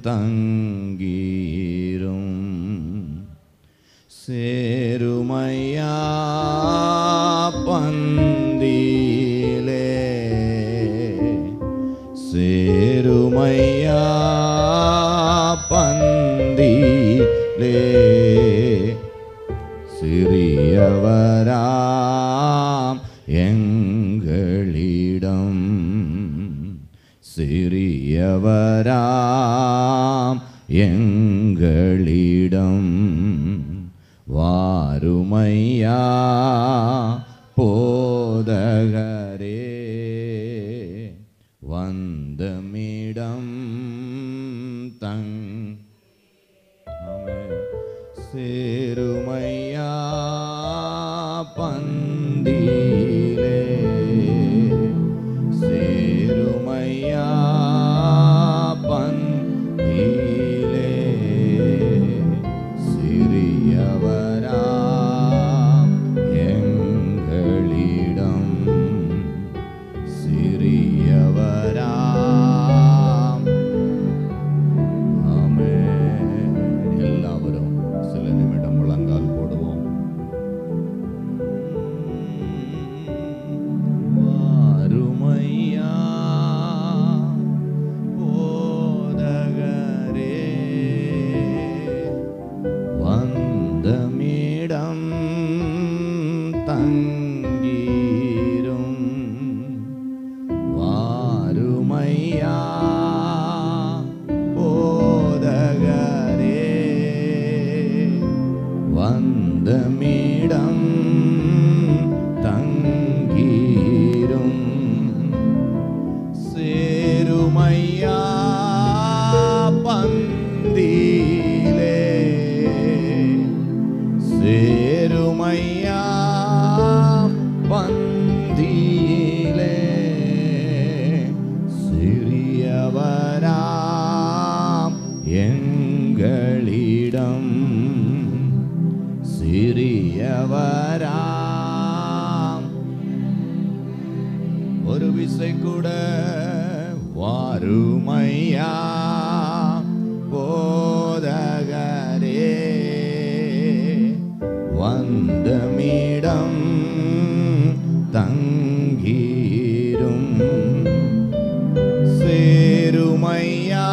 தங்கீரும் சேருமையா பந்திலே சேருமையா பந்திலே சிறியவராம் எங்களிடம் சிறியவராம் எங்களிடம் வாருமையா போதகரே வந்தமிடம் தங் ஆமென். சேருமையா பந்திலே சேருமையா பந்திலே சிறியவரா எங்களிடம் சிறியவராம் ஆமென். எல்லாவரும் சில நிமிடம் முழங்கால் போடுவோம் வாருமையா போதகரே வந்தமிடம் தங்கீரும் வாருமையா போதகரே வந்தமிடம் தங்கீரும் சேருமையா பந்திலே சேருமையா பந்தியிலே சிறியவராம் எங்களிடம் சிறியவராம் ஒரு விசை கூட வாருமையா போதகரே வந்தமிடம் தங்கீரும் சேருமையா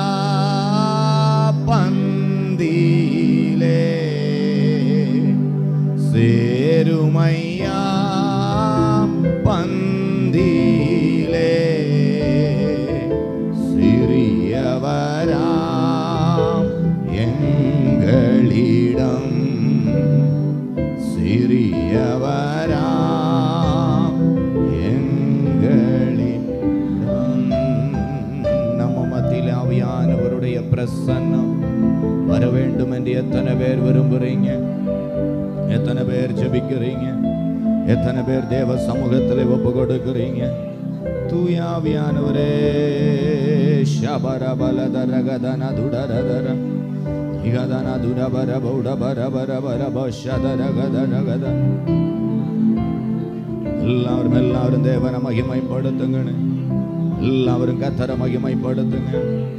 பந்திலே சேருமையா பந்திலே சிறியவராம் எங்களிடம் சிறியவராம் எங்களிடம் நம்ம மத்தியில் ஆவியானவருடைய பிரசன்னம் வர வேண்டும் என்று எத்தனை பேர் விரும்புறீங்க எத்தனை பேர் ஜெபிக்கிறீங்க எத்தனை பேர் தேவ சமூகத்தில் ஒப்பு கொடுக்கிறீங்க தூயாவியானவரே ಶಬರ ಬಲದರ ಗದನ ದುಡರದರ ಇಗದನ ದುಡಬರ ಬೌಡ ಬರ ಬರ ಬರ ಬಶದರ ಗದರ ಗದ எல்லாரும் எல்லாரும் தேவனை மகிமைப்படுத்துங்கன்னு எல்லாரும் கத்தரை மகிமைப்படுத்துங்க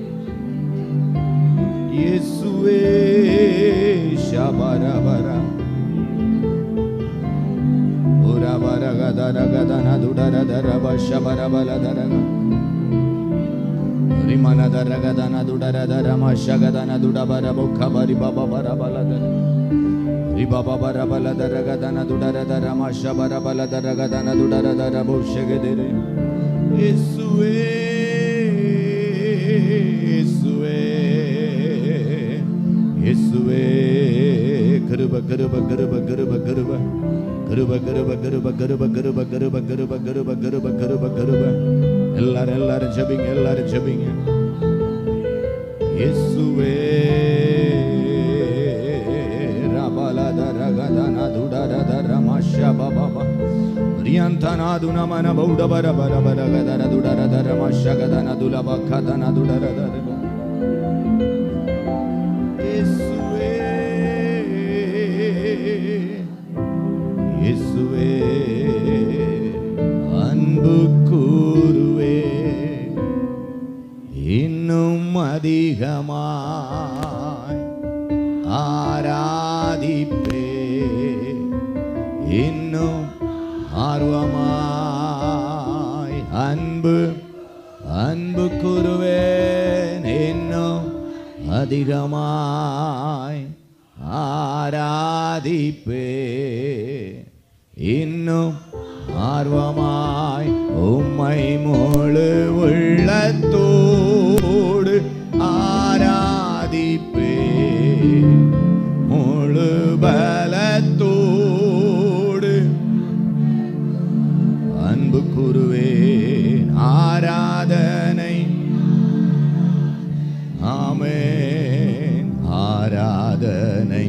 இயேசுவே ஷபரபர உரபரகதரகதன துடரதரப ஷபரபலதரக ரிமனதரகதன துடரதரம ஷகதன துடபர புக்கபரி பபபரபலதர ரிபபபரபலதரகதன துடரதரம ஷபரபலதரகதன துடரதர புஷகதிரி இயேசுவே இயேசுவே இயேசுவே கிருப கிருப கிருப கிருப கிருப கிருப கிருப கிருப கிருப கிருப கிருப கிருப கிருப கிருப கிருப கிருப எல்லாரும் எல்லாரும் ஜெபிங்க எல்லாரும் ஜெபிங்க இயேசுவே ரபலதரகதன துடரதர மஷபபப ரியந்தனாதுன மன பௌட பர பர பர கதர துடரதர மஷகதன துலப கதன துடரதர இயேசுவே இயேசுவே அன்பு கூறுவே இன்னும் அதிகமா ஆராதிப்பே இன்னும் ஆர்வமாய் அன்பு அன்பு கூறுவேன் இன்னும் அதிகமாய் ஆராதிப்பே இன்னும் ஆர்வமாய் உம்மை முழு உள்ளத்தோடு ஆராதிப்பே முழு பலத்தோடு அன்பு கூறுவேன் ஆராதனை ஆமென் ஆராதனை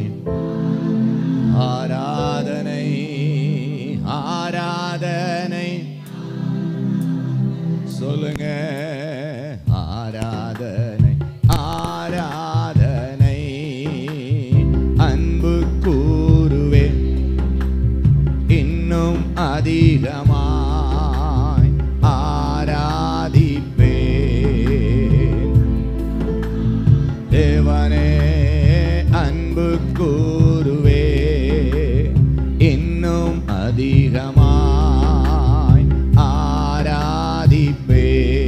ஆராதனை ஆராதனை சொல்லுங்க ஆராதனை ஆராதனை அன்பு கூறுவேன் இன்னும் அதிகமாய் ஆராதிப்பேன் தேவனே அன்பு கூறுவே இன்னும் அதிகமாய் ஆராதிப்பே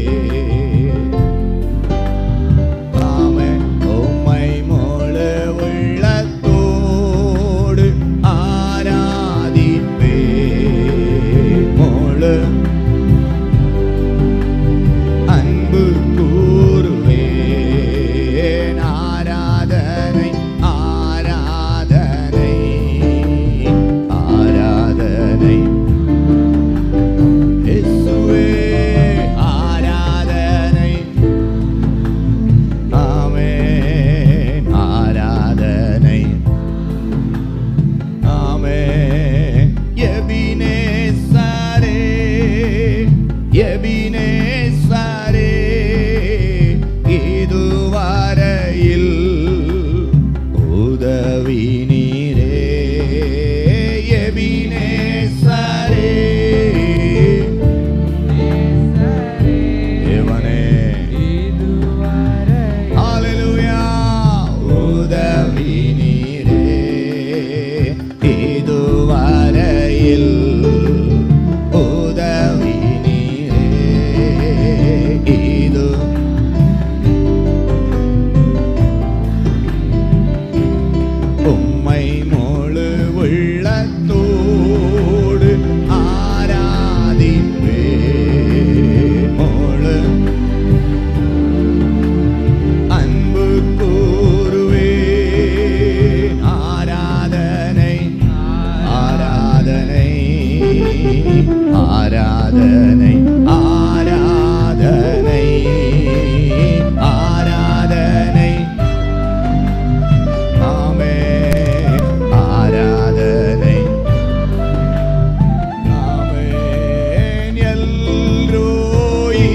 ஆமே உம்மை முழு உள்ளத்தோடு ஆராதிப்பே முழு அன்பு கூறுவேன் ஆராதனை ஆராதனை ஆராதனை இயேசுவே ஆராதனை ஆமென் ஆராதனை ஆமென் எபினேசரே எபினேசரே இதுவரையில் உதவி நீரே எபினேசரே தேவனே ஹalleluya உதவி நீரே இதுவரையில் உதவி நீரே இது உம்மை முழு உள்ளத்தோடு ஆராதிப்பே முழு அன்பு கூறுவே ஆராதனை ஆராதனை ஆராதனை ஆராதனை ஆராதனை ஆமே ஆராதனை ஆமென் எல்ரோயி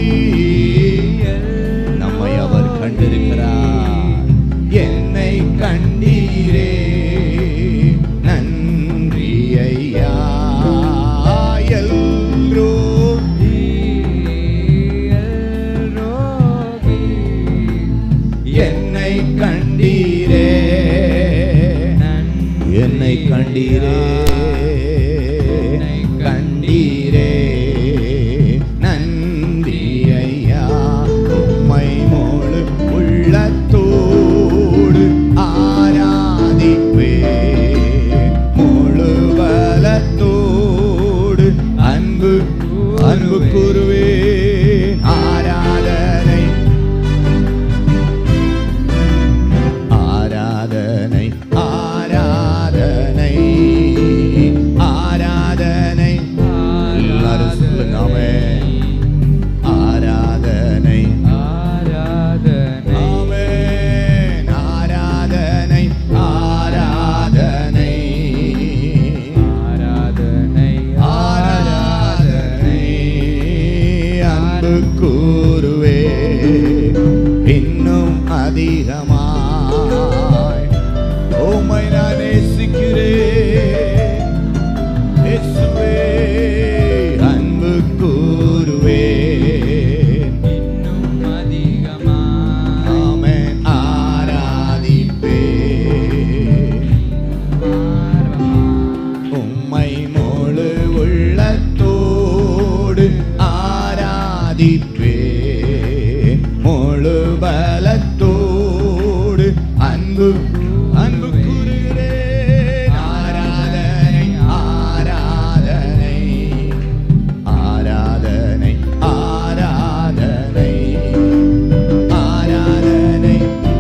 நம்மை அவர் கண்டிருக்கிறார் என்னை கண்டீரே நன்றி ஐயா எல்ரோ என்னை கண்டீரே என்னை கண்டீரே கண்டீரே நன்றி ஐயா உம்மை முழு உள்ளத்தோடு ஆராதிப்பே முழு பலத்தோடு அன்பு அன்பு கூறுவே ஆராதனை ஆராதனை ஆராதனை அன்பு அன்பு கூறுகிறேன் ஆராதனை ஆராதனை ஆராதனை ஆராதனை ஆராதனை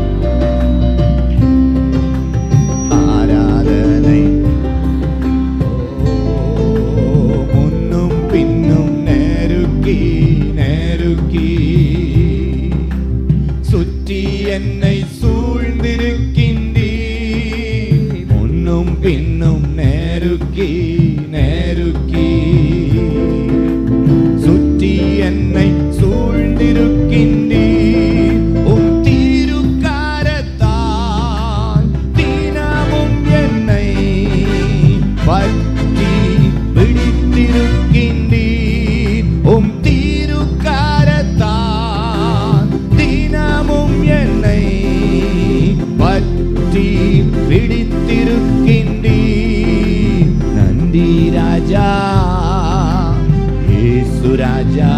ஆராதனை முன்னும் பின்னும் நெருக்கி நெருக்கி சுற்றி என்னை சூழ்ந்திருக்கின்றீ முன்னும் பின்னும் நெருக்கி நெருக்கி சுற்றி என்னை சூழ்ந்திருக்கின்றீர் உம் தீருக்காரத்தான் தினமும் என்னை பற்றி பிடித்திருக்கின்றீர் உம் தீருக்காரத்தான் தினமும் என்னை பற்றி பிடித்திருக்கின்றீர் நன்றி ராஜா ஏசு ராஜா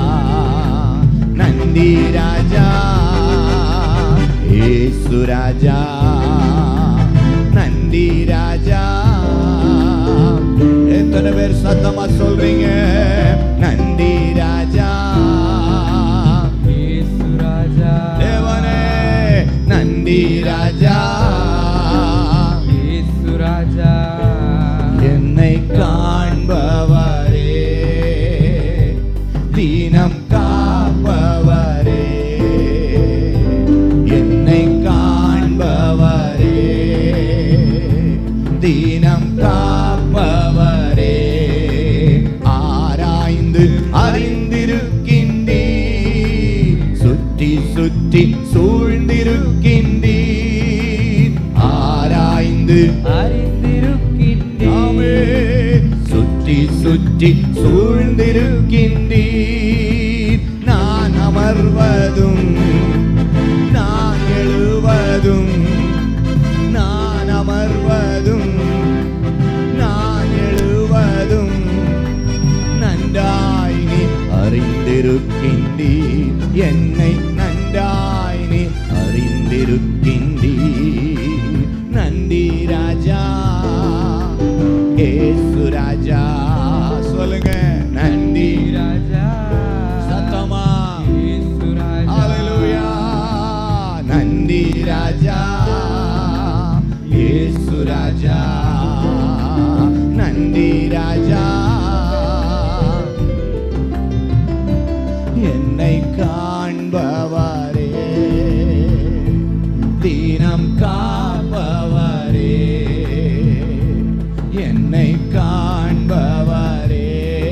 நந்தி ராஜா ஏசு ராஜா நந்தி ராஜா எத்தனை பேர் சத்தமா சொல்றீங்க நந்தி ராஜா இயேசு ராஜா தேவனே நந்தி ராஜா இயேசு ராஜா என்னை காண்பவரே தீனம் காப்பவரே என்னை காண்பவரே தீனம் காப்பவரே ஆராய்ந்து அறிந்திருக்கின்றீ சுற்றி சுற்றி சூழ்ந்திருக்கின்றீர் ஆராய்ந்து அறிந்திருக்கின்றேன் ஆமே சுற்றி சுற்றி சூழ்ந்திருக்கின்றீர் நான் அமர்வதும் நான் எழுவதும் நான் அமர்வதும் நான் எழுவதும் நன்றாய் நீ அறிந்திருக்கின்றீர் என்னை நன்றாய் நீ அறிந்திருக்கின்றீர் நந்தி ராஜா ஏசு ராஜா சொல்லுங்க நந்தி ராஜா சத்தமா இயேசு ராஜா ஹalleluya நந்தி ராஜா ஏசு ராஜா நந்தி ராஜா என்னை காண்பவரே தீனம் காப்பவரே என்னை காண்பவரே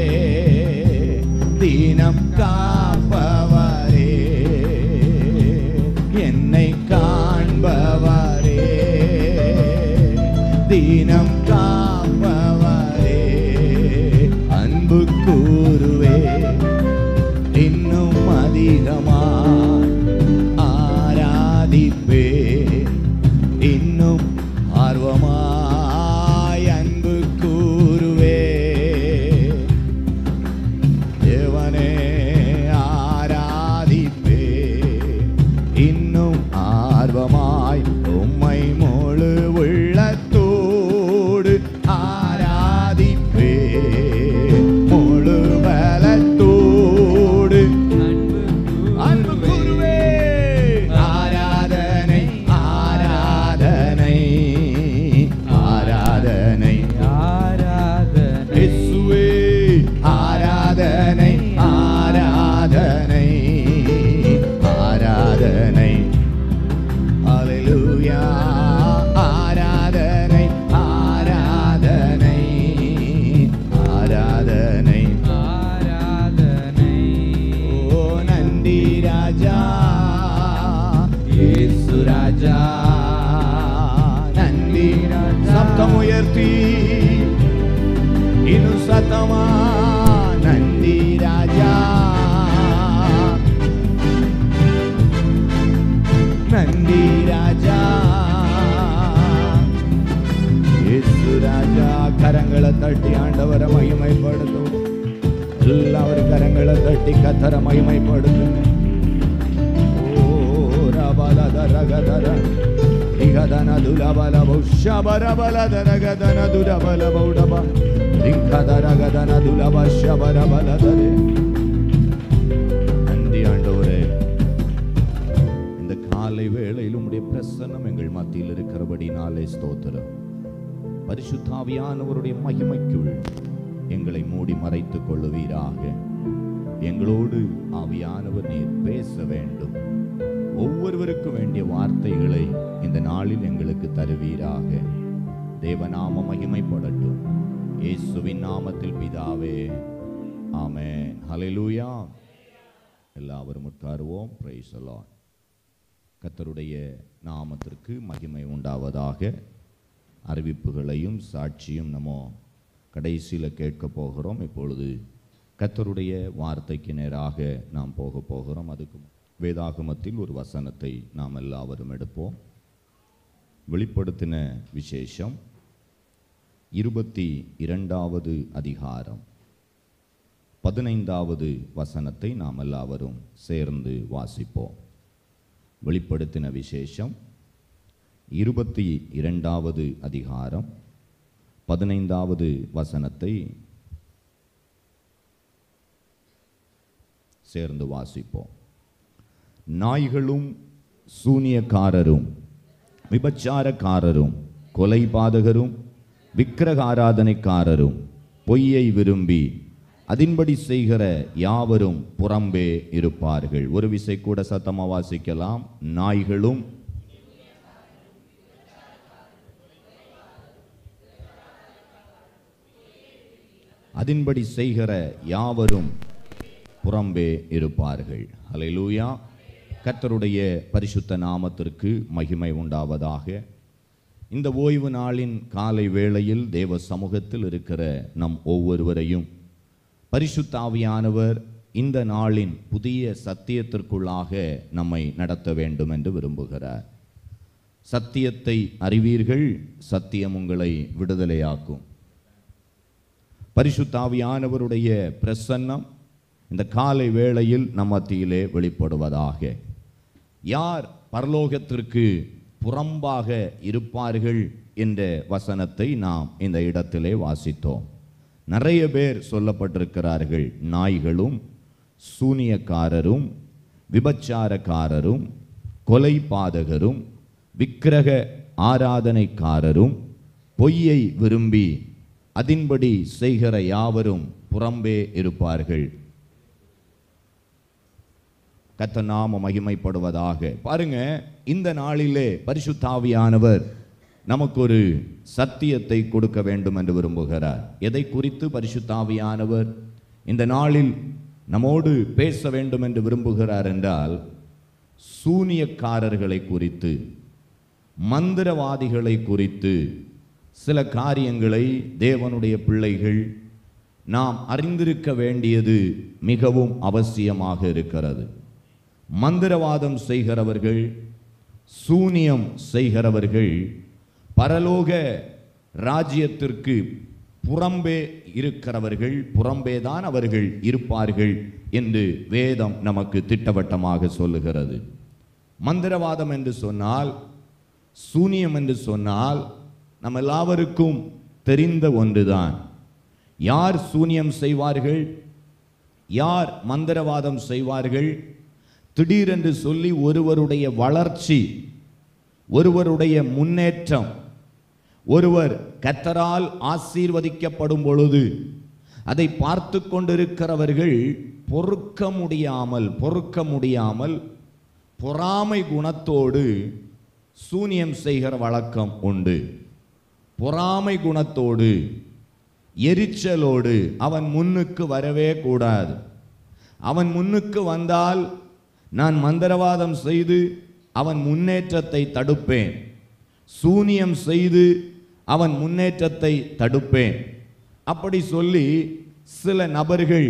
தீனம் காப்பவரே என்னை காண்பவரே தீனம் காப்பவரே அன்பு கூறுவே இன்னும் அதிகமாய் ஆராதிப்பே இன்னும் ஆர்வமாய் அன்பு கூறுவே தேவனே ஆராதிப்பே இன்னும் ஆர்வமாய் உம்மை முழு உள்ளத்தோடு ஆராதிப்பே முழு பலத்தோடு அன்பு கூறுவே ஆராதனை ஆராதனை ஆராதனை ஆராதனை இயேசுவே ஆராதனை ஆராதனை ஆராதனை அல்லேலூயா ஆராதனை ஆராதனை ஆராதனை ஆராதனை ஓ நந்தி ராஜா இயேசு ராஜா நந்தி ராஜா சப்தம் உயர்த்தி இனு சத்தமா நந்தி ராஜா நந்தி ராஜா இயேசு ராஜா கரங்களை தட்டி ஆண்டவரை மகிமைப்படுத்தும் எல்லாரும் கரங்களை தட்டி கத்தர மகிமைப்படுத்துங்க ஓ ரபதர ரகதர ரிகதன துலபல பௌஷபரபல தரகதன துரபல பௌடப ரிங்கதரகதன துலப ஷபரபல தரே நன்றி ஆண்டவரே இந்த காலை வேளையில் உம்முடைய பிரசன்னம் எங்கள் மத்தியில் இருக்கிறபடினாலே ஸ்தோத்திரம் பரிசுத்தாவியானவருடைய மகிமைக்குள் எங்களை மூடி மறைத்துக் கொள்ளுவீராக எங்களோடு ஆவியானவர் நீர் பேச வேண்டும் ஒவ்வொருவருக்கும் வேண்டிய வார்த்தைகளை இந்த நாளில் எங்களுக்கு தருவீராக தேவநாம மகிமைப்படட்டும் இயேசுவின் நாமத்தில் பிதாவே ஆமென் ஹalleluya எல்லாவரும் உட்காருவோம் பிரைஸ் அலாட் கர்த்தருடைய நாமத்திற்கு மகிமை உண்டாவதாக அறிவிப்புகளையும் சாட்சியும் நம்ம கடைசியில் கேட்க போகிறோம் இப்பொழுது கர்த்தருடைய வார்த்தைக்கு நேராக நாம் போக போகிறோம் அதுக்கு வேதாகமத்தில் ஒரு வசனத்தை நாம் எல்லாவரும் எடுப்போம் வெளிப்படுத்தின விசேஷம் இருபத்தி இரண்டாவது அதிகாரம் பதினைந்தாவது வசனத்தை நாம் எல்லாவரும் சேர்ந்து வாசிப்போம் வெளிப்படுத்தின விசேஷம் இருபத்தி இரண்டாவது அதிகாரம் பதினைந்தாவது வசனத்தை சேர்ந்து வாசிப்போம் நாய்களும் சூனியக்காரரும் விபச்சாரக்காரரும் கொலைபாதகரும் விக்கிரக ஆராதனைக்காரரும் பொய்யை விரும்பி அதின்படி செய்கிற யாவரும் புறம்பே இருப்பார்கள் ஒரு விசை கூட சத்தமா வாசிக்கலாம் நாய்களும் அதின்படி செய்கிற யாவரும் புறம்பே இருப்பார்கள் ஹalleluya கர்த்தருடைய பரிசுத்த நாமத்திற்கு மகிமை உண்டாவதாக இந்த ஓய்வு நாளின் காலை வேளையில் தேவ சமூகத்தில் இருக்கிற நம் ஒவ்வொருவரையும் பரிசுத்த ஆவியானவர் இந்த நாளின் புதிய சத்தியத்திற்குள்ளாக நம்மை நடத்த வேண்டும் என்று விரும்புகிறார் சத்தியத்தை அறிவீர்கள் சத்தியம் உங்களை விடுதலையாக்கும் பரிசுத்தாவியானவருடைய பிரசன்னம் இந்த காலை வேளையில் நம் மத்தியிலே வெளிப்படுவதாக யார் பரலோகத்திற்கு புறம்பாக இருப்பார்கள் என்ற வசனத்தை நாம் இந்த இடத்திலே வாசித்தோம் நிறைய பேர் சொல்லப்பட்டிருக்கிறார்கள் நாய்களும் சூனியக்காரரும் விபச்சாரக்காரரும் கொலை பாதகரும் விக்கிரக ஆராதனைக்காரரும் பொய்யை விரும்பி அதின்படி செய்கிற யாவரும் புறம்பே இருப்பார்கள் கத்த நாம மகிமைப்படுவதாக பாருங்க இந்த நாளிலே பரிசுத்தாவியானவர் நமக்கு ஒரு சத்தியத்தை கொடுக்க வேண்டும் என்று விரும்புகிறார் எதை குறித்து பரிசுத்தாவியானவர் இந்த நாளில் நம்மோடு பேச வேண்டும் என்று விரும்புகிறார் என்றால் சூனியக்காரர்களை குறித்து மந்திரவாதிகளை குறித்து சில காரியங்களை தேவனுடைய பிள்ளைகள் நாம் அறிந்திருக்க வேண்டியது மிகவும் அவசியமாக இருக்கிறது மந்திரவாதம் செய்கிறவர்கள் சூனியம் செய்கிறவர்கள் பரலோக ராஜ்யத்திற்கு புறம்பே இருக்கிறவர்கள் புறம்பேதான் அவர்கள் இருப்பார்கள் என்று வேதம் நமக்கு திட்டவட்டமாக சொல்லுகிறது மந்திரவாதம் என்று சொன்னால் சூனியம் என்று சொன்னால் நம்ம எல்லாவருக்கும் தெரிந்த ஒன்றுதான் யார் சூனியம் செய்வார்கள் யார் மந்திரவாதம் செய்வார்கள் திடீரென்று சொல்லி ஒருவருடைய வளர்ச்சி ஒருவருடைய முன்னேற்றம் ஒருவர் கத்தரால் ஆசீர்வதிக்கப்படும் பொழுது அதை பார்த்து கொண்டிருக்கிறவர்கள் பொறுக்க முடியாமல் பொறுக்க முடியாமல் பொறாமை குணத்தோடு சூனியம் செய்கிற வழக்கம் உண்டு பொறாமை குணத்தோடு எரிச்சலோடு அவன் முன்னுக்கு வரவே கூடாது அவன் முன்னுக்கு வந்தால் நான் மந்திரவாதம் செய்து அவன் முன்னேற்றத்தை தடுப்பேன் சூனியம் செய்து அவன் முன்னேற்றத்தை தடுப்பேன் அப்படி சொல்லி சில நபர்கள்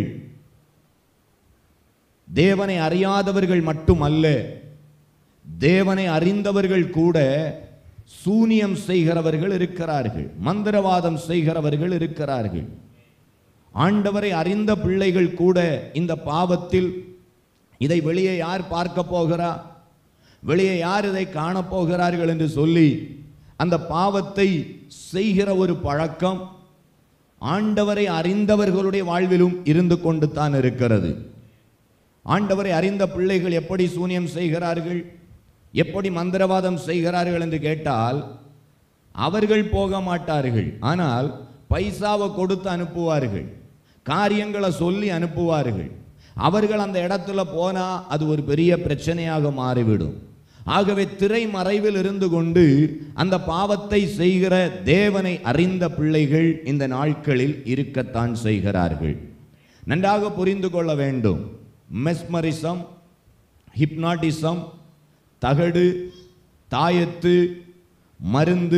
தேவனை அறியாதவர்கள் மட்டுமல்ல தேவனை அறிந்தவர்கள் கூட சூனியம் செய்கிறவர்கள் இருக்கிறார்கள் மந்திரவாதம் செய்கிறவர்கள் இருக்கிறார்கள் ஆண்டவரை அறிந்த பிள்ளைகள் கூட இந்த பாவத்தில் இதை வெளியே யார் பார்க்க போகிறா வெளியே யார் இதை காணப்போகிறார்கள் என்று சொல்லி அந்த பாவத்தை செய்கிற ஒரு பழக்கம் ஆண்டவரை அறிந்தவர்களுடைய வாழ்விலும் இருந்து கொண்டு தான் இருக்கிறது ஆண்டவரை அறிந்த பிள்ளைகள் எப்படி சூனியம் செய்கிறார்கள் எப்படி மந்திரவாதம் செய்கிறார்கள் என்று கேட்டால் அவர்கள் போக மாட்டார்கள் ஆனால் பைசாவை கொடுத்து அனுப்புவார்கள் காரியங்களை சொல்லி அனுப்புவார்கள் அவர்கள் அந்த இடத்துல போனா அது ஒரு பெரிய பிரச்சனையாக மாறிவிடும் ஆகவே திரை மறைவில் இருந்து கொண்டு அந்த பாவத்தை செய்கிற தேவனை அறிந்த பிள்ளைகள் இந்த நாட்களில் இருக்கத்தான் செய்கிறார்கள் நன்றாக புரிந்து கொள்ள வேண்டும் மெஸ்மரிசம் ஹிப்னாட்டிசம் தகடு தாயத்து மருந்து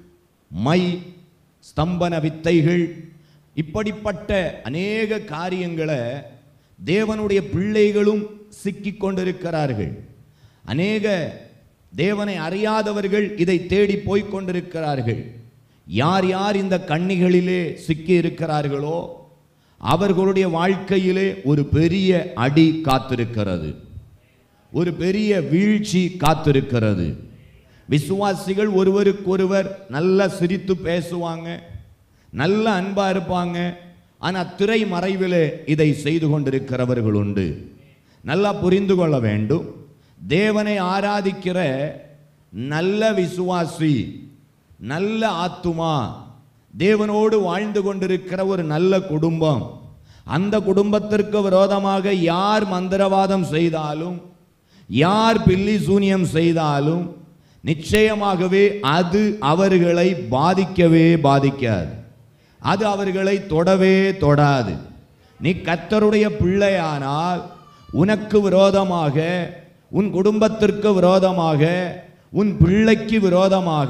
மை ஸ்தம்பன வித்தைகள் இப்படிப்பட்ட அநேக காரியங்களை தேவனுடைய பிள்ளைகளும் சிக்கிக் கொண்டிருக்கிறார்கள் அநேக தேவனை அறியாதவர்கள் இதை தேடி போய்க் கொண்டிருக்கிறார்கள் யார் யார் இந்த கண்ணிகளிலே சிக்கி இருக்கிறார்களோ அவர்களுடைய வாழ்க்கையிலே ஒரு பெரிய அடி காத்திருக்கிறது ஒரு பெரிய வீழ்ச்சி காத்திருக்கிறது விசுவாசிகள் ஒருவருக்கொருவர் நல்லா சிரித்து பேசுவாங்க நல்ல அன்பா இருப்பாங்க ஆனா திரை மறைவிலே இதை செய்து கொண்டிருக்கிறவர்கள் உண்டு நல்லா புரிந்து கொள்ள வேண்டும் தேவனை ஆராதிக்கிற நல்ல விசுவாசி நல்ல ஆத்துமா தேவனோடு வாழ்ந்து கொண்டிருக்கிற ஒரு நல்ல குடும்பம் அந்த குடும்பத்திற்கு விரோதமாக யார் மந்திரவாதம் செய்தாலும் யார் பில்லி சூனியம் செய்தாலும் நிச்சயமாகவே அது அவர்களை பாதிக்கவே பாதிக்காது அது அவர்களை தொடவே தொடாது நீ கத்தருடைய பிள்ளையானால் உனக்கு விரோதமாக உன் குடும்பத்திற்கு விரோதமாக உன் பிள்ளைக்கு விரோதமாக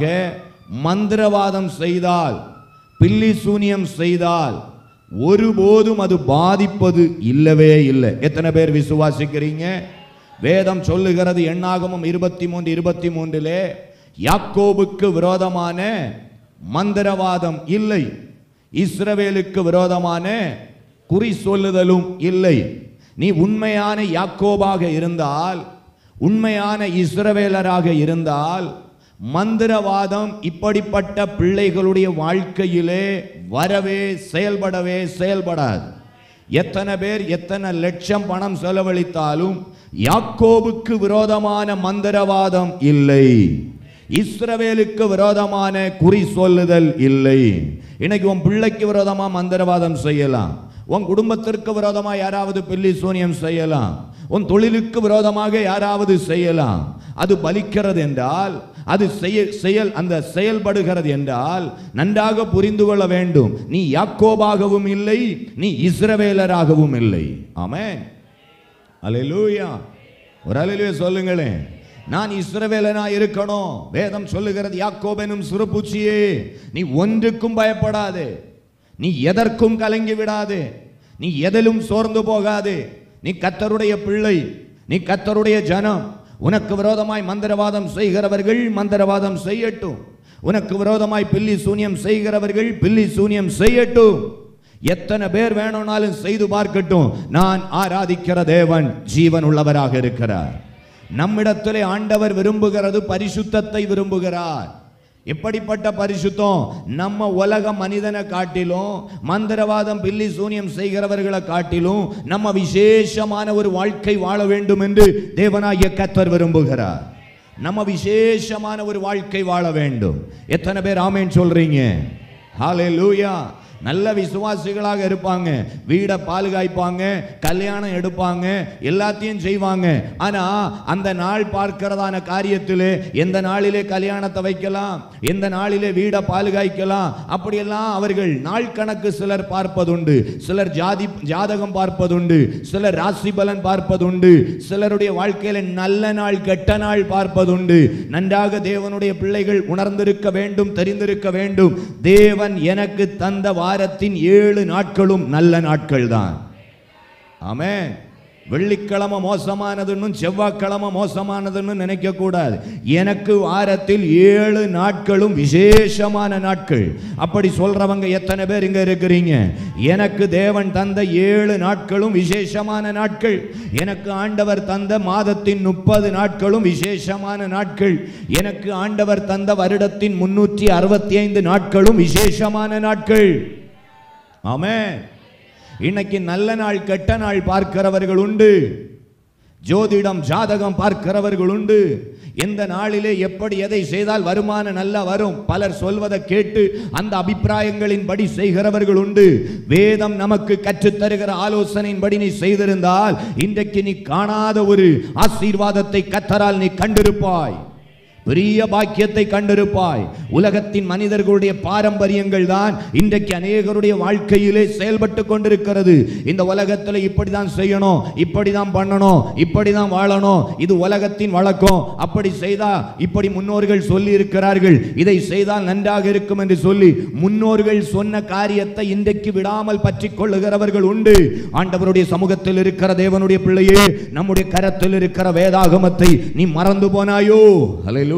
மந்திரவாதம் செய்தால் பில்லி சூனியம் செய்தால் ஒருபோதும் அது பாதிப்பது இல்லவே இல்லை எத்தனை பேர் விசுவாசிக்கிறீங்க வேதம் சொல்லுகிறது எண்ணாகமும் இருபத்தி மூன்று இருபத்தி மூன்றிலே யாக்கோபுக்கு விரோதமான மந்திரவாதம் இல்லை இஸ்ரவேலுக்கு விரோதமான குறி சொல்லுதலும் இல்லை நீ உண்மையான யாக்கோபாக இருந்தால் உண்மையான இஸ்ரவேலராக இருந்தால் மந்திரவாதம் இப்படிப்பட்ட பிள்ளைகளுடைய வாழ்க்கையிலே வரவே செயல்படவே செயல்படாது எத்தனை பேர் எத்தனை லட்சம் பணம் செலவழித்தாலும் யாக்கோபுக்கு விரோதமான மந்திரவாதம் இல்லை இஸ்ரவேலுக்கு விரோதமான குறி சொல்லுதல் இல்லை இன்னைக்கு உன் பிள்ளைக்கு விரோதமா மந்திரவாதம் செய்யலாம் உன் குடும்பத்திற்கு விரோதமா யாராவது பில்லி சூனியம் செய்யலாம் உன் தொழிலுக்கு விரோதமாக யாராவது செய்யலாம் அது பலிக்கிறது என்றால் அது செய்ய செயல் அந்த செயல்படுகிறது என்றால் நன்றாக புரிந்து கொள்ள வேண்டும் நீ யாக்கோபாகவும் இல்லை நீ இஸ்ரவேலராகவும் இல்லை ஆமென் அல்லேலூயா ஒரு அலையிலே சொல்லுங்களேன் நான் இஸ்ரவேலனா இருக்கணும் வேதம் சொல்லுகிறது யாக்கோபெனும் சிறுபூச்சியே நீ ஒன்றுக்கும் பயப்படாதே நீ எதற்கும் கலங்கி விடாதே நீ எதிலும் சோர்ந்து போகாதே நீ கத்தருடைய பிள்ளை நீ கத்தருடைய ஜனம் உனக்கு விரோதமாய் மந்திரவாதம் செய்கிறவர்கள் மந்திரவாதம் செய்யட்டும் உனக்கு விரோதமாய் பில்லி சூனியம் செய்கிறவர்கள் பில்லி சூனியம் செய்யட்டும் எத்தனை பேர் வேணும்னாலும் செய்து பார்க்கட்டும் நான் ஆராதிக்கிற தேவன் ஜீவன் உள்ளவராக இருக்கிறார் நம்மிடத்திலே ஆண்டவர் விரும்புகிறது பரிசுத்தத்தை விரும்புகிறார் எப்படிப்பட்ட பரிசுத்தம் நம்ம உலக மனிதனை காட்டிலும் மந்திரவாதம் பில்லி சூனியம் செய்கிறவர்களை காட்டிலும் நம்ம விசேஷமான ஒரு வாழ்க்கை வாழ வேண்டும் என்று தேவனாகிய கத்தர் விரும்புகிறார் நம்ம விசேஷமான ஒரு வாழ்க்கை வாழ வேண்டும் எத்தனை பேர் ஆமேன் சொல்றீங்க ஹalleluya நல்ல விசுவாசிகளாக இருப்பாங்க வீடை பாதுகாப்பாங்க கல்யாணம் எடுப்பாங்க எல்லாத்தையும் செய்வாங்க ஆனா அந்த நாள் பார்க்கிறதான காரியத்திலே எந்த நாளிலே கல்யாணத்தை வைக்கலாம் எந்த நாளிலே வீடை பாதுகாக்கலாம் அப்படியெல்லாம் அவர்கள் நாள் கணக்கு சிலர் பார்ப்பதுண்டு சிலர் ஜாதி ஜாதகம் பார்ப்பதுண்டு சிலர் ராசி பலன் பார்ப்பதுண்டு சிலருடைய வாழ்க்கையில நல்ல நாள் கெட்ட நாள் பார்ப்பதுண்டு நன்றாக தேவனுடைய பிள்ளைகள் உணர்ந்திருக்க வேண்டும் தெரிந்திருக்க வேண்டும் தேவன் எனக்கு தந்த வாரத்தின் ஏழு நாட்களும் நல்ல நாட்கள் தான் ஆமென் வெள்ளிக்கிழமை மோசமானதுன்னு செவ்வாய்க்கிழமை மோசமானதுன்னு நினைக்க கூடாது எனக்கு வாரத்தில் ஏழு நாட்களும் விசேஷமான நாட்கள் அப்படி சொல்றவங்க எத்தனை பேர் இங்க இருக்கிறீங்க எனக்கு தேவன் தந்த ஏழு நாட்களும் விசேஷமான நாட்கள் எனக்கு ஆண்டவர் தந்த மாதத்தின் முப்பது நாட்களும் விசேஷமான நாட்கள் எனக்கு ஆண்டவர் தந்த வருடத்தின் முன்னூற்றி அறுபத்தி ஐந்து நாட்களும் விசேஷமான நாட்கள் ஆமென் இன்னைக்கு நல்ல நாள் கெட்ட நாள் பார்க்கிறவர்கள் உண்டு ஜோதிடம் ஜாதகம் பார்க்கிறவர்கள் உண்டு எந்த நாளிலே எப்படி எதை செய்தால் வருமானம் நல்லா வரும் பலர் சொல்வதை கேட்டு அந்த அபிப்பிராயங்களின்படி செய்கிறவர்கள் உண்டு வேதம் நமக்கு கற்றுத் தருகிற ஆலோசனையின்படி நீ செய்திருந்தால் இன்றைக்கு நீ காணாத ஒரு ஆசீர்வாதத்தை கத்தரால் நீ கண்டிருப்பாய் பெரிய பாக்கியத்தை கண்டிருப்பாய் உலகத்தின் மனிதர்களுடைய பாரம்பரியங்கள் தான் இன்றைக்கு அநேகருடைய வாழ்க்கையிலே செயல்பட்டு கொண்டிருக்கிறது இந்த உலகத்தில் இப்படி தான் செய்யணும் இப்படி தான் பண்ணணும் இப்படி தான் வாழணும் இது உலகத்தின் வழக்கம் அப்படி செய்தா இப்படி முன்னோர்கள் சொல்லி இருக்கிறார்கள் இதை செய்தால் நன்றாக இருக்கும் என்று சொல்லி முன்னோர்கள் சொன்ன காரியத்தை இன்றைக்கு விடாமல் பற்றி கொள்ளுகிறவர்கள் உண்டு ஆண்டவருடைய சமூகத்தில் இருக்கிற தேவனுடைய பிள்ளையே நம்முடைய கரத்தில் இருக்கிற வேதாகமத்தை நீ மறந்து போனாயோ ஹalleluya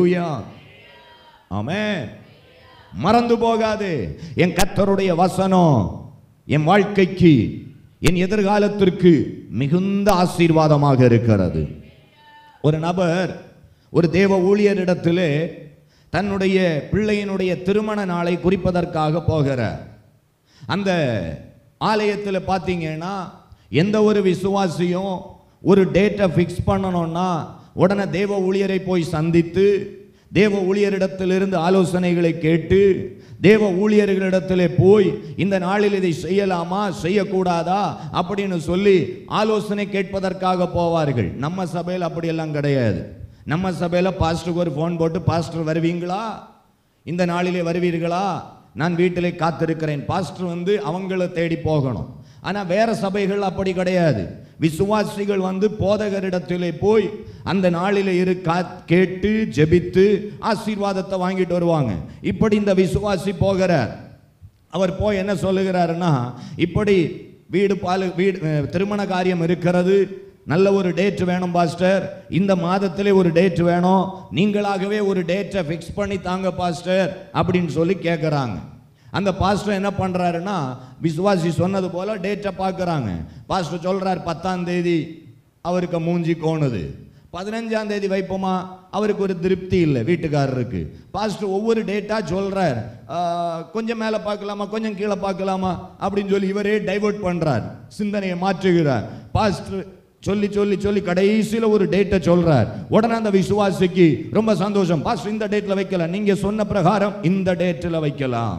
ஆமென் மறந்து போகாதே என் கர்த்தருடைய வசனம் என் வாழ்க்கைக்கு என் எதிர்காலத்திற்கு மிகுந்த ஆசீர்வாதமாக இருக்கிறது ஒரு நபர் ஒரு தேவ ஊழியரிடத்திலே தன்னுடைய பிள்ளையினுடைய திருமண நாளை குறிப்பதற்காக போகிறார் அந்த ஆலயத்தில் பார்த்தீங்கன்னா எந்த ஒரு விசுவாசியும் ஒரு டேட்டை ஃபிக்ஸ் பண்ணணும்னா உடனே தேவ ஊழியரை போய் சந்தித்து தேவ ஊழியரிடத்திலிருந்து ஆலோசனைகளை கேட்டு தேவ ஊழியர்களிடத்திலே போய் இந்த நாளில் இதை செய்யலாமா செய்யக்கூடாதா அப்படின்னு சொல்லி ஆலோசனை கேட்பதற்காக போவார்கள் நம்ம சபையில் அப்படியெல்லாம் கிடையாது நம்ம சபையில் பாஸ்டருக்கு ஒரு ஃபோன் போட்டு பாஸ்டர் வருவீங்களா இந்த நாளிலே வருவீர்களா நான் வீட்டிலே காத்திருக்கிறேன் பாஸ்டர் வந்து அவங்கள தேடி போகணும் ஆனால் வேற சபைகள் அப்படி கிடையாது விசுவாசிகள் வந்து போதகரிடத்திலே போய் அந்த நாளிலே இரு கா கேட்டு ஜெபித்து ஆசீர்வாதத்தை வாங்கிட்டு வருவாங்க இப்படி இந்த விசுவாசி போகிறார் அவர் போய் என்ன சொல்லுகிறாருன்னா இப்படி வீடு பாலு வீடு அஹ், திருமண காரியம் இருக்கிறது நல்ல ஒரு டேட் வேணும் பாஸ்டர் இந்த மாதத்திலே ஒரு டேட் வேணும் நீங்களாகவே ஒரு டேட்டை ஃபிக்ஸ் பண்ணி தாங்க பாஸ்டர் அப்படின்னு சொல்லி கேட்குறாங்க அந்த பாஸ்டர் என்ன பண்றாருன்னா விசுவாசி சொன்னது போல டேட்டை பார்க்குறாங்க பாஸ்டர் சொல்றார் பத்தாம் தேதி அவருக்கு மூஞ்சி கோணுது பதினஞ்சாம் தேதி வைப்போமா அவருக்கு ஒரு திருப்தி இல்லை வீட்டுக்காரருக்கு பாஸ்டர் ஒவ்வொரு டேட்டா சொல்றார் ஆஹ், கொஞ்சம் மேலே பார்க்கலாமா கொஞ்சம் கீழே பார்க்கலாமா அப்படின்னு சொல்லி இவரே டைவர்ட் பண்றார் சிந்தனையை மாற்றுகிறார் பாஸ்டர் சொல்லி சொல்லி சொல்லி கடைசியில் ஒரு டேட்டை சொல்றார் உடனே அந்த விசுவாசிக்கு ரொம்ப சந்தோஷம் பாஸ்டர் இந்த டேட்ல வைக்கலாம் நீங்க சொன்ன பிரகாரம் இந்த டேட்டில் வைக்கலாம்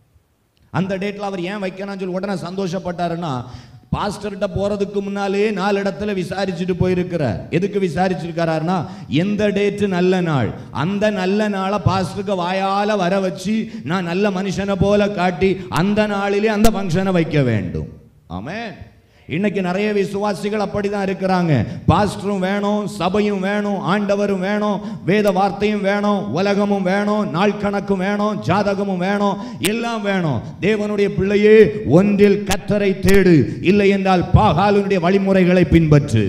அந்த டேட்ல அவர் ஏன் வைக்கணும்னு சொல்லி உடனே சந்தோஷப்பட்டாருன்னா பாஸ்டர்கிட்ட போறதுக்கு முன்னாலே நாலு இடத்துல விசாரிச்சுட்டு போயிருக்கிறார் எதுக்கு விசாரிச்சிருக்காருன்னா எந்த டேட்டு நல்ல நாள் அந்த நல்ல நாளை பாஸ்டருக்கு வாயால வர வச்சு நான் நல்ல மனுஷனை போல காட்டி அந்த நாளிலே அந்த ஃபங்க்ஷனை வைக்க வேண்டும் ஆமென் இன்னைக்கு நிறைய விசுவாசிகள் அப்படிதான் இருக்கிறாங்க பாஸ்டரும் வேணும் சபையும் வேணும் ஆண்டவரும் வேணும் வேத வார்த்தையும் வேணும் உலகமும் வேணும் நாள் கணக்கும் வேணும் ஜாதகமும் வேணும் எல்லாம் வேணும் தேவனுடைய பிள்ளையே ஒன்றில் கத்தரை தேடு இல்லை என்றால் பாகாலுடைய வழிமுறைகளை பின்பற்று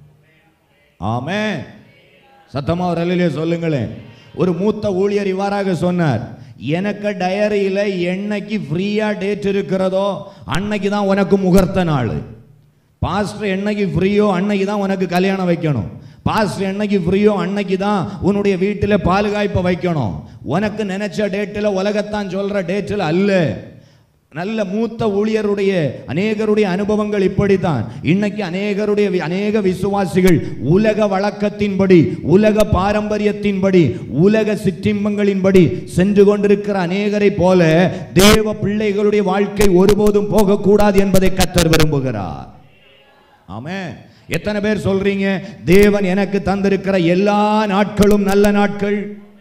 ஆமே சத்தமா ஒரு அலையிலே சொல்லுங்களேன் ஒரு மூத்த ஊழியர் இவ்வாறாக சொன்னார் எனக்கு டயரியில் என்னைக்கு ஃப்ரீயா டேட் இருக்கிறதோ அன்னைக்கு தான் உனக்கு முகூர்த்த நாள் பாஸ்டர் என்னைக்கு ஃப்ரீயோ அன்னைக்கு தான் உனக்கு கல்யாணம் வைக்கணும் பாஸ்டர் என்னைக்கு ஃப்ரீயோ அன்னைக்கு தான் உன்னுடைய வீட்டில் பால் காய்ப்ப வைக்கணும் உனக்கு நினைச்ச டேட்டில் உலகத்தான் சொல்ற டேட்டில் அல்ல நல்ல மூத்த ஊழியருடைய அநேகருடைய அனுபவங்கள் இப்படித்தான் இன்னைக்கு அநேகருடைய வி- அநேக விசுவாசிகள் உலக வழக்கத்தின்படி உலக பாரம்பரியத்தின்படி உலக சிற்றின்பங்களின்படி சென்று கொண்டிருக்கிற அநேகரை போல தேவ பிள்ளைகளுடைய வாழ்க்கை ஒருபோதும் போகக்கூடாது என்பதை கத்தர் விரும்புகிறார் ஆமென் எத்தனை பேர் சொல்றீங்க தேவன் எனக்கு தந்திருக்கிற எல்லா நாட்களும் நல்ல நாட்கள்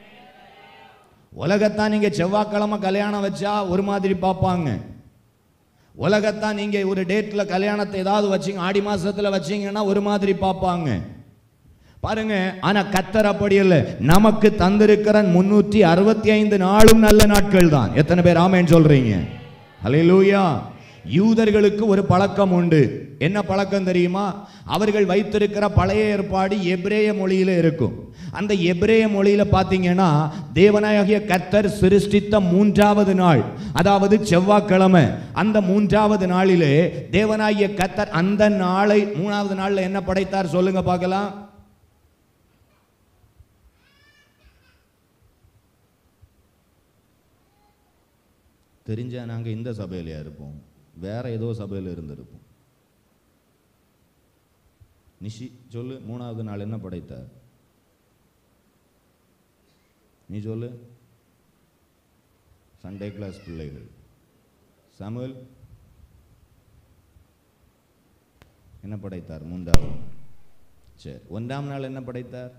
உலகத்தான் நீங்க செவ்வாய்க்கிழமை கல்யாணம் வச்சா ஒரு மாதிரி பார்ப்பாங்க உலகத்தான் நீங்க ஒரு டேட்ல கல்யாணத்தை ஏதாவது வச்சீங்க ஆடி மாசத்துல வச்சீங்கன்னா ஒரு மாதிரி பார்ப்பாங்க பாருங்க ஆனா கத்தர் அப்படி இல்லை நமக்கு தந்திருக்கிற முன்னூற்றி அறுபத்தி ஐந்து நாளும் நல்ல நாட்கள் தான் எத்தனை பேர் ஆமேன்னு சொல்றீங்க ஹalleluya யூதர்களுக்கு ஒரு பழக்கம் உண்டு என்ன பழக்கம் தெரியுமா அவர்கள் வைத்திருக்கிற பழைய ஏற்பாடு எபிரேய மொழியில இருக்கும் அந்த எபிரேய மொழியில பார்த்தீங்கன்னா தேவனாகிய கர்த்தர் சிருஷ்டித்த மூன்றாவது நாள் அதாவது செவ்வாய்க்கிழமை அந்த மூன்றாவது நாளிலே தேவனாகிய கர்த்தர் அந்த நாளை மூணாவது நாள்ல என்ன படைத்தார் சொல்லுங்க பார்க்கலாம் தெரிஞ்சா நாங்க இந்த சபையிலயா இருப்போம் வேற ஏதோ சபையில இருந்திருப்போம் நிஷி சொல்லு மூணாவது நாள் என்ன படைத்தார் நீ சொல்லு சண்டே கிளாஸ் பிள்ளைகள் சமுல் என்ன படைத்தார் மூன்றாவது நாள் சரி ஒன்றாம் நாள் என்ன படைத்தார்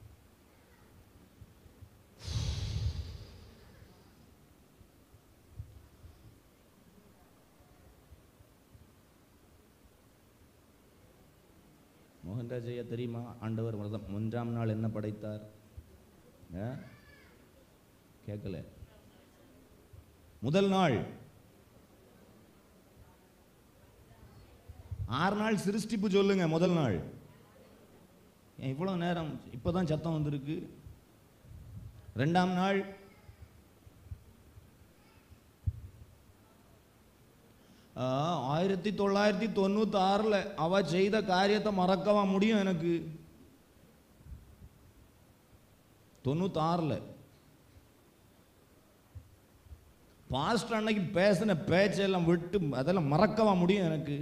மோகன்ராஜ் ஐயா தெரியுமா ஆண்டவர் முதல் மூன்றாம் நாள் என்ன படைத்தார் ஆ? கேட்கல முதல் நாள் ஆறு நாள் சிருஷ்டிப்பு சொல்லுங்க முதல் நாள் ஏன் இவ்வளவு நேரம் இப்பதான் சத்தம் வந்திருக்கு ரெண்டாம் நாள் ஆ, ஆயிரத்தி தொள்ளாயிரத்தி தொண்ணூத்தி ஆறுல அவ செய்த காரியத்தை மறக்கவா முடியும் எனக்கு தொண்ணூத்தி ஆறுல பாஸ்டர் அன்னைக்கு பேசின பேச்செல்லாம் விட்டு அதெல்லாம் மறக்கவா முடியும் எனக்கு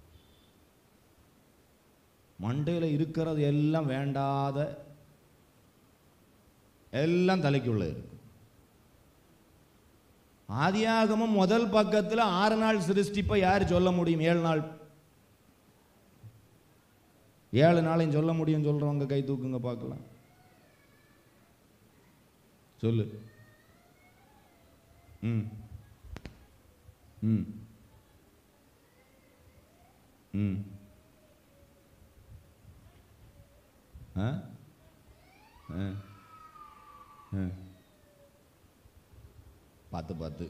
மண்டையில இருக்கிறது எல்லாம் வேண்டாத எல்லாம் தலைக்குள்ள இருக்கு ஆதியாகமம் முதல் பக்கத்துல ஆறு நாள் சிருஷ்டிப்பை யார் சொல்ல முடியும் ஏழு நாள் ஏழு நாளையும் சொல்ல முடியும் சொல்றவங்க கை தூக்குங்க பார்க்கலாம் சொல்லு ம் ம் ம் ஆ ஆ ஆ பார்த்து பார்த்து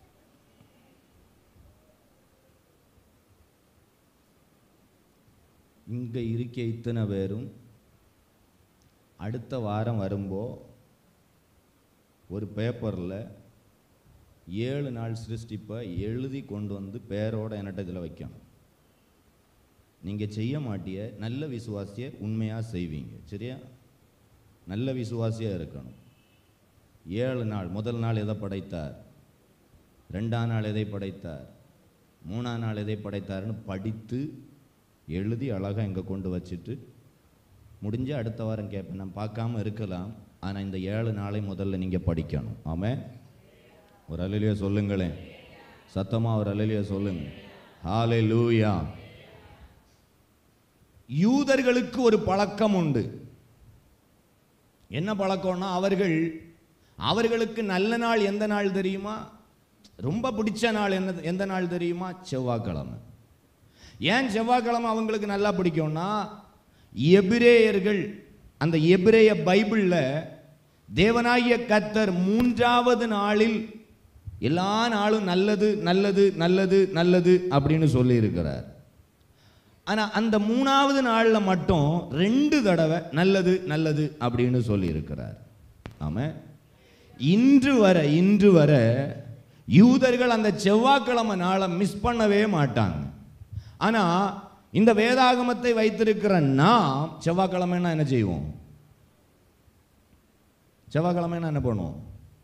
இங்கே இருக்க இத்தனை பேரும் அடுத்த வாரம் வரும்போ ஒரு பேப்பரில் ஏழு நாள் சிருஷ்டிப்பை எழுதி கொண்டு வந்து பேரோட என்கிட்ட இதில் வைக்கணும் நீங்கள் செய்ய மாட்டிய நல்ல விசுவாசியை உண்மையாக செய்வீங்க சரியா நல்ல விசுவாசியாக இருக்கணும் ஏழு நாள் முதல் நாள் எதை படைத்தார் ரெண்டாம் நாள் எதை படைத்தார் மூணாம் நாள் எதை படைத்தார்னு படித்து எழுதி அழகாக இங்கே கொண்டு வச்சுட்டு முடிஞ்ச அடுத்த வாரம் கேட்பேன் நான் பார்க்காம இருக்கலாம் ஆனால் இந்த ஏழு நாளை முதல்ல நீங்கள் படிக்கணும் ஆமே ஒரு அலையிலேயே சொல்லுங்களேன் சத்தமாக ஒரு அலையிலேயே சொல்லுங்க ஹாலே லூயா யூதர்களுக்கு ஒரு பழக்கம் உண்டு என்ன பழக்கம்னா அவர்கள் அவர்களுக்கு நல்ல நாள் எந்த நாள் தெரியுமா ரொம்ப பிடிச்ச நாள் என்ன எந்த நாள் தெரியுமா செவ்வாய்க்கிழமை ஏன் செவ்வாய்க்கிழமை அவங்களுக்கு நல்லா பிடிக்கும்னா எபிரேயர்கள் அந்த எபிரேய பைபிளில் தேவனாகிய கர்த்தர் மூன்றாவது நாளில் எல்லா நாளும் நல்லது நல்லது நல்லது நல்லது அப்படின்னு சொல்லியிருக்கிறார் ஆனால் அந்த மூணாவது நாளில் மட்டும் ரெண்டு தடவை நல்லது நல்லது அப்படின்னு சொல்லியிருக்கிறார் ஆமாம் இன்று வர இன்று வர யூதர்கள் அந்த செவ்வாய்க்கிழமை நாளை மிஸ் பண்ணவே மாட்டாங்க ஆனால் இந்த வேதாகமத்தை வைத்திருக்கிற நாம் செவ்வாய்க்கிழமைன்னா என்ன செய்வோம் செவ்வாய்க்கிழமைன்னா என்ன பண்ணுவோம்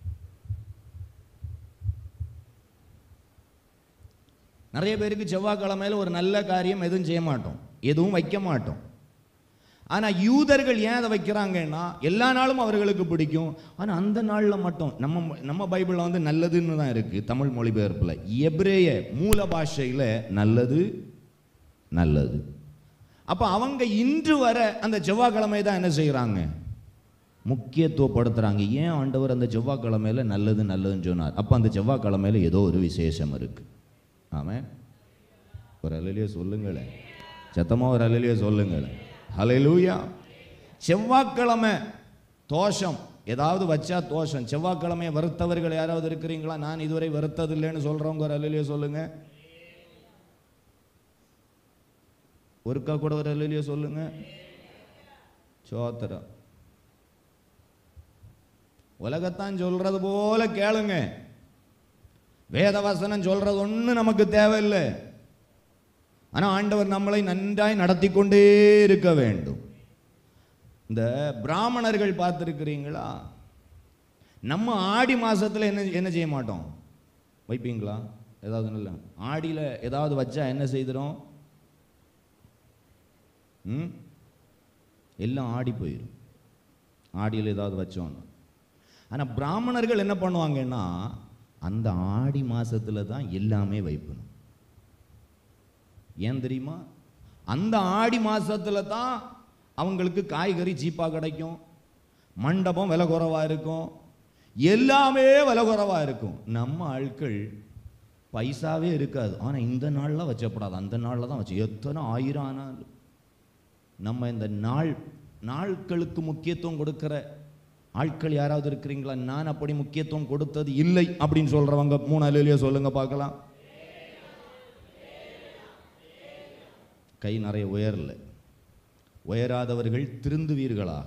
நிறைய பேருக்கு செவ்வாய்க்கிழமையில ஒரு நல்ல காரியம் எதுவும் செய்ய மாட்டோம் எதுவும் வைக்க மாட்டோம் ஆனால் யூதர்கள் ஏன் அதை வைக்கிறாங்கன்னா எல்லா நாளும் அவர்களுக்கு பிடிக்கும் ஆனால் அந்த நாளில் மட்டும் நம்ம நம்ம பைபிளில் வந்து நல்லதுன்னு தான் இருக்குது தமிழ் மொழிபெயர்ப்பில் எபிரேய மூல பாஷையில் நல்லது நல்லது அப்போ அவங்க இன்று வர அந்த செவ்வாய்க்கிழமை தான் என்ன செய்கிறாங்க முக்கியத்துவப்படுத்துகிறாங்க ஏன் ஆண்டவர் அந்த செவ்வாய்க்கிழமையில நல்லது நல்லதுன்னு சொன்னார் அப்போ அந்த செவ்வாய்க்கிழமையில ஏதோ ஒரு விசேஷம் இருக்குது ஆமாம் ஒரு அலையிலேயே சொல்லுங்களேன் சத்தமாக ஒரு அலையிலேயே சொல்லுங்களேன் ஹalleluya செவ்வாய்க்கிழமை தோஷம் ஏதாவது வச்சா தோஷம் செவ்வாய்க்கிழமையை வெறுத்தவர்கள் யாராவது இருக்கிறீங்களா நான் இதுவரை வெறுத்ததில்லைன்னு சொல்கிறவங்க ஒரு அலையிலேயே சொல்லுங்க ஒருக்கா கூட ஒரு அல்லையோ சொல்லுங்க சோத்திரம் உலகத்தான் சொல்றது போல கேளுங்க வேதவசனம் சொல்றது ஒன்றும் நமக்கு தேவையில்லை ஆனா ஆண்டவர் நம்மளை நன்றாய் நடத்தி கொண்டே இருக்க வேண்டும் இந்த பிராமணர்கள் பார்த்துருக்கிறீங்களா நம்ம ஆடி மாசத்துல என்ன என்ன செய்ய மாட்டோம் வைப்பீங்களா ஏதாவது நல்ல ஆடியில ஏதாவது வச்சா என்ன செய்திரும் ம் எல்லாம் ஆடி போயிடும் ஆடியில் ஏதாவது வச்சோன்னு ஆனால் பிராமணர்கள் என்ன பண்ணுவாங்கன்னா அந்த ஆடி மாசத்துல தான் எல்லாமே வைக்கணும் ஏன் தெரியுமா அந்த ஆடி மாசத்துல தான் அவங்களுக்கு காய்கறி சீப்பாக கிடைக்கும் மண்டபம் விலை குறைவாக இருக்கும் எல்லாமே விலை குறைவாக இருக்கும் நம்ம ஆட்கள் பைசாவே இருக்காது ஆனால் இந்த நாளில் வச்சப்படாது அந்த நாளில் தான் வச்சு எத்தனை ஆயிரம் ஆனாலும் நம்ம இந்த நாள் நாட்களுக்கு முக்கியத்துவம் கொடுக்கிற ஆட்கள் யாராவது இருக்கிறீங்களா நான் அப்படி முக்கியத்துவம் கொடுத்தது இல்லை அப்படின்னு சொல்றவங்க மூணு அலையிலேயே சொல்லுங்க பார்க்கலாம் கை நிறைய உயரல உயராதவர்கள் திருந்துவீர்களாக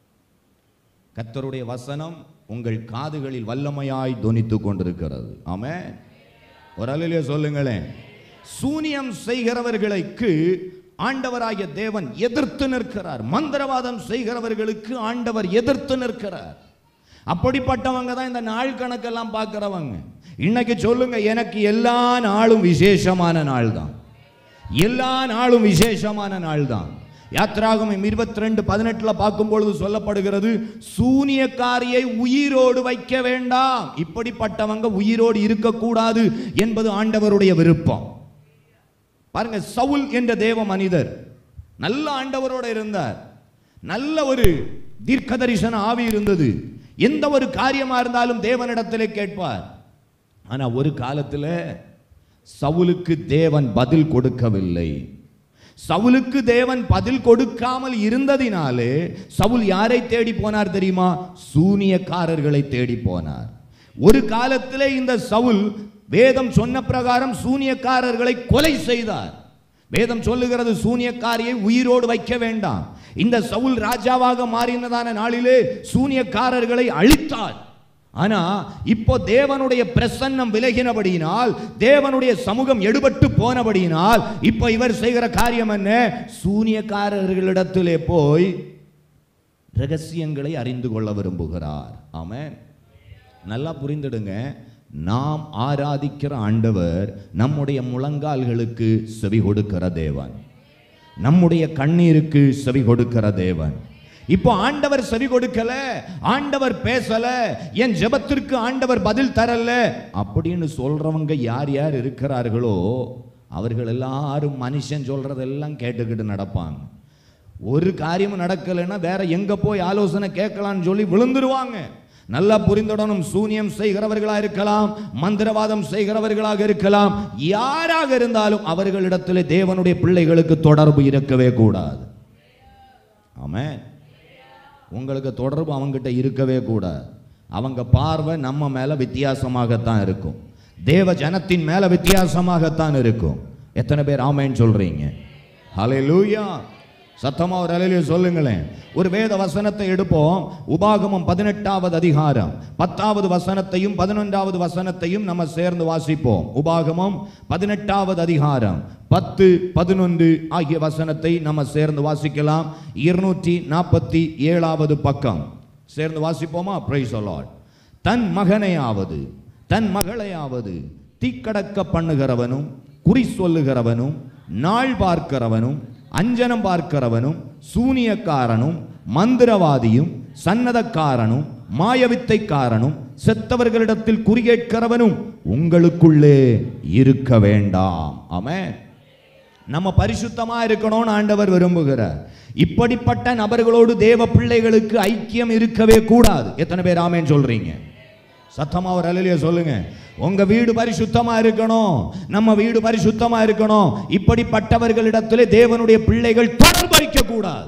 கர்த்தருடைய வசனம் உங்கள் காதுகளில் வல்லமையாய் தொனித்துக் கொண்டிருக்கிறது ஆமே ஒரு அலையிலே சொல்லுங்களேன் சூனியம் செய்கிறவர்களுக்கு ஆண்டவராகிய தேவன் எதிர்த்து நிற்கிறார் மந்திரவாதம் செய்கிறவர்களுக்கு ஆண்டவர் எதிர்த்து நிற்கிறார் அப்படிப்பட்டவங்க தான் இந்த நாள் கணக்கெல்லாம் பார்க்கிறவங்க இன்னைக்கு சொல்லுங்க எனக்கு எல்லா நாளும் விசேஷமான நாள் தான் எல்லா நாளும் விசேஷமான நாள் தான் யாத்ராகமம் இருபத்தி ரெண்டு பதினெட்டுல பார்க்கும் பொழுது சொல்லப்படுகிறது சூனியக்காரியை உயிரோடு வைக்க வேண்டாம் இப்படிப்பட்டவங்க உயிரோடு இருக்கக்கூடாது என்பது ஆண்டவருடைய விருப்பம் பாருங்க சவுல் என்ற தேவ மனிதர் நல்ல ஆண்டவரோட இருந்தார் நல்ல ஒரு தீர்க்க தரிசன ஆவி இருந்தது எந்த ஒரு காரியமா இருந்தாலும் தேவனிடத்திலே கேட்பார் ஆனா ஒரு காலத்துல சவுலுக்கு தேவன் பதில் கொடுக்கவில்லை சவுலுக்கு தேவன் பதில் கொடுக்காமல் இருந்ததினாலே சவுல் யாரை தேடி போனார் தெரியுமா சூனியக்காரர்களை தேடி போனார் ஒரு காலத்திலே இந்த சவுல் வேதம் சொன்ன பிரகாரம் சூனியக்காரர்களை கொலை செய்தார் வேதம் சொல்லுகிறது சூனியக்காரியை உயிரோடு வைக்க வேண்டாம் இந்த சவுல் ராஜாவாக மாறினதான நாளிலே சூனியக்காரர்களை அழித்தார் ஆனா இப்போ தேவனுடைய பிரசன்னம் விலகினபடியினால் தேவனுடைய சமூகம் எடுபட்டு போனபடியினால் இப்போ இவர் செய்கிற காரியம் என்ன சூனியக்காரர்களிடத்திலே போய் ரகசியங்களை அறிந்து கொள்ள விரும்புகிறார் ஆமென் நல்லா புரிந்துடுங்க நாம் ஆராதிக்கிற ஆண்டவர் நம்முடைய முழங்கால்களுக்கு செவி கொடுக்கிற தேவன் நம்முடைய கண்ணீருக்கு செவி கொடுக்கிற தேவன் இப்போ ஆண்டவர் செவி கொடுக்கல ஆண்டவர் பேசல என் ஜெபத்திற்கு ஆண்டவர் பதில் தரல அப்படின்னு சொல்றவங்க யார் யார் இருக்கிறார்களோ அவர்கள் எல்லாரும் மனுஷன் சொல்றதெல்லாம் கேட்டுக்கிட்டு நடப்பாங்க ஒரு காரியமும் நடக்கலைன்னா வேற எங்க போய் ஆலோசனை கேட்கலாம்னு சொல்லி விழுந்துருவாங்க நல்லா புரிந்துடணும் சூனியம் செய்கிறவர்களா இருக்கலாம் மந்திரவாதம் செய்கிறவர்களாக இருக்கலாம் யாராக இருந்தாலும் அவர்களிடத்தில் தேவனுடைய பிள்ளைகளுக்கு தொடர்பு இருக்கவே கூடாது ஆமென் உங்களுக்கு தொடர்பு அவங்ககிட்ட இருக்கவே கூடாது அவங்க பார்வை நம்ம மேல வித்தியாசமாகத்தான் இருக்கும் தேவ ஜனத்தின் மேல வித்தியாசமாகத்தான் இருக்கும் எத்தனை பேர் ஆமேன்னு சொல்றீங்க ஹalleluya சத்தமா ஒரு அலையில சொல்லுங்களேன் ஒரு வேத வசனத்தை எடுப்போம் உபாகமம் பதினெட்டாவது அதிகாரம் பத்தாவது வசனத்தையும் பதினொன்றாவது வசனத்தையும் நம்ம சேர்ந்து வாசிப்போம் உபாகமம் பதினெட்டாவது அதிகாரம் பத்து பதினொன்று ஆகிய வசனத்தை நம்ம சேர்ந்து வாசிக்கலாம் இருநூற்றி நாற்பத்தி ஏழாவது பக்கம் சேர்ந்து வாசிப்போமா பிரைஸ் லார்ட் தன் மகனையாவது தன் மகளையாவது தீக்கடக்க பண்ணுகிறவனும் குறி சொல்லுகிறவனும் நாள் பார்க்கிறவனும் அஞ்சனம் பார்க்கிறவனும் சூனியக்காரனும் மந்திரவாதியும் சன்னதக்காரனும் மாயவித்தைக்காரனும் செத்தவர்களிடத்தில் குறிகேட்கிறவனும் உங்களுக்குள்ளே இருக்க வேண்டாம் ஆமென் நம்ம பரிசுத்தமா இருக்கணும்னு ஆண்டவர் விரும்புகிறார் இப்படிப்பட்ட நபர்களோடு தேவ பிள்ளைகளுக்கு ஐக்கியம் இருக்கவே கூடாது எத்தனை பேர் ஆமேன்னு சொல்றீங்க சத்தமா ஒரு அலையில சொல்லுங்க உங்க வீடு பரிசுத்தமா இருக்கணும் நம்ம வீடு பரிசுத்தமா இருக்கணும் இப்படிப்பட்டவர்களிடத்திலே தேவனுடைய பிள்ளைகள் தொடர்பறிக்க கூடாது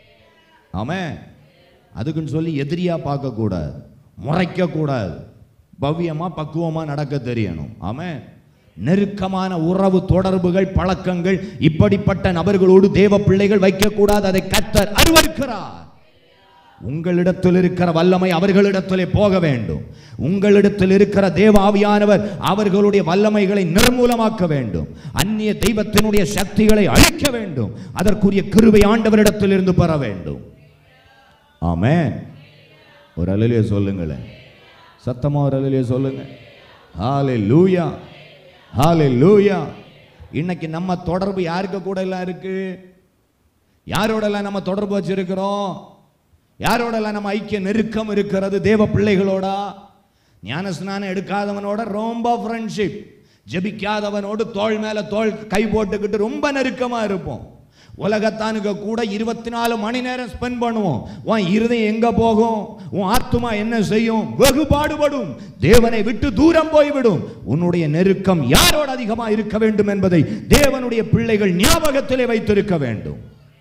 ஆமே அதுக்குன்னு சொல்லி எதிரியா பார்க்க கூடாது முறைக்க கூடாது பவ்யமா பக்குவமா நடக்க தெரியணும் ஆமே நெருக்கமான உறவு தொடர்புகள் பழக்கங்கள் இப்படிப்பட்ட நபர்களோடு தேவ பிள்ளைகள் வைக்கக்கூடாது அதை கத்தர் அருவருக்கிறார் உங்களிடத்தில் இருக்கிற வல்லமை அவர்களிடத்திலே போக வேண்டும் உங்களிடத்தில் இருக்கிற தேவ ஆவியானவர் அவர்களுடைய வல்லமைகளை நிர்மூலமாக்க வேண்டும் அந்நிய தெய்வத்தினுடைய சக்திகளை அழிக்க வேண்டும் அதற்குரிய கிருபை ஆண்டவரிடத்தில் இருந்து பெற வேண்டும் ஆமென் ஒரு அலையிலே சொல்லுங்களேன் சத்தமா ஒரு அலையிலே சொல்லுங்க ஹாலே லூயா ஹாலே லூயா இன்னைக்கு நம்ம தொடர்பு யாருக்கு கூட எல்லாம் இருக்கு யாரோடெல்லாம் நம்ம தொடர்பு வச்சிருக்கிறோம் யாரோடெல்லாம் நம்ம ஐக்கிய நெருக்கம் இருக்கிறது தேவ பிள்ளைகளோட ஞான ஸ்நானம் எடுக்காதவனோட ரொம்ப ஃப்ரெண்ட்ஷிப் ஜெபிக்காதவனோடு தோள் மேல தோள் கை போட்டுக்கிட்டு ரொம்ப நெருக்கமா இருப்போம் உலகத்தானுக்கு கூட இருபத்தி நாலு மணி நேரம் ஸ்பெண்ட் பண்ணுவோம் உன் இருதயம் எங்க போகும் உன் ஆத்துமா என்ன செய்யும் வெகு பாடுபடும் தேவனை விட்டு தூரம் போய்விடும் உன்னுடைய நெருக்கம் யாரோடு அதிகமா இருக்க வேண்டும் என்பதை தேவனுடைய பிள்ளைகள் ஞாபகத்திலே வைத்திருக்க வேண்டும்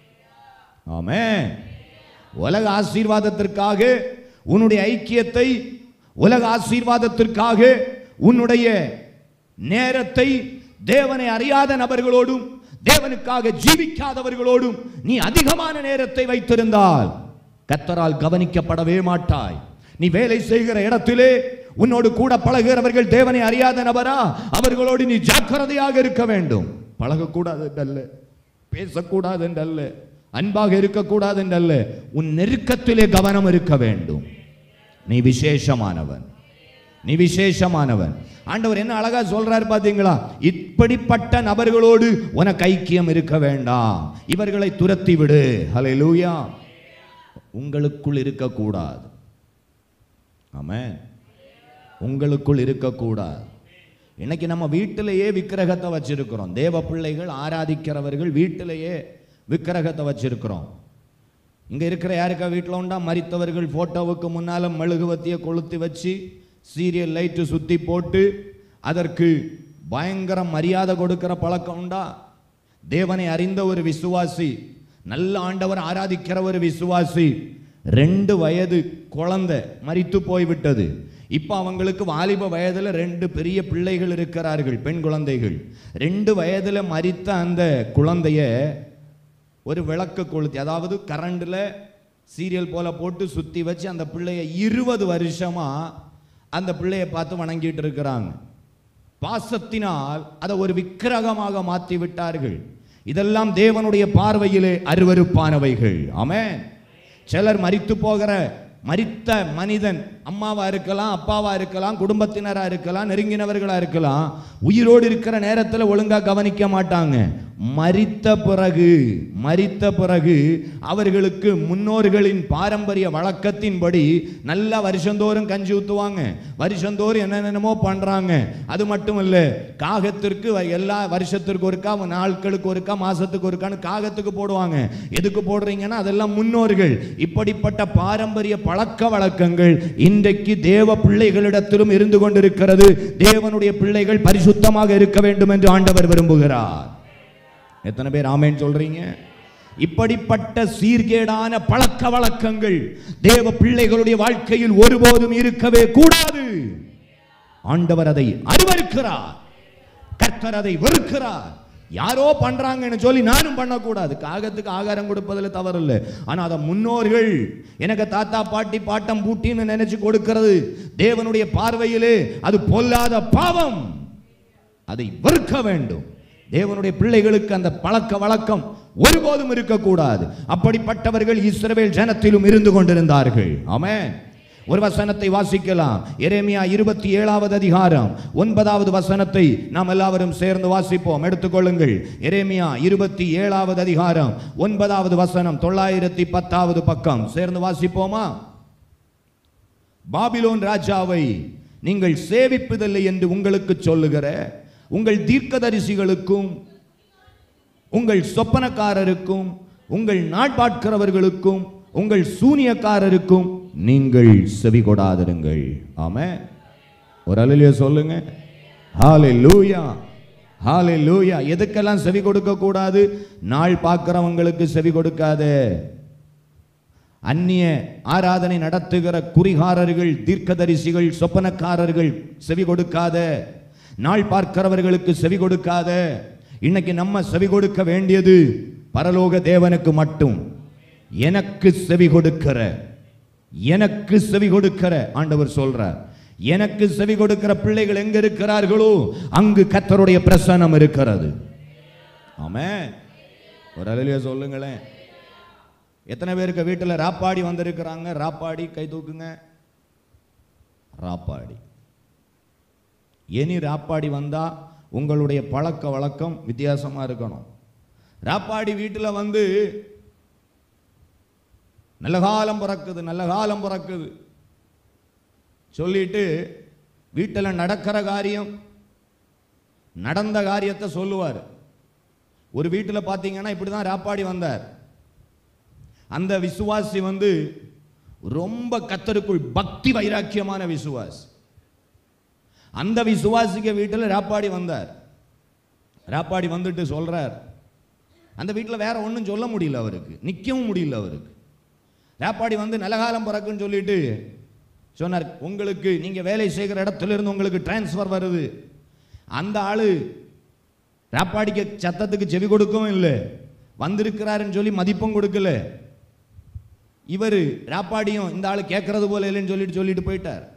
ஆமென் உலக ஆசீர்வாதத்திற்காக உன்னுடைய ஐக்கியத்தை உலக ஆசீர்வாதத்திற்காக உன்னுடைய நேரத்தை தேவனை அறியாத நபர்களோடும் தேவனுக்காக ஜீவிக்காதவர்களோடும் நீ அதிகமான நேரத்தை வைத்திருந்தால் கத்தரால் கவனிக்கப்படவே மாட்டாய் நீ வேலை செய்கிற இடத்திலே உன்னோடு கூட பழகுகிறவர்கள் தேவனை அறியாத நபரா அவர்களோடு நீ ஜாக்கிரதையாக இருக்க வேண்டும் பழகக்கூடாது என்றல்ல பேசக்கூடாது என்றல்ல அன்பாக இருக்கக்கூடாது என்றல்ல உன் நெருக்கத்திலே கவனம் இருக்க வேண்டும் நீ விசேஷமானவன் நீ விசேஷமானவன் ஆண்டவர் என்ன அழகா சொல்றாரு பாத்தீங்களா இப்படிப்பட்ட நபர்களோடு உனக்கு ஐக்கியம் இருக்க வேண்டாம் இவர்களை துரத்தி விடு ஹalleluya உங்களுக்குள் இருக்கக்கூடாது ஆமென் உங்களுக்குள் இருக்கக்கூடாது இன்னைக்கு நம்ம வீட்டிலேயே விக்கிரகத்தை வச்சிருக்கிறோம் தேவ பிள்ளைகள் ஆராதிக்கிறவர்கள் வீட்டிலேயே விக்கிரகத்தை வச்சிருக்கிறோம் இங்க இருக்கிற யாருக்கா வீட்டில் உண்டா மரித்தவர்கள் போட்டோவுக்கு முன்னால மெழுகுவத்தியை கொளுத்தி வச்சு சீரியல் லைட்டு சுத்தி போட்டு அதற்கு பயங்கர மரியாதை கொடுக்கிற பழக்கம் உண்டா தேவனை அறிந்த ஒரு விசுவாசி நல்ல ஆண்டவர் ஆராதிக்கிற ஒரு விசுவாசி ரெண்டு வயது குழந்தை மரித்து போய்விட்டது இப்போ அவங்களுக்கு வாலிப வயதுல ரெண்டு பெரிய பிள்ளைகள் இருக்கிறார்கள் பெண் குழந்தைகள் ரெண்டு வயதுல மரித்த அந்த குழந்தைய ஒரு விளக்கு கொளுத்தி அதாவது கரண்டில் சீரியல் போல போட்டு சுத்தி வச்சு அந்த பிள்ளைய இருபது வருஷமா அந்த பிள்ளைய பார்த்து வணங்கிட்டு இருக்கிறாங்க பாசத்தினால் அதை ஒரு விக்கிரகமாக மாற்றி விட்டார்கள் இதெல்லாம் தேவனுடைய பார்வையிலே அருவருப்பானவைகள் ஆமென் சிலர் மரித்து போகிற மரித்த மனிதன் அம்மாவா இருக்கலாம் அப்பாவா இருக்கலாம் குடும்பத்தினரா இருக்கலாம் நெருங்கினவர்களா இருக்கலாம் உயிரோடு இருக்கிற நேரத்தில் ஒழுங்கா கவனிக்க மாட்டாங்க மரித்த பிறகு மரித்த பிறகு அவர்களுக்கு முன்னோர்களின் பாரம்பரிய வழக்கத்தின்படி நல்லா வருஷந்தோறும் கஞ்சி ஊற்றுவாங்க வருஷந்தோறும் என்னென்னமோ பண்றாங்க அது மட்டும் இல்ல காகத்திற்கு வ- எல்லா வருஷத்திற்கு ஒருக்கா நாட்களுக்கு ஒருக்கா மாசத்துக்கு ஒருக்கான்னு காகத்துக்கு போடுவாங்க எதுக்கு போடுறீங்கன்னா அதெல்லாம் முன்னோர்கள் இப்படிப்பட்ட பாரம்பரிய பழக்க வழக்கங்கள் இன்றைக்கு தேவ பிள்ளைகளிடத்திலும் இருந்து கொண்டிருக்கிறது தேவனுடைய பிள்ளைகள் பரிசுத்தமாக இருக்க வேண்டும் என்று ஆண்டவர் விரும்புகிறார் எத்தனை பேர் ஆமேன்னு சொல்றீங்க இப்படிப்பட்ட சீர்கேடான பழக்க வழக்கங்கள் தேவ பிள்ளைகளுடைய வாழ்க்கையில் ஒருபோதும் இருக்கவே கூடாது ஆண்டவர் அதை அருவருக்கிறார் கர்த்தர் அதை வெறுக்கிறார் யாரோ பண்றாங்கன்னு சொல்லி நானும் பண்ணக்கூடாது காகத்துக்கு ஆகாரம் கொடுப்பதில் தவறு இல்லை ஆனா அதை முன்னோர்கள் எனக்கு தாத்தா பாட்டி பாட்டம் பூட்டின்னு நினைச்சு கொடுக்கிறது தேவனுடைய பார்வையிலே அது பொல்லாத பாவம் அதை வெறுக்க வேண்டும் தேவனுடைய பிள்ளைகளுக்கு அந்த பழக்க வழக்கம் ஒருபோதும் இருக்கக்கூடாது அப்படிப்பட்டவர்கள் இஸ்ரவேல் ஜனத்திலும் இருந்து கொண்டிருந்தார்கள் ஆமென் ஒரு வசனத்தை வாசிக்கலாம் எரேமியா இருபத்தி ஏழாவது அதிகாரம் ஒன்பதாவது வசனத்தை நாம் எல்லாவரும் சேர்ந்து வாசிப்போம் எடுத்துக்கொள்ளுங்கள் எரேமியா இருபத்தி ஏழாவது அதிகாரம் ஒன்பதாவது வசனம் தொள்ளாயிரத்தி பத்தாவது பக்கம் சேர்ந்து வாசிப்போமா பாபிலோன் ராஜாவை நீங்கள் சேவிப்பதில்லை என்று உங்களுக்கு சொல்லுகிற உங்கள் தீர்க்கதரிசிகளுக்கும் உங்கள் சொப்பனக்காரருக்கும் உங்கள் நாட்பாட்கிறவர்களுக்கும் உங்கள் சூனியக்காரருக்கும் நீங்கள் செவி கொடாதிருங்கள் ஆமே ஒரு அலையில சொல்லுங்க ஹாலே லூயா ஹாலே லூயா எதுக்கெல்லாம் செவி கொடுக்க கூடாது நாள் பார்க்கிறவங்களுக்கு செவி கொடுக்காதே அந்நிய ஆராதனை நடத்துகிற குறிகாரர்கள் தீர்க்கதரிசிகள் சொப்பனக்காரர்கள் செவி கொடுக்காத நாள் பார்க்கிறவர்களுக்கு செவி கொடுக்காத இன்னைக்கு நம்ம செவி கொடுக்க வேண்டியது பரலோக தேவனுக்கு மட்டும் எனக்கு செவி கொடுக்கிற எனக்கு செவி கொடுக்கிற ஆண்டவர் சொல்றார் எனக்கு செவி கொடுக்கிற பிள்ளைகள் எங்க இருக்கிறார்களோ அங்கு கர்த்தருடைய பிரசன்னம் இருக்கிறது ஆமென் ஒரு அலையில சொல்லுங்களேன் எத்தனை பேருக்கு வீட்டில் ராப்பாடி வந்திருக்கிறாங்க ராப்பாடி கை தூக்குங்க ராப்பாடி இனி ராப்பாடி வந்தா உங்களுடைய பழக்க வழக்கம் வித்தியாசமா இருக்கணும் ராப்பாடி வீட்டில் வந்து நல்ல காலம் பிறக்குது நல்ல காலம் பிறக்குது சொல்லிட்டு வீட்டில் நடக்கிற காரியம் நடந்த காரியத்தை சொல்லுவார் ஒரு வீட்டில் பார்த்தீங்கன்னா இப்படி தான் ராப்பாடி வந்தார் அந்த விசுவாசி வந்து ரொம்ப கத்தருக்குள் பக்தி வைராக்கியமான விசுவாசி அந்த விசுவாசிக்க வீட்டில் ராப்பாடி வந்தார் ராப்பாடி வந்துட்டு சொல்றார் அந்த வீட்டில் வேற ஒன்றும் சொல்ல முடியல அவருக்கு நிற்கவும் முடியல அவருக்கு ராப்பாடி வந்து நல்ல காலம் பிறக்குன்னு சொல்லிட்டு சொன்னார் உங்களுக்கு நீங்க வேலை செய்கிற இடத்துல இருந்து உங்களுக்கு டிரான்ஸ்ஃபர் வருது அந்த ஆளு ராப்பாடிக்க சத்தத்துக்கு செவி கொடுக்கவும் இல்லை வந்திருக்கிறாருன்னு சொல்லி மதிப்பும் கொடுக்கல இவர் ராப்பாடியும் இந்த ஆளு கேட்கறது போல இல்லைன்னு சொல்லிட்டு சொல்லிட்டு போயிட்டார்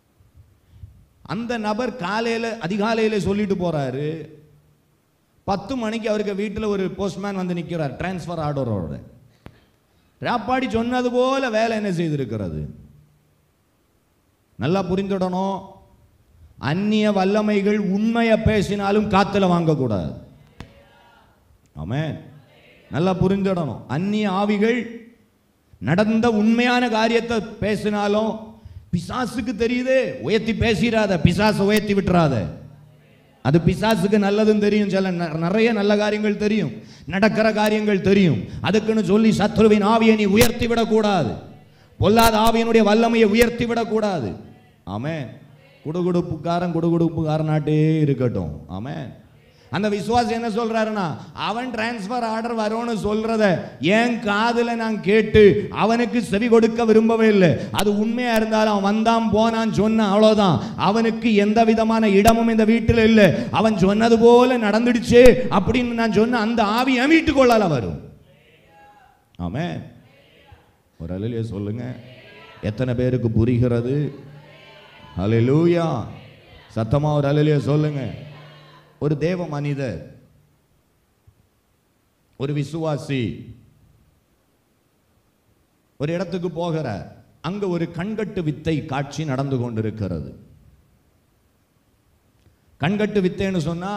அந்த நபர் காலையில அதிகாலையில சொல்லிட்டு போறாரு பத்து மணிக்கு அவருக்கு வீட்டில் ஒரு போஸ்ட்மேன் வந்து நிற்கிறார் டிரான்ஸ்ஃபர் ஆர்டரோட ராப்பாடி சொன்னது போல வேலை என்ன செய்திருக்கிறது நல்லா புரிந்துடணும் அந்நிய வல்லமைகள் உண்மையை பேசினாலும் காத்துல வாங்கக்கூடாது ஆமென் நல்லா புரிந்துடணும் அந்நிய ஆவிகள் நடந்த உண்மையான காரியத்தை பேசினாலும் பிசாசுக்கு தெரியுதே உயர்த்தி பேசிடாத பிசாசு உயர்த்தி விட்டுறாத அது பிசாசுக்கு நல்லதும் தெரியும் சில ந- நிறைய நல்ல காரியங்கள் தெரியும் நடக்கிற காரியங்கள் தெரியும் அதுக்குன்னு சொல்லி சத்ருவின் ஆவியை நீ உயர்த்தி விடக்கூடாது பொல்லாத ஆவியினுடைய வல்லமையை உயர்த்தி விடக்கூடாது ஆமென் குடுகுடுப்புக்காரன் குடுகுடுப்புக்காரனாட்டே இருக்கட்டும் ஆமென் அந்த விசுவாசி என்ன சொல்றாருன்னா அவன் டிரான்ஸ்ஃபர் ஆர்டர் வரும்னு சொல்றத என் காதுல நான் கேட்டு அவனுக்கு செவி கொடுக்க விரும்பவே இல்லை அது உண்மையா இருந்தாலும் அவன் வந்தான் போனான் சொன்னான் அவ்வளவுதான் அவனுக்கு எந்த விதமான இடமும் இந்த வீட்டில் இல்லை அவன் சொன்னது போல நடந்துடுச்சு அப்படின்னு நான் சொன்ன அந்த ஆவி என் வீட்டுக்குள்ளால வரும் ஆமே ஒரு அலையிலே சொல்லுங்க எத்தனை பேருக்கு புரிகிறது ஹalleluya சத்தமா ஒரு அலையிலே சொல்லுங்க ஒரு தேவ மனிதர் ஒரு விசுவாசி ஒரு இடத்துக்கு போகிறார் அங்க ஒரு கண்கட்டு வித்தை காட்சி நடந்து கொண்டிருக்கிறது கண்கட்டு வித்தைன்னு சொன்னா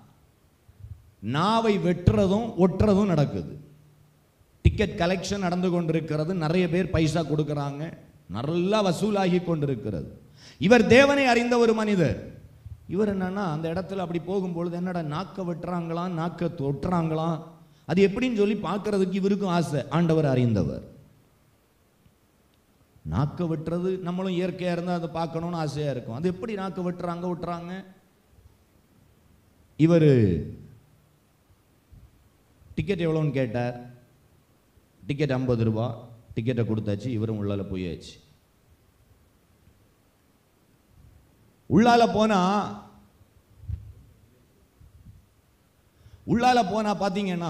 நாவை வெட்டுறதும் ஒட்டுறதும் நடக்குது டிக்கெட் கலெக்ஷன் நடந்து கொண்டிருக்கிறது நிறைய பேர் பைசா கொடுக்கறாங்க நல்லா வசூலாகி கொண்டிருக்கிறது இவர் தேவனை அறிந்த ஒரு மனிதர் இவர் என்னன்னா அந்த இடத்துல அப்படி போகும்பொழுது என்னடா நாக்க வெட்டுறாங்களாம் நாக்க தொட்டுறாங்களாம் அது எப்படின்னு சொல்லி பார்க்கறதுக்கு இவருக்கும் ஆசை ஆண்டவர் அறிந்தவர் நாக்க வெட்டுறது நம்மளும் இயற்கையாக இருந்தால் அதை பார்க்கணும்னு ஆசையாக இருக்கும் அது எப்படி நாக்க வெட்டுறாங்க விட்டுறாங்க இவர் டிக்கெட் எவ்வளோன்னு கேட்டார் டிக்கெட் ஐம்பது ரூபா டிக்கெட்டை கொடுத்தாச்சு இவரும் உள்ளால போயாச்சு உள்ளால போனா உள்ளால போனா பாத்தீங்கன்னா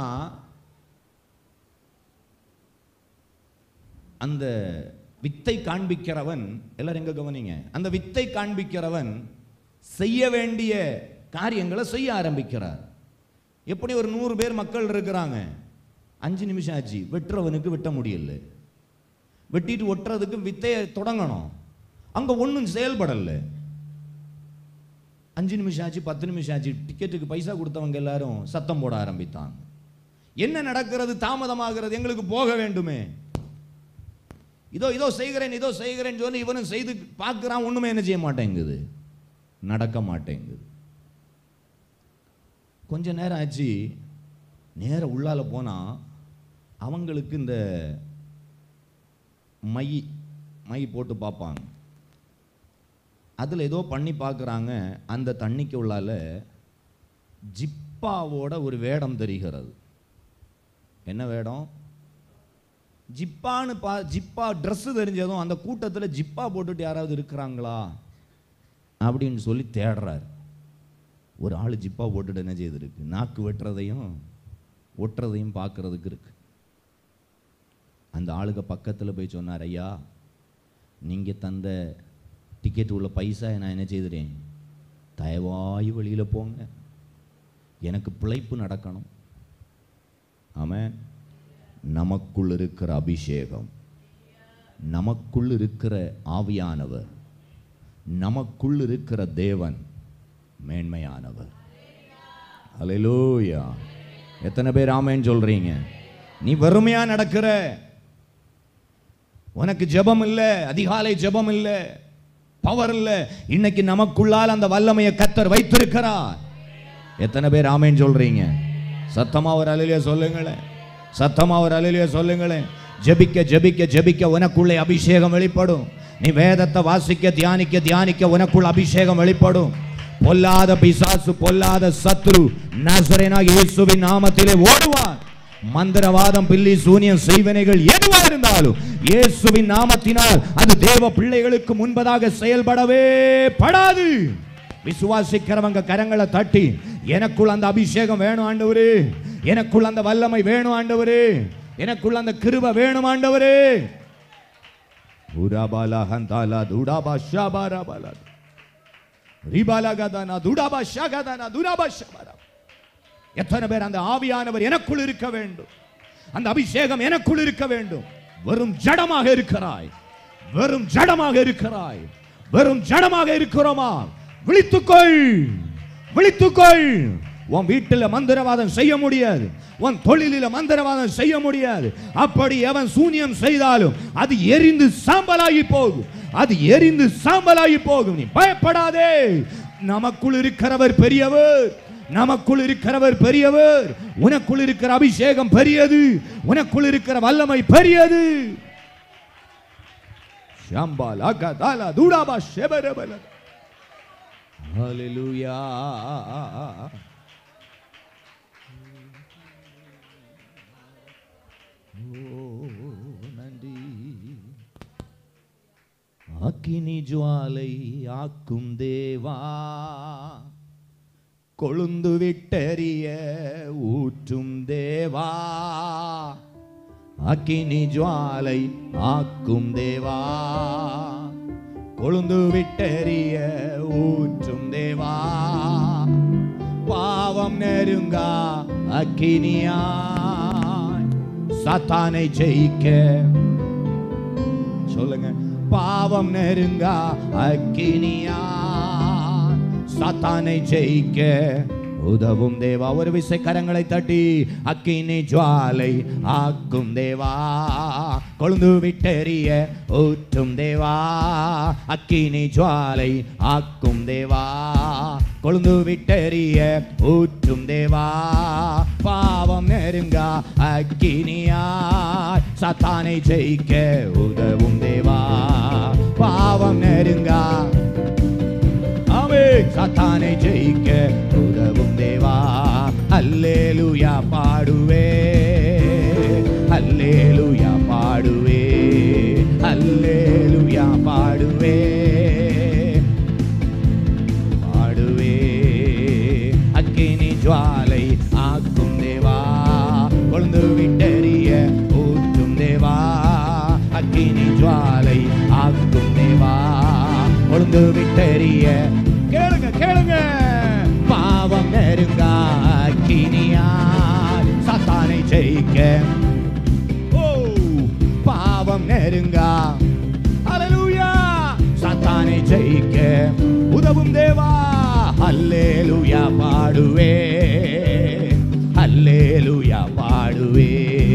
அந்த வித்தை காண்பிக்கிறவன் எல்லாரும் எங்க கவனிங்க அந்த வித்தை காண்பிக்கிறவன் செய்ய வேண்டிய காரியங்களை செய்ய ஆரம்பிக்கிறார் எப்படி ஒரு நூறு பேர் மக்கள் இருக்கிறாங்க அஞ்சு நிமிஷம் ஆச்சு வெட்டுறவனுக்கு வெட்ட முடியல வெட்டிட்டு ஒட்டுறதுக்கு வித்தையை தொடங்கணும் அங்க ஒன்றும் செயல்படல அஞ்சு நிமிஷம் ஆச்சு பத்து நிமிஷம் ஆச்சு டிக்கெட்டுக்கு பைசா கொடுத்தவங்க எல்லாரும் சத்தம் போட ஆரம்பித்தாங்க என்ன நடக்கிறது தாமதமாகிறது எங்களுக்கு போக வேண்டுமே இதோ இதோ செய்கிறேன் இதோ செய்கிறேன்னு சொல்லி இவனும் செய்து பார்க்குறான் ஒண்ணுமே என்ன செய்ய மாட்டேங்குது நடக்க மாட்டேங்குது கொஞ்ச நேரம் ஆச்சு நேர உள்ளால போனா அவங்களுக்கு இந்த மை மை போட்டு பார்ப்பாங்க அதில் ஏதோ பண்ணி பார்க்குறாங்க அந்த தண்ணிக்கு உள்ளால ஜிப்பாவோட ஒரு வேடம் தெரிகிறது என்ன வேடம் ஜிப்பான்னு பா ஜிப்பா ட்ரெஸ்ஸு தெரிஞ்சதும் அந்த கூட்டத்தில் ஜிப்பா போட்டுட்டு யாராவது இருக்கிறாங்களா அப்படின்னு சொல்லி தேடுறாரு ஒரு ஆள் ஜிப்பா போட்டுட்டு என்ன செய்திருக்கு நாக்கு வெட்டுறதையும் ஒட்டுறதையும் பார்க்கறதுக்கு இருக்கு அந்த ஆளுக பக்கத்தில் போய் சொன்னார் ஐயா நீங்கள் தந்த டிக்கெட் உள்ள பைசா நான் என்ன செய்துறேன் தயவாய் வெளியில் போங்க எனக்கு பிழைப்பு நடக்கணும் ஆமென் நமக்குள் இருக்கிற அபிஷேகம் நமக்குள் இருக்கிற ஆவியானவர் நமக்குள் இருக்கிற தேவன் மேன்மையானவர் அல்லேலூயா எத்தனை பேர் ஆமேன்னு சொல்றீங்க நீ வறுமையா நடக்கிற உனக்கு ஜெபம் இல்ல அதிகாலை ஜெபம் இல்ல பவர் இல்ல இன்னைக்கு நமக்குள்ளால் அந்த வல்லமையை கத்தர் வைத்திருக்கிறார் எத்தனை பேர் ஆமேன்னு சொல்றீங்க சத்தமா ஒரு அலையில சொல்லுங்களேன் சத்தமா ஒரு அலையில சொல்லுங்களேன் ஜெபிக்க ஜெபிக்க ஜெபிக்க உனக்குள்ளே அபிஷேகம் வெளிப்படும் நீ வேதத்தை வாசிக்க தியானிக்க தியானிக்க உனக்குள்ள அபிஷேகம் வெளிப்படும் பொல்லாத பிசாசு பொல்லாத சத்ரு நசரேனா இயேசுவின் நாமத்திலே ஓடுவான் மந்திரவாதம் பில்லி சூனியம் செய்வனைகள் எதுவா இருந்தாலும் இயேசுவின் நாமத்தினால் அது தேவ பிள்ளைகளுக்கு முன்பதாக செயல்படவே படாது விசுவாசிக்கிறவங்க கரங்களை தட்டி எனக்குள் அந்த அபிஷேகம் வேணும் ஆண்டவரே எனக்குள் அந்த வல்லமை வேணும் ஆண்டவரே எனக்குள் அந்த கிருப வேணும் ஆண்டவரே உராபாலா ஹந்தாலா துடாபா ஷாபாராபாலா ரிபாலா கதானா துடாபா ஷாகதானா துடாபா ஷாபாரா எத்தனை பேர் அந்த ஆவியானவர் எனக்குள் இருக்க வேண்டும் அந்த அபிஷேகம் எனக்குள் இருக்க வேண்டும் வெறும் ஜடமாக இருக்கிறாய் வெறும் ஜடமாக இருக்கிறாய் வெறும் ஜடமாக இருக்கிறோமா விழித்துக்கொள் விழித்துக்கொள் உன் வீட்டில் மந்திரவாதம் செய்ய முடியாது உன் தொழிலில் மந்திரவாதம் செய்ய முடியாது அப்படி எவன் சூனியம் செய்தாலும் அது எரிந்து சாம்பலாகி போகும் அது எரிந்து சாம்பலாகி போகும் நீ பயப்படாதே நமக்குள் இருக்கிறவர் பெரியவர் நமக்குள் இருக்கிறவர் பெரியவர் உனக்குள் இருக்கிற அபிஷேகம் பெரியது உனக்குள் இருக்கிற வல்லமை பெரியது ஷாம்பால் அகதாலா தூடாபா ஷெபரபல ஹalleluya ஓ நன்றி அக்கினி ஜுவாலை ஆக்கும் தேவா கொழுந்து விட்டெறிய ஊற்றும் தேவா அக்கினி ஜுவாலை ஆக்கும் தேவா கொழுந்து விட்டெறிய ஊற்றும் தேவா பாவம் நெருங்கா அக்கினியாய் சாத்தானை ஜெயிக்க சொல்லுங்க பாவம் நெருங்கா அக்கினியா சாத்தானை ஜெயிக்க உதவும் தேவா ஒரு விசை கரங்களை தட்டி அக்கினி ஜுவாலை ஆக்கும் தேவா கொழுந்து விட்டெறிய ஊற்றும் தேவா அக்கினி ஜுவாலை ஆக்கும் தேவா கொழுந்து விட்டெறிய ஊற்றும் தேவா பாவம் நெருங்கா அக்கினியா சாத்தானை ஜெயிக்க உதவும் தேவா பாவம் நெருங்கா ஆமே சாத்தானை ஜெயிக்க உதவும் தேவா அல்லேலூயா பாடுவே அல்லேலூயா பாடுவே அல்லேலூயா பாடுவே பாடுவே அக்கினி ஜுவாலை ஆக்கும் தேவா கொழுந்து விட்டெறிய ஊற்றும் தேவா அக்கினி ஜுவாலை ஆக்கும் தேவா கொழுந்து விட்டெறிய கேளுங்க கேளுங்க பாவம் நெருங்கா அக்கினியா சாத்தானை ஜெயிக்க ஓ பாவம் நெருங்கா ஹalleluya சாத்தானை ஜெயிக்க உதவும் தேவா அல்லேலூயா பாடுவே அல்லேலூயா பாடுவே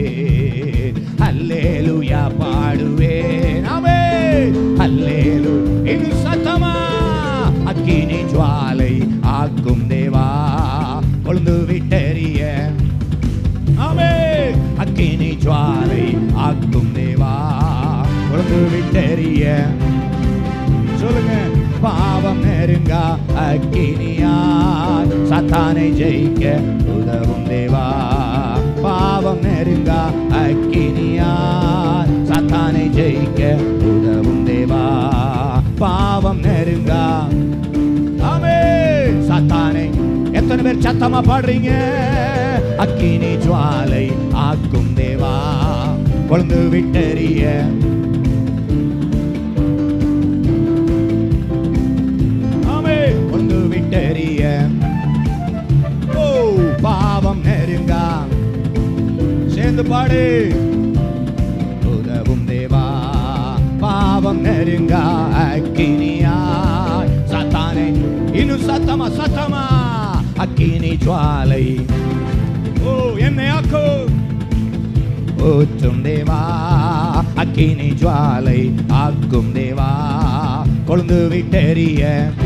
அல்லேலூயா பாடுவே ஆமே அல்லேலு இது சத்தமா அக்கினி ஜுவாலை ஆக்கும் தேவா கொழுந்து விட்டெறிய ஆமே அக்கினி ஜுவாலை ஆக்கும் தேவா கொழுந்து விட்டெறிய சொல்லுங்க பாவம் நெருங்கா அக்கினியா சத்தானை ஜெயிக்க உதவும் தேவா பாவம் நெருங்கா அக்கினியா சத்தானை ஜெயிக்க உதவும் தேவா பாவம் நெருங்கா ஆமே சத்தானை சத்தமா பாடுறீங்க அக்கினி ஜுவாலை ஆக்கும் தேவா கொழுந்து விட்டறிய ஆமே கொண்டு விட்டறிய ஓ பாவம் நெருங்கா சேர்ந்து பாடு உதவும் தேவா பாவம் நெருங்கா அக்கினியாய் சத்தானே இன்னும் சத்தமா சத்தமா அக்கினி ஜுவாலை ஓ என்னை ஆக்கு ஊற்றும் தேவா அக்கினி ஜுவாலை ஆக்கும் தேவா கொழுந்து விட்டெறிய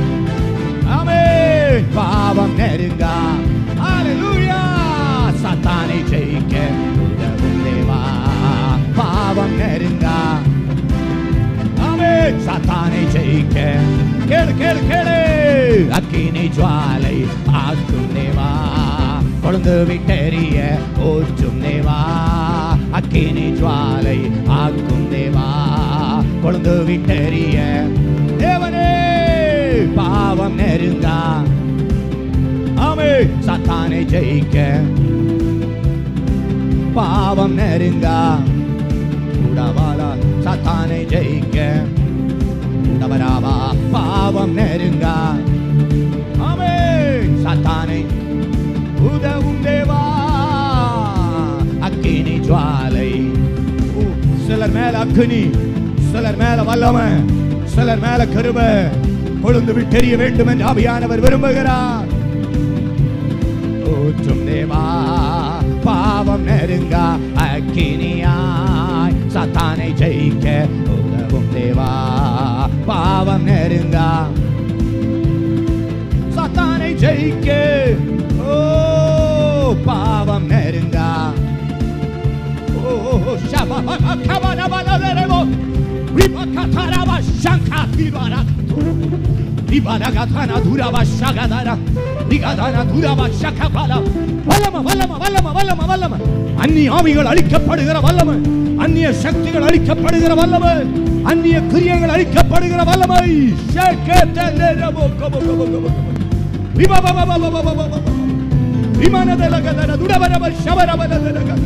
ஆமென் பாவம் நெருங்கா ஹalleluya சாத்தானை ஜெயிக்க உதவும் தேவா பாவம் நெருங்கா ஆமென் சாத்தானை ஜெயிக்க கேளு கேளு கேளு அக்கினி ஜுவாலை ஆக்கும் தேவா கொழுந்து விட்டெறிய ஊற்றும் தேவா அக்கினி ஜுவாலை ஆக்கும் தேவா கொழுந்து விட்டெறிய தேவனே பாவம் நெருங்கா ஆமே சாத்தானை ஜெயிக்க பாவம் நெருங்கா உடவாலா சாத்தானை ஜெயிக்க உடவராவா பாவம் நெருங்கா ஆமே சாத்தானை உதவும் தேவா அக்கினி ஜுவாலை ஊ, சிலர் மேல அக்கினி சிலர் மேல வல்லமை சிலர் மேல கருவ கொழுந்து விட்டெறிய வேண்டும் என்று ஆவியானவர் விரும்புகிறார் ஊற்றும் தேவா பாவம் நெருங்கா அக்கினியாய் சாத்தானை ஜெயிக்க உதவும் தேவா பாவம் நெருங்கா சாத்தானை ஜெயிக்க ஓ பாவம் நெருங்கா ஓ ஷபா கபனபலரோ ரிபகதரவ சங்கதிவர ரிபரகதன துரவ ஷகதர ரிகதன துரவ ஷகபல வல்லம வல்லம வல்லம வல்லம வல்லம அந்நிய ஆவிகள் அழிக்கப்படுகிற வல்லமை அந்நிய சக்திகள் அழிக்கப்படுகிற வல்லமை அந்நிய கிரியைகள் அழிக்கப்படுகிற வல்லமை ஷகதலரபோ கபோ கபோ கபோ ரிபபபபபபபபப விமானதலகதன துரவரவ ஷவரவதலகதன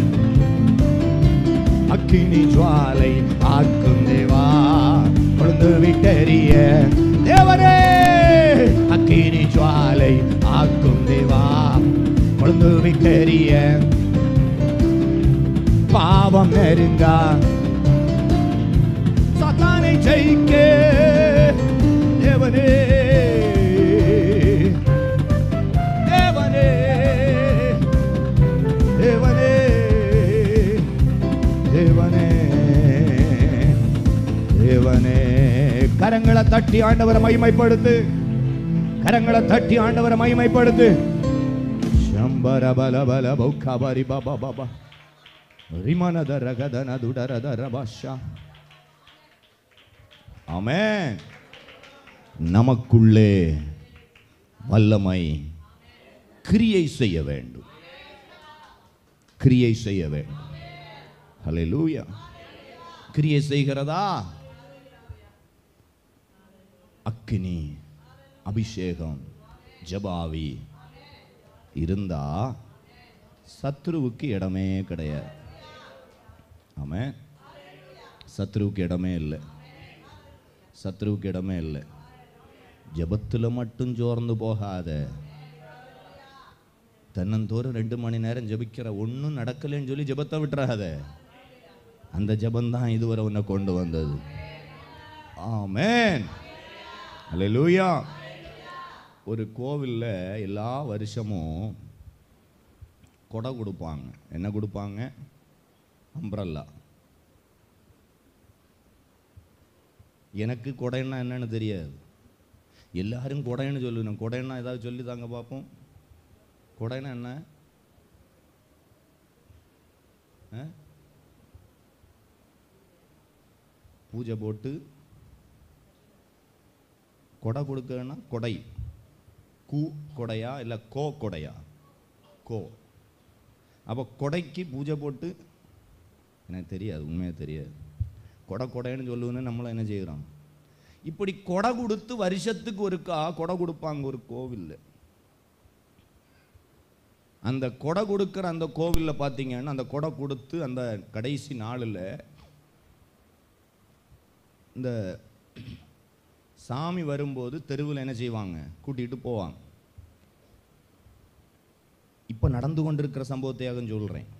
அக்கினி ஜுவாலை ஆக்கும் தேவா கொழுந்து விட்டெறிய தேவரே அக்கினி ஜுவாலை ஆக்கும் தேவா கொழுந்து விட்டெறிய பாவம் நெருங்கா சாத்தானை ஜெயிக்க தேவனே தேவனே தேவனே தேவனே தேவனே கரங்களை தட்டி ஆண்டவரை மகிமைப்படுத்து கரங்களை தட்டி ஆண்டவரை மகிமைப்படுத்து ಶಂಬರ ಬಲ ಬಲ ಬೌಖಾಬರಿ ಬಾಬಾ ಬಾಬಾ ರಿಮನದ ರಗದನ ದುಡರದ ಭಾಷ ஆமென் நமக்குள்ளே வல்லமை கிரியை செய்ய வேண்டும் கிரியை செய்ய வேண்டும் ஹalleluya கிரியை செய்கிறதா அக்கினி அபிஷேகம் ஜபாவி இருந்தா சத்ருவுக்கு இடமே கிடையாது ஆமென் சத்ருவுக்கு இடமே இல்லை சத்ருவுக்கு இடமே இல்லை ஜெபத்தில் மட்டும் சோர்ந்து போகாத தென்னந்தோறும் ரெண்டு மணி நேரம் ஜெபிக்கிற ஒன்றும் நடக்கலைன்னு சொல்லி ஜெபத்தை விட்டுறாத அந்த ஜெபந்தான் இதுவரை உன்னை கொண்டு வந்தது ஆமென் அல்லேலூயா ஒரு கோவிலில் எல்லா வருஷமும் கொடை கொடுப்பாங்க என்ன கொடுப்பாங்க அம்ப்ரல்லா எனக்கு கொடைன்னா என்னன்னு தெரியாது எல்லாரும் கொடைன்னு சொல்லணும் கொடைன்னா ஏதாவது சொல்லி தாங்க பார்ப்போம் கொடைன்னா என்ன ஆ? பூஜை போட்டு கொடை கொடுக்கன்னா கொடை கூ கொடையா இல்லை கோ கொடையா கோ அப்போ கொடைக்கு பூஜை போட்டு எனக்கு தெரியாது உண்மையாக தெரியாது கொடை கொடைன்னு சொல்லுவேன்னு நம்மள என்ன செய்கிறோம் இப்படி கொடை கொடுத்து வருஷத்துக்கு ஒருக்கா கொடை கொடுப்பாங்க ஒரு கோவிலில் அந்த கொடை கொடுக்குற அந்த கோவிலில் பார்த்தீங்கன்னா அந்த கொடை கொடுத்து அந்த கடைசி நாளில் இந்த சாமி வரும்போது தெருவில் என்ன செய்வாங்க கூட்டிகிட்டு போவாங்க இப்போ நடந்து கொண்டிருக்கிற சம்பவத்தையாக சொல்கிறேன்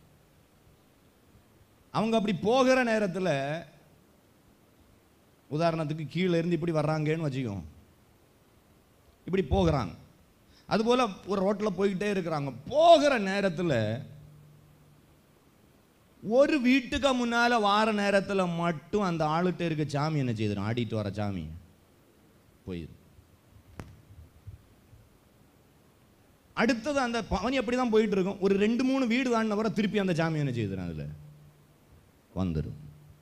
அவங்க அப்படி போகிற நேரத்தில் உதாரணத்துக்கு கீழே இருந்து இப்படி வர்றாங்கன்னு வச்சுக்கோ இப்படி போகிறாங்க அதுபோல் ஒரு ரோட்டில் போய்கிட்டே இருக்கிறாங்க போகிற நேரத்தில் ஒரு வீட்டுக்கு முன்னால வார நேரத்தில் மட்டும் அந்த ஆளுகிட்ட இருக்க சாமி என்ன செய்திடும் ஆடிட்டு வர சாமி போயிடும் அடுத்தது அந்த பவனி அப்படி தான் போயிட்டு இருக்கும் ஒரு ரெண்டு மூணு வீடு தாண்டின வர திருப்பி அந்த சாமி என்ன செய்திடும் அதில் வந்துடும்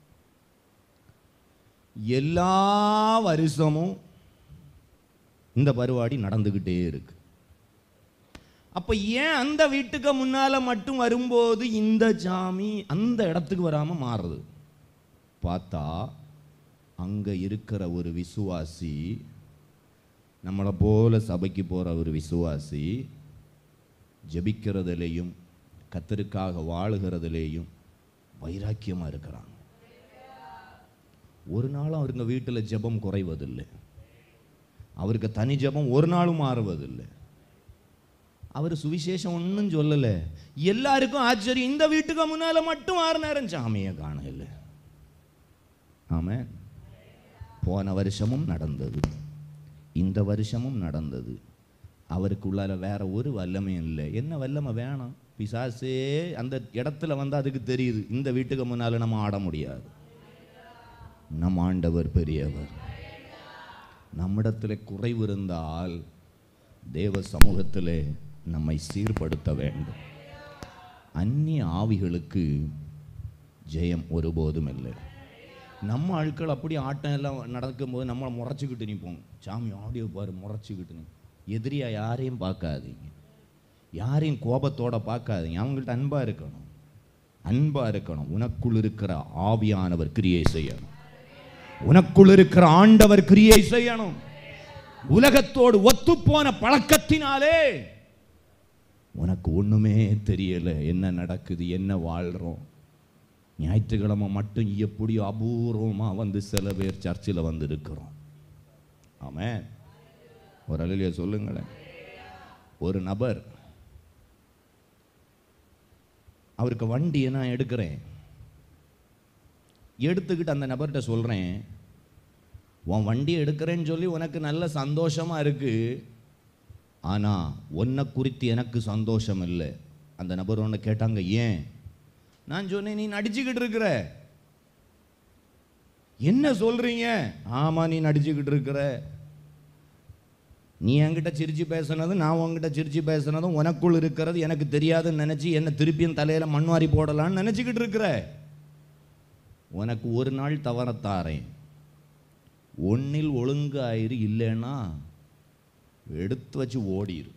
எல்லா வருஷமும் இந்த பருவாடி நடந்துக்கிட்டே இருக்கு அப்ப ஏன் அந்த வீட்டுக்கு முன்னால மட்டும் வரும்போது இந்த சாமி அந்த இடத்துக்கு வராம மாறுது பார்த்தா அங்க இருக்கிற ஒரு விசுவாசி நம்மளை போல சபைக்கு போற ஒரு விசுவாசி ஜெபிக்கிறதுலேயும் கத்தருக்காக வாழுகிறதுலேயும் வைராக்கியமா இருக்கிறாங்க ஒரு நாளும் அவருங்க வீட்டில் ஜெபம் குறைவதில்லை அவருக்கு தனி ஜெபம் ஒரு நாளும் மாறுவதில்லை அவர் சுவிசேஷம் ஒன்றும் சொல்லலை எல்லாருக்கும் ஆச்சரியம் இந்த வீட்டுக்கு முன்னால மட்டும் ஆறு நேரம் சாமியை காணல ஆமாம் போன வருஷமும் நடந்தது இந்த வருஷமும் நடந்தது அவருக்கு உள்ளார வேற ஒரு வல்லமையும் இல்லை என்ன வல்லமை வேணாம் பிசாசே அந்த இடத்துல வந்து அதுக்கு தெரியுது இந்த வீட்டுக்கு முன்னால நம்ம ஆட முடியாது நம் ஆண்டவர் பெரியவர் நம்மிடத்தில் குறைவு இருந்தால் தேவ சமூகத்திலே நம்மை சீர்படுத்த வேண்டும் அந்நிய ஆவிகளுக்கு ஜெயம் ஒருபோதும் இல்லை நம்ம ஆட்கள் அப்படி ஆட்டம் எல்லாம் நடக்கும்போது நம்மளை முறைச்சிக்கிட்டு நிற்போம் சாமி ஆடியோ பாரு முறைச்சிக்கிட்டு நிற்போம் எதிரியா யாரையும் பார்க்காதீங்க யாரையும் கோபத்தோட பார்க்காதீங்க அவங்கள்ட்ட அன்பா இருக்கணும் அன்பா இருக்கணும் உனக்குள் இருக்கிற ஆவியானவர் கிரியை செய்யணும் உனக்குள் இருக்கிற ஆண்டவர் கிரியை செய்யணும் உலகத்தோடு ஒத்துப்போன பழக்கத்தினாலே உனக்கு ஒண்ணுமே தெரியல என்ன நடக்குது என்ன வாழ்றோம் ஞாயிற்றுக்கிழமை மட்டும் எப்படி அபூர்வமா வந்து சில பேர் சர்ச்சில் வந்து இருக்கிறோம் ஆமென் ஒரு அலையில சொல்லுங்களேன் ஒரு நபர் அவருக்கு வண்டியை நான் எடுக்கிறேன் எடுத்துக்கிட்டு அந்த நபர்கிட்ட சொல்கிறேன் உன் வண்டி எடுக்கிறேன்னு சொல்லி உனக்கு நல்ல சந்தோஷமா இருக்கு ஆனால் உன்னை குறித்து எனக்கு சந்தோஷம் இல்லை அந்த நபர் ஒன்று கேட்டாங்க ஏன் நான் சொன்னேன் நீ நடிச்சுக்கிட்டு இருக்கிற என்ன சொல்றீங்க ஆமா நீ நடிச்சுக்கிட்டு இருக்கிற நீ என்கிட்ட சிரிச்சு பேசுனது நான் உன்கிட்ட சிரிச்சு பேசுனதும் உனக்குள் இருக்கிறது எனக்கு தெரியாதுன்னு நினைச்சு என்ன திருப்பியும் தலையில மண்வாரி போடலாம்னு நினைச்சுக்கிட்டு இருக்கிற உனக்கு ஒரு நாள் தவறத்தாரேன் ஒன்னில் ஒழுங்காயிரு இல்லைன்னா எடுத்து வச்சு ஓடிரு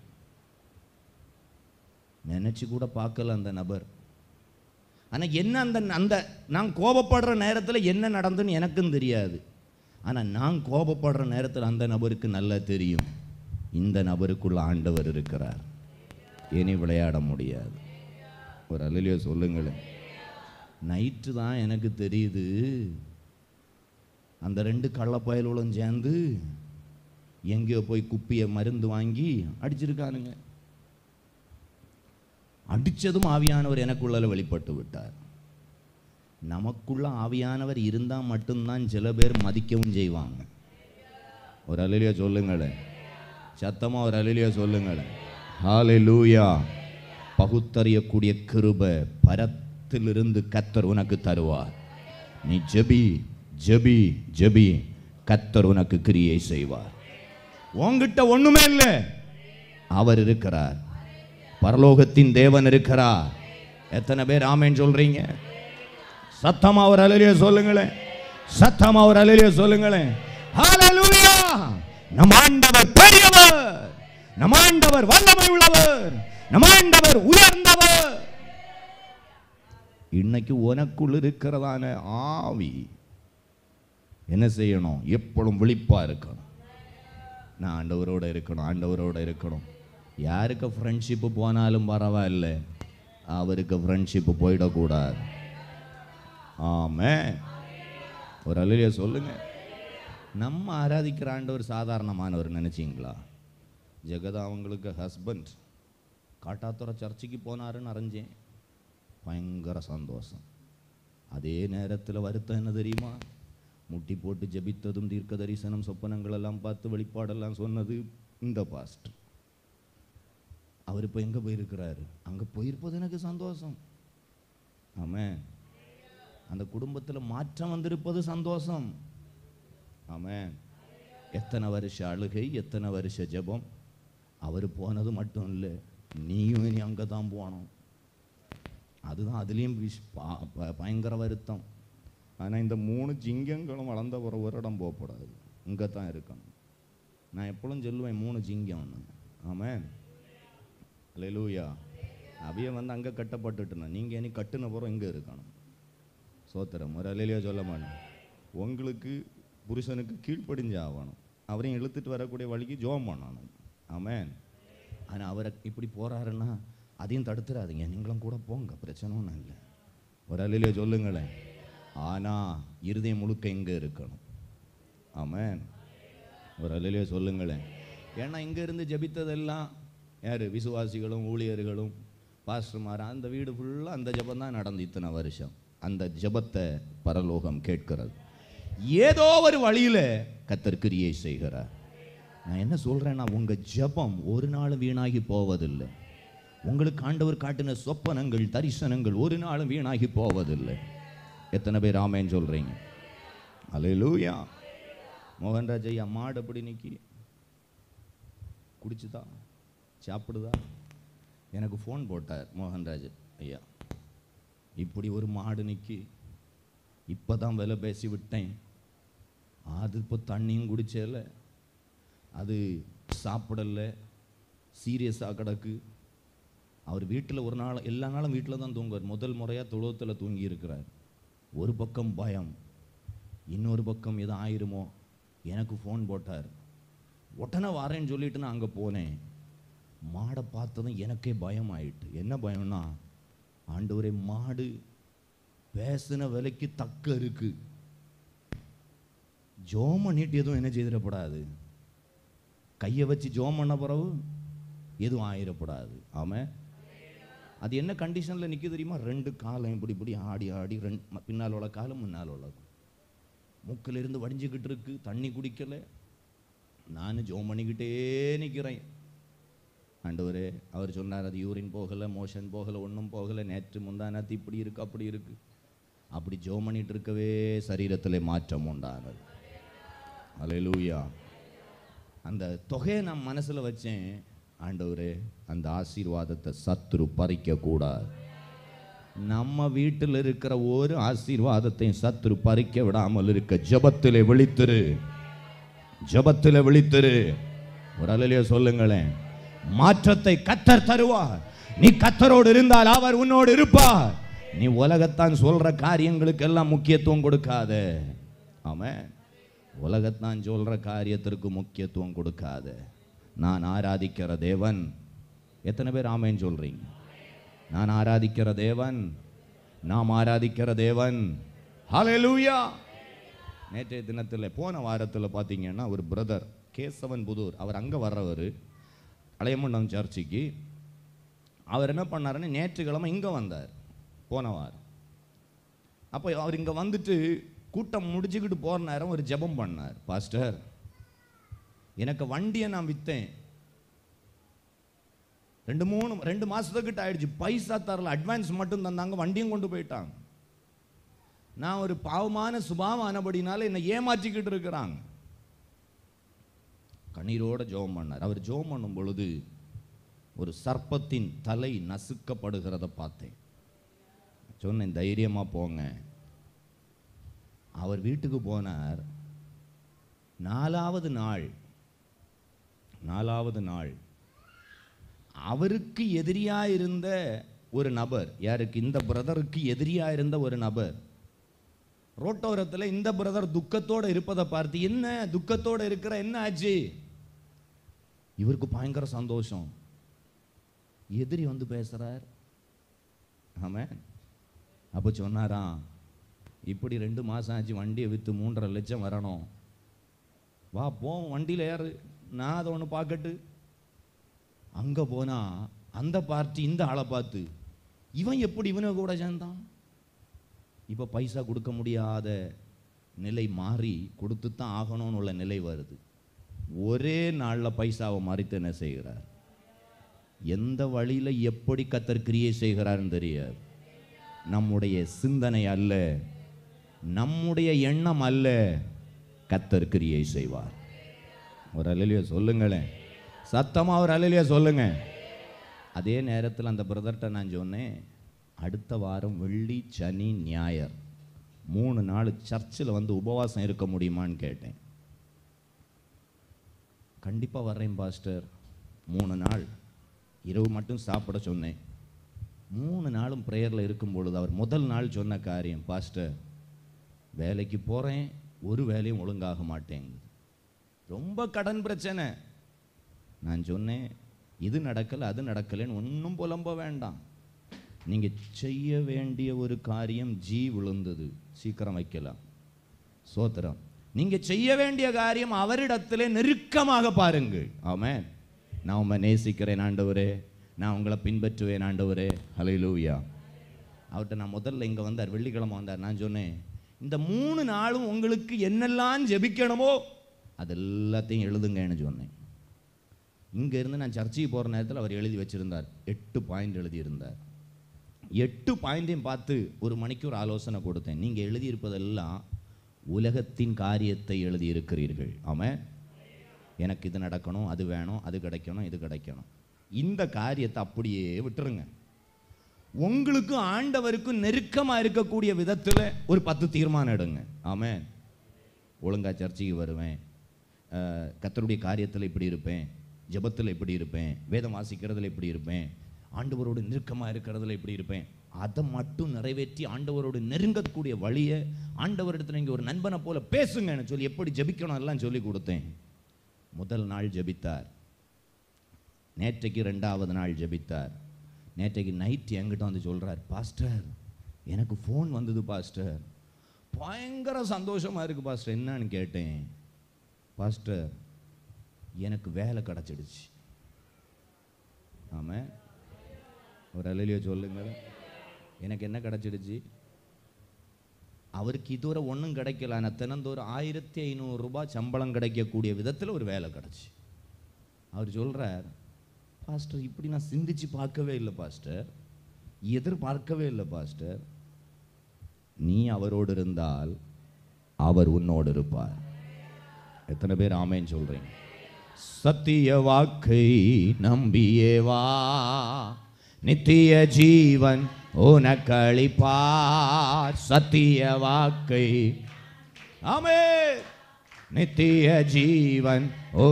நினைச்சு கூட பார்க்கல அந்த நபர் ஆனா என்ன அந்த அந்த நான் கோபப்படுற நேரத்தில் என்ன நடந்துன்னு எனக்கும் தெரியாது ஆனா நான் கோபப்படுற நேரத்தில் அந்த நபருக்கு நல்லா தெரியும் இந்த நபருக்குள்ள ஆண்டவர் இருக்கிறார் இனி விளையாட முடியாது ஒரு அலையிலையோ சொல்லுங்களேன் நைட்டு தான் எனக்கு தெரியுது அந்த ரெண்டு கள்ளப்பயல்களும் சேர்ந்து எங்கேயோ போய் குப்பியை மருந்து வாங்கி அடிச்சிருக்கானுங்க அடிச்சதும் ஆவியானவர் எனக்குள்ள வெளிப்பட்டு விட்டார் நமக்குள்ள ஆவியானவர் இருந்தால் மட்டும்தான் சில பேர் மதிக்கவும் செய்வாங்க ஒரு அலையிலையோ சொல்லுங்களேன் சத்தமா ஒரு அலையிலையோ சொல்லுங்களேன் ஹாலே லூயா பகுத்தறியக்கூடிய கிருப பரத்திலிருந்து கத்தர் உனக்கு தருவார் நீ ஜெபி ஜெபி ஜெபி கத்தர் உனக்கு கிரியை செய்வார் உன்கிட்ட ஒண்ணுமே இல்லை அவர் இருக்கிறார் பரலோகத்தின் தேவன் இருக்கிறார் எத்தனை பேர் ஆமேன்னு சொல்றீங்க சத்தமா ஒரு அலையிலே சொல்லுங்களேன் சத்தமா ஒரு அலையிலே சொல்லுங்களேன் ஹalleluya நம் ஆண்டவர் பெரியவர் நம் ஆண்டவர் வல்லமை உள்ளவர் நம் ஆண்டவர் உயர்ந்தவர் இன்னைக்கு உனக்குள் இருக்கிறதான ஆவி என்ன செய்யணும் எப்பொழுதும் விழிப்பா இருக்கணும் நான் ஆண்டவரோட இருக்கணும் ஆண்டவரோட இருக்கணும் யாருக்கு ஃப்ரெண்ட்ஷிப்பு போனாலும் பரவாயில்ல அவருக்கு ஃப்ரெண்ட்ஷிப்பு போயிடக்கூடாது ஆமே ஒரு அலையில சொல்லுங்க நம்ம ஆராதிக்கிற ஆண்டவர் சாதாரணமானவர் நினைச்சீங்களா ஜெகதா அவங்களுக்கு ஹஸ்பண்ட் காட்டாத்துறை சர்ச்சுக்கு போனாருன்னு அறிஞ்சேன் பயங்கர சந்தோஷம் அதே நேரத்தில் வருத்தம் என்ன தெரியுமா முட்டி போட்டு ஜெபித்ததும் தீர்க்க தரிசனம் சொப்பனங்கள் எல்லாம் பார்த்து வெளிப்பாடெல்லாம் சொன்னது இந்த பாஸ்ட் அவர் இப்போ எங்கே போயிருக்கிறாரு அங்கே போயிருப்பது எனக்கு சந்தோஷம் ஆமென் அந்த குடும்பத்தில் மாற்றம் வந்திருப்பது சந்தோஷம் ஆமென் எத்தனை வருஷ அழுகை எத்தனை வருஷ ஜெபம் அவர் போனது மட்டும் இல்லை நீயும் இனி அங்கே தான் போகணும் அதுதான் அதுலேயும் விஷ் பா- ப- பயங்கர வருத்தம் ஆனால் இந்த மூணு ஜிங்கங்களும் வளர்ந்த ஒரு வருடம் போகக்கூடாது இங்கே தான் இருக்கணும் நான் எப்பொழுதும் சொல்லுவேன் மூணு ஜிங்கம்னு ஆமென் லூயா அவைய வந்து அங்கே கட்டப்பட்டுட்டுனா நீங்கள் இனி கட்டுன பிறகு இங்கே இருக்கணும் சோத்திரம் ஒரு அலையிலையோ சொல்ல மாட்டேன் உங்களுக்கு புருஷனுக்கு கீழ்ப்படிஞ்சு ஆகணும் அவரையும் இழுத்துட்டு வரக்கூடிய வழிக்கு ஜோம் பண்ணணும் ஆமென் ஆனால் அவரை இப்படி போறாருன்னா அதையும் தடுத்துறாதீங்க நீங்களும் கூட போங்க பிரச்சனை ஒன்றும் இல்லை ஒரு அலையிலையோ சொல்லுங்களேன் ஆனால் இருதயம் முழுக்க இங்கே இருக்கணும் ஆமென் ஒரு அலையிலையோ சொல்லுங்களேன் ஏன்னா இங்கே இருந்து ஜெபித்ததெல்லாம் யார் விசுவாசிகளும் ஊழியர்களும் பாஸ்டர்மார் அந்த வீடு ஃபுல்லாக அந்த ஜெபம் தான் நடந்து இத்தனை வருஷம் அந்த ஜெபத்தை பரலோகம் கேட்கிறது ஏதோ ஒரு வழியில் கத்தர் கிரியை செய்கிறார் நான் என்ன சொல்கிறேன்னா உங்கள் ஜெபம் ஒரு நாளும் வீணாகி போவதில்லை உங்களுக்கு ஆண்டவர் காட்டின சொப்பனங்கள் தரிசனங்கள் ஒரு நாளும் வீணாகி போவதில்லை எத்தனை பேர் ஆமேன்னு சொல்கிறீங்க அல்லேலூயா மோகன்ராஜ் ஐயா மாடு எப்படி நிக்கி குடிச்சுதா சாப்பிடுதா எனக்கு ஃபோன் போட்டார் மோகன்ராஜ் ஐயா இப்படி ஒரு மாடு நிக்கி இப்போ தான் விலை பேசி விட்டேன் அது இப்போ தண்ணியும் குடிச்சேல அது சாப்பிடல சீரியஸாக கிடக்கு அவர் வீட்டில் ஒரு நாள் எல்லா நாளும் வீட்டில் தான் தூங்குவார் முதல் முறையாக தொழுவத்தில் தூங்கி இருக்கிறார் ஒரு பக்கம் பயம் இன்னொரு பக்கம் எதுவும் ஆயிருமோ எனக்கு ஃபோன் போட்டார் உடனே வரேன்னு சொல்லிட்டு நான் அங்கே போனேன் மாடை பார்த்ததும் எனக்கே பயம் ஆயிட்டு என்ன பயம்னா ஆண்டவரே மாடு பேசின விலைக்கு தக்க இருக்கு ஜோம் பண்ணிட்டு எதுவும் என்ன செய்திடப்படாது கையை வச்சு ஜோம் பண்ண பிறகு எதுவும் ஆயிடப்படாது ஆமாம் அது என்ன கண்டிஷனில் நிற்க தெரியுமா ரெண்டு காலம் இப்படி இப்படி ஆடி ஆடி ரெண்டு பின்னால் உள்ள காலம் முன்னால் உள்ள மூக்கில் இருந்து வடிஞ்சுக்கிட்டு இருக்கு தண்ணி குடிக்கலை நான் ஜோம் பண்ணிக்கிட்டே நிற்கிறேன் ஆண்டவரே அவர் சொன்னார் அது யூரின் போகலை மோஷன் போகலை ஒன்றும் போகலை நேற்று முந்தானத்து இப்படி இருக்கு அப்படி இருக்கு அப்படி ஜோம் பண்ணிட்டு இருக்கவே சரீரத்தில் மாற்றம் உண்டானது அல்லேலூயா அந்த தொகையை நான் மனசில் வச்சேன் ஆண்டவரே அந்த ஆசீர்வாதத்தை சத்துரு பறிக்க கூடாது நம்ம வீட்டில் இருக்கிற ஒரு ஆசீர்வாதத்தையும் சத்துரு பறிக்க விடாமல் இருக்க ஜெபத்திலே விழித்திரு ஜெபத்திலே விழித்திரு ஒரு அலையிலே சொல்லுங்களேன் மாற்றத்தை கத்தர் தருவார் நீ கத்தரோடு இருந்தால் அவர் உன்னோடு இருப்பார் நீ உலகத்தான் சொல்ற காரியங்களுக்கெல்லாம் முக்கியத்துவம் கொடுக்காத ஆமென் உலகத்தான் சொல்ற காரியத்திற்கு முக்கியத்துவம் கொடுக்காத நான் ஆராதிக்கிற தேவன் எத்தனை பேர் ஆமேன்னு சொல்றீங்க நான் ஆராதிக்கிற தேவன் நாம் ஆராதிக்கிற தேவன் ஹalleluya நேற்றைய தினத்தில் போன வாரத்தில் பார்த்தீங்கன்னா ஒரு பிரதர் கேசவன் புதூர் அவர் அங்கே வர்றவர் அலையமண்டம் சர்ச்சுக்கு அவர் என்ன பண்ணாருன்னு நேற்றுக்கிழமை இங்கே வந்தார் போன வாரம் அப்போ அவர் இங்கே வந்துட்டு கூட்டம் முடிச்சுக்கிட்டு போகிற நேரம் ஒரு ஜெபம் பண்ணார் பாஸ்டர் எனக்கு வண்டியை நான் விற்றேன் ரெண்டு மூணு ரெண்டு மாசத்துக்கிட்ட ஆயிடுச்சு பைசா தரல அட்வான்ஸ் மட்டும் தந்தாங்க வண்டியும் கொண்டு போயிட்டாங்க நான் ஒரு பாவமான சுபாவம் ஆனபடினால என்னை ஏமாற்றிக்கிட்டு இருக்கிறாங்க கண்ணீரோட ஜெபம் பண்ணார் அவர் ஜெபம் பண்ணும் பொழுது ஒரு சர்ப்பத்தின் தலை நசுக்கப்படுகிறத பார்த்தேன் சொன்னேன் தைரியமா போங்க அவர் வீட்டுக்கு போனார் நாலாவது நாள் நாலாவது நாள் அவருக்கு எதிரியா இருந்த ஒரு நபர் யாருக்கு இந்த பிரதருக்கு எதிரியா இருந்த ஒரு நபர் ரோட்டோரத்தில் இந்த பிரதர் துக்கத்தோட இருப்பதை பார்த்து என்ன துக்கத்தோட இருக்கிற என்ன ஆச்சு இவருக்கு பயங்கர சந்தோஷம் எதிரி வந்து பேசுறார் ஆமென் அப்போ சொன்னாராம் இப்படி ரெண்டு மாசம் ஆச்சு வண்டியை விற்று மூன்றரை லட்சம் வரணும் வா போவோம் வண்டியில் ஏறு நான் அதை ஒன்று பார்க்கட்டு அங்கே போனா அந்த பார்ட்டி இந்த ஆளை பார்த்து இவன் எப்படி இவனை கூட சேர்ந்தான் இப்போ பைசா கொடுக்க முடியாத நிலை மாறி கொடுத்து தான் ஆகணும்னு உள்ள நிலை வருது ஒரே நாளில் பைசாவை மறித்து என்ன செய்கிறார் எந்த வழியில் எப்படி கத்தர் கிரியை செய்கிறார்னு தெரியாது நம்முடைய சிந்தனை அல்ல நம்முடைய எண்ணம் அல்ல கத்தர் கிரியை செய்வார் ஒரு அலையிலையோ சொல்லுங்களேன் சத்தமா ஒரு அலையிலையோ சொல்லுங்க அதே நேரத்தில் அந்த பிரதர்கிட்ட நான் சொன்னேன் அடுத்த வாரம் வெள்ளி சனி ஞாயர் மூணு நாள் சர்ச்சில் வந்து உபவாசம் இருக்க முடியுமான்னு கேட்டேன் கண்டிப்பாக வர்றேன் பாஸ்டர் மூணு நாள் இரவு மட்டும் சாப்பிட சொன்னேன் மூணு நாளும் ப்ரேயரில் இருக்கும் பொழுது அவர் முதல் நாள் சொன்ன காரியம் பாஸ்டர் வேலைக்கு போகிறேன் ஒரு வேலையும் ஒழுங்காக மாட்டேங்குது ரொம்ப கடன் பிரச்சனை நான் சொன்னேன் இது நடக்கலை அது நடக்கலைன்னு ஒன்றும் புலம்ப வேண்டாம் நீங்கள் செய்ய வேண்டிய ஒரு காரியம் ஜி விழுந்தது சீக்கிரம் வைக்கலாம் சோத்திரம் நீங்க செய்ய வேண்டிய காரியம் அவரிடத்திலே நெருக்கமாக பாருங்கள் ஆமென் நான் உம்மை நேசிக்கிறேன் ஆண்டவரே நான் உங்களை பின்பற்றுவேன் ஆண்டவரே ஹalleluya அவர்கிட்ட நான் முதல்ல இங்கே வந்தார் வெள்ளிக்கிழமை வந்தார் நான் சொன்னேன் இந்த மூணு நாளும் உங்களுக்கு என்னெல்லாம் ஜெபிக்கணுமோ அது எல்லாத்தையும் எழுதுங்கன்னு சொன்னேன் இங்க இருந்து நான் சர்ச்சைக்கு போகிற நேரத்தில் அவர் எழுதி வச்சிருந்தார் எட்டு பாயிண்ட் எழுதியிருந்தார் எட்டு பாயிண்டையும் பார்த்து ஒரு மணிக்கு ஒரு ஆலோசனை கொடுத்தேன் நீங்கள் எழுதியிருப்பதெல்லாம் உலகத்தின் காரியத்தை எழுதியிருக்கிறீர்கள் ஆமாம் எனக்கு இது நடக்கணும் அது வேணும் அது கிடைக்கணும் இது கிடைக்கணும் இந்த காரியத்தை அப்படியே விட்டுருங்க உங்களுக்கும் ஆண்டவருக்கும் நெருக்கமாக இருக்கக்கூடிய விதத்தில் ஒரு பத்து தீர்மானம் எடுங்க ஆமென் ஒழுங்கா சர்ச்சைக்கு வருவேன் அஹ், கர்த்தருடைய காரியத்தில் இப்படி இருப்பேன் ஜெபத்தில் இப்படி இருப்பேன் வேதம் வாசிக்கிறதுல இப்படி இருப்பேன் ஆண்டவரோடு நெருக்கமாக இருக்கிறதுல இப்படி இருப்பேன் அதை மட்டும் நிறைவேற்றி ஆண்டவரோடு நெருங்கக்கூடிய வழியை ஆண்டவரிடத்தில் நீங்கள் ஒரு நண்பனை போல பேசுங்கன்னு சொல்லி எப்படி ஜெபிக்கணும் எல்லாம் சொல்லி கொடுத்தேன் முதல் நாள் ஜெபித்தார் நேற்றைக்கு ரெண்டாவது நாள் ஜெபித்தார் நேற்றைக்கு நைட் என்கிட்ட வந்து சொல்றார் பாஸ்டர் எனக்கு ஃபோன் வந்தது பாஸ்டர் பயங்கர சந்தோஷமா இருக்கு பாஸ்டர் என்னன்னு கேட்டேன் பாஸ்டர் எனக்கு வேலை கிடச்சிடுச்சு ஆமாம் ஒரு அலையிலையோ சொல்லுங்க எனக்கு என்ன கிடச்சிடுச்சு அவருக்கு இதுவரை ஒன்றும் கிடைக்கல ஆனால் தினந்தோறும் ஆயிரத்தி ஐநூறு ரூபாய் சம்பளம் கிடைக்கக்கூடிய விதத்தில் ஒரு வேலை கிடச்சி அவர் சொல்றார் பாஸ்டர் இப்படி நான் சிந்திச்சு பார்க்கவே இல்லை பாஸ்டர் எதிர்பார்க்கவே இல்லை பாஸ்டர் நீ அவரோடு இருந்தால் அவர் உன்னோடு இருப்பார் எத்தனை பேர் ஆமேன்னு சொல்றீங்க சத்திய வாக்கை நம்பியே வா நித்திய ஜீவன் உனக்களிப்பார் சத்திய வாக்கை ஆமே நித்திய ஜீவன்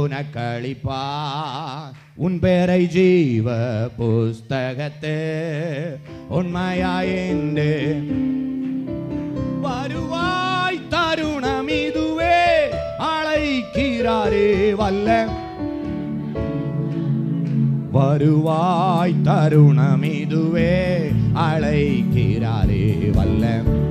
உனக்களிப்பார் உன் பேரை ஜீவ புஸ்தகத்தே உண்மையாயின்று வருவாய் தருணம் இதுவே அழைக்கிறாரே வல்ல வருவாய் தருணம் இதுவே அழைக்கிறாரே வல்ல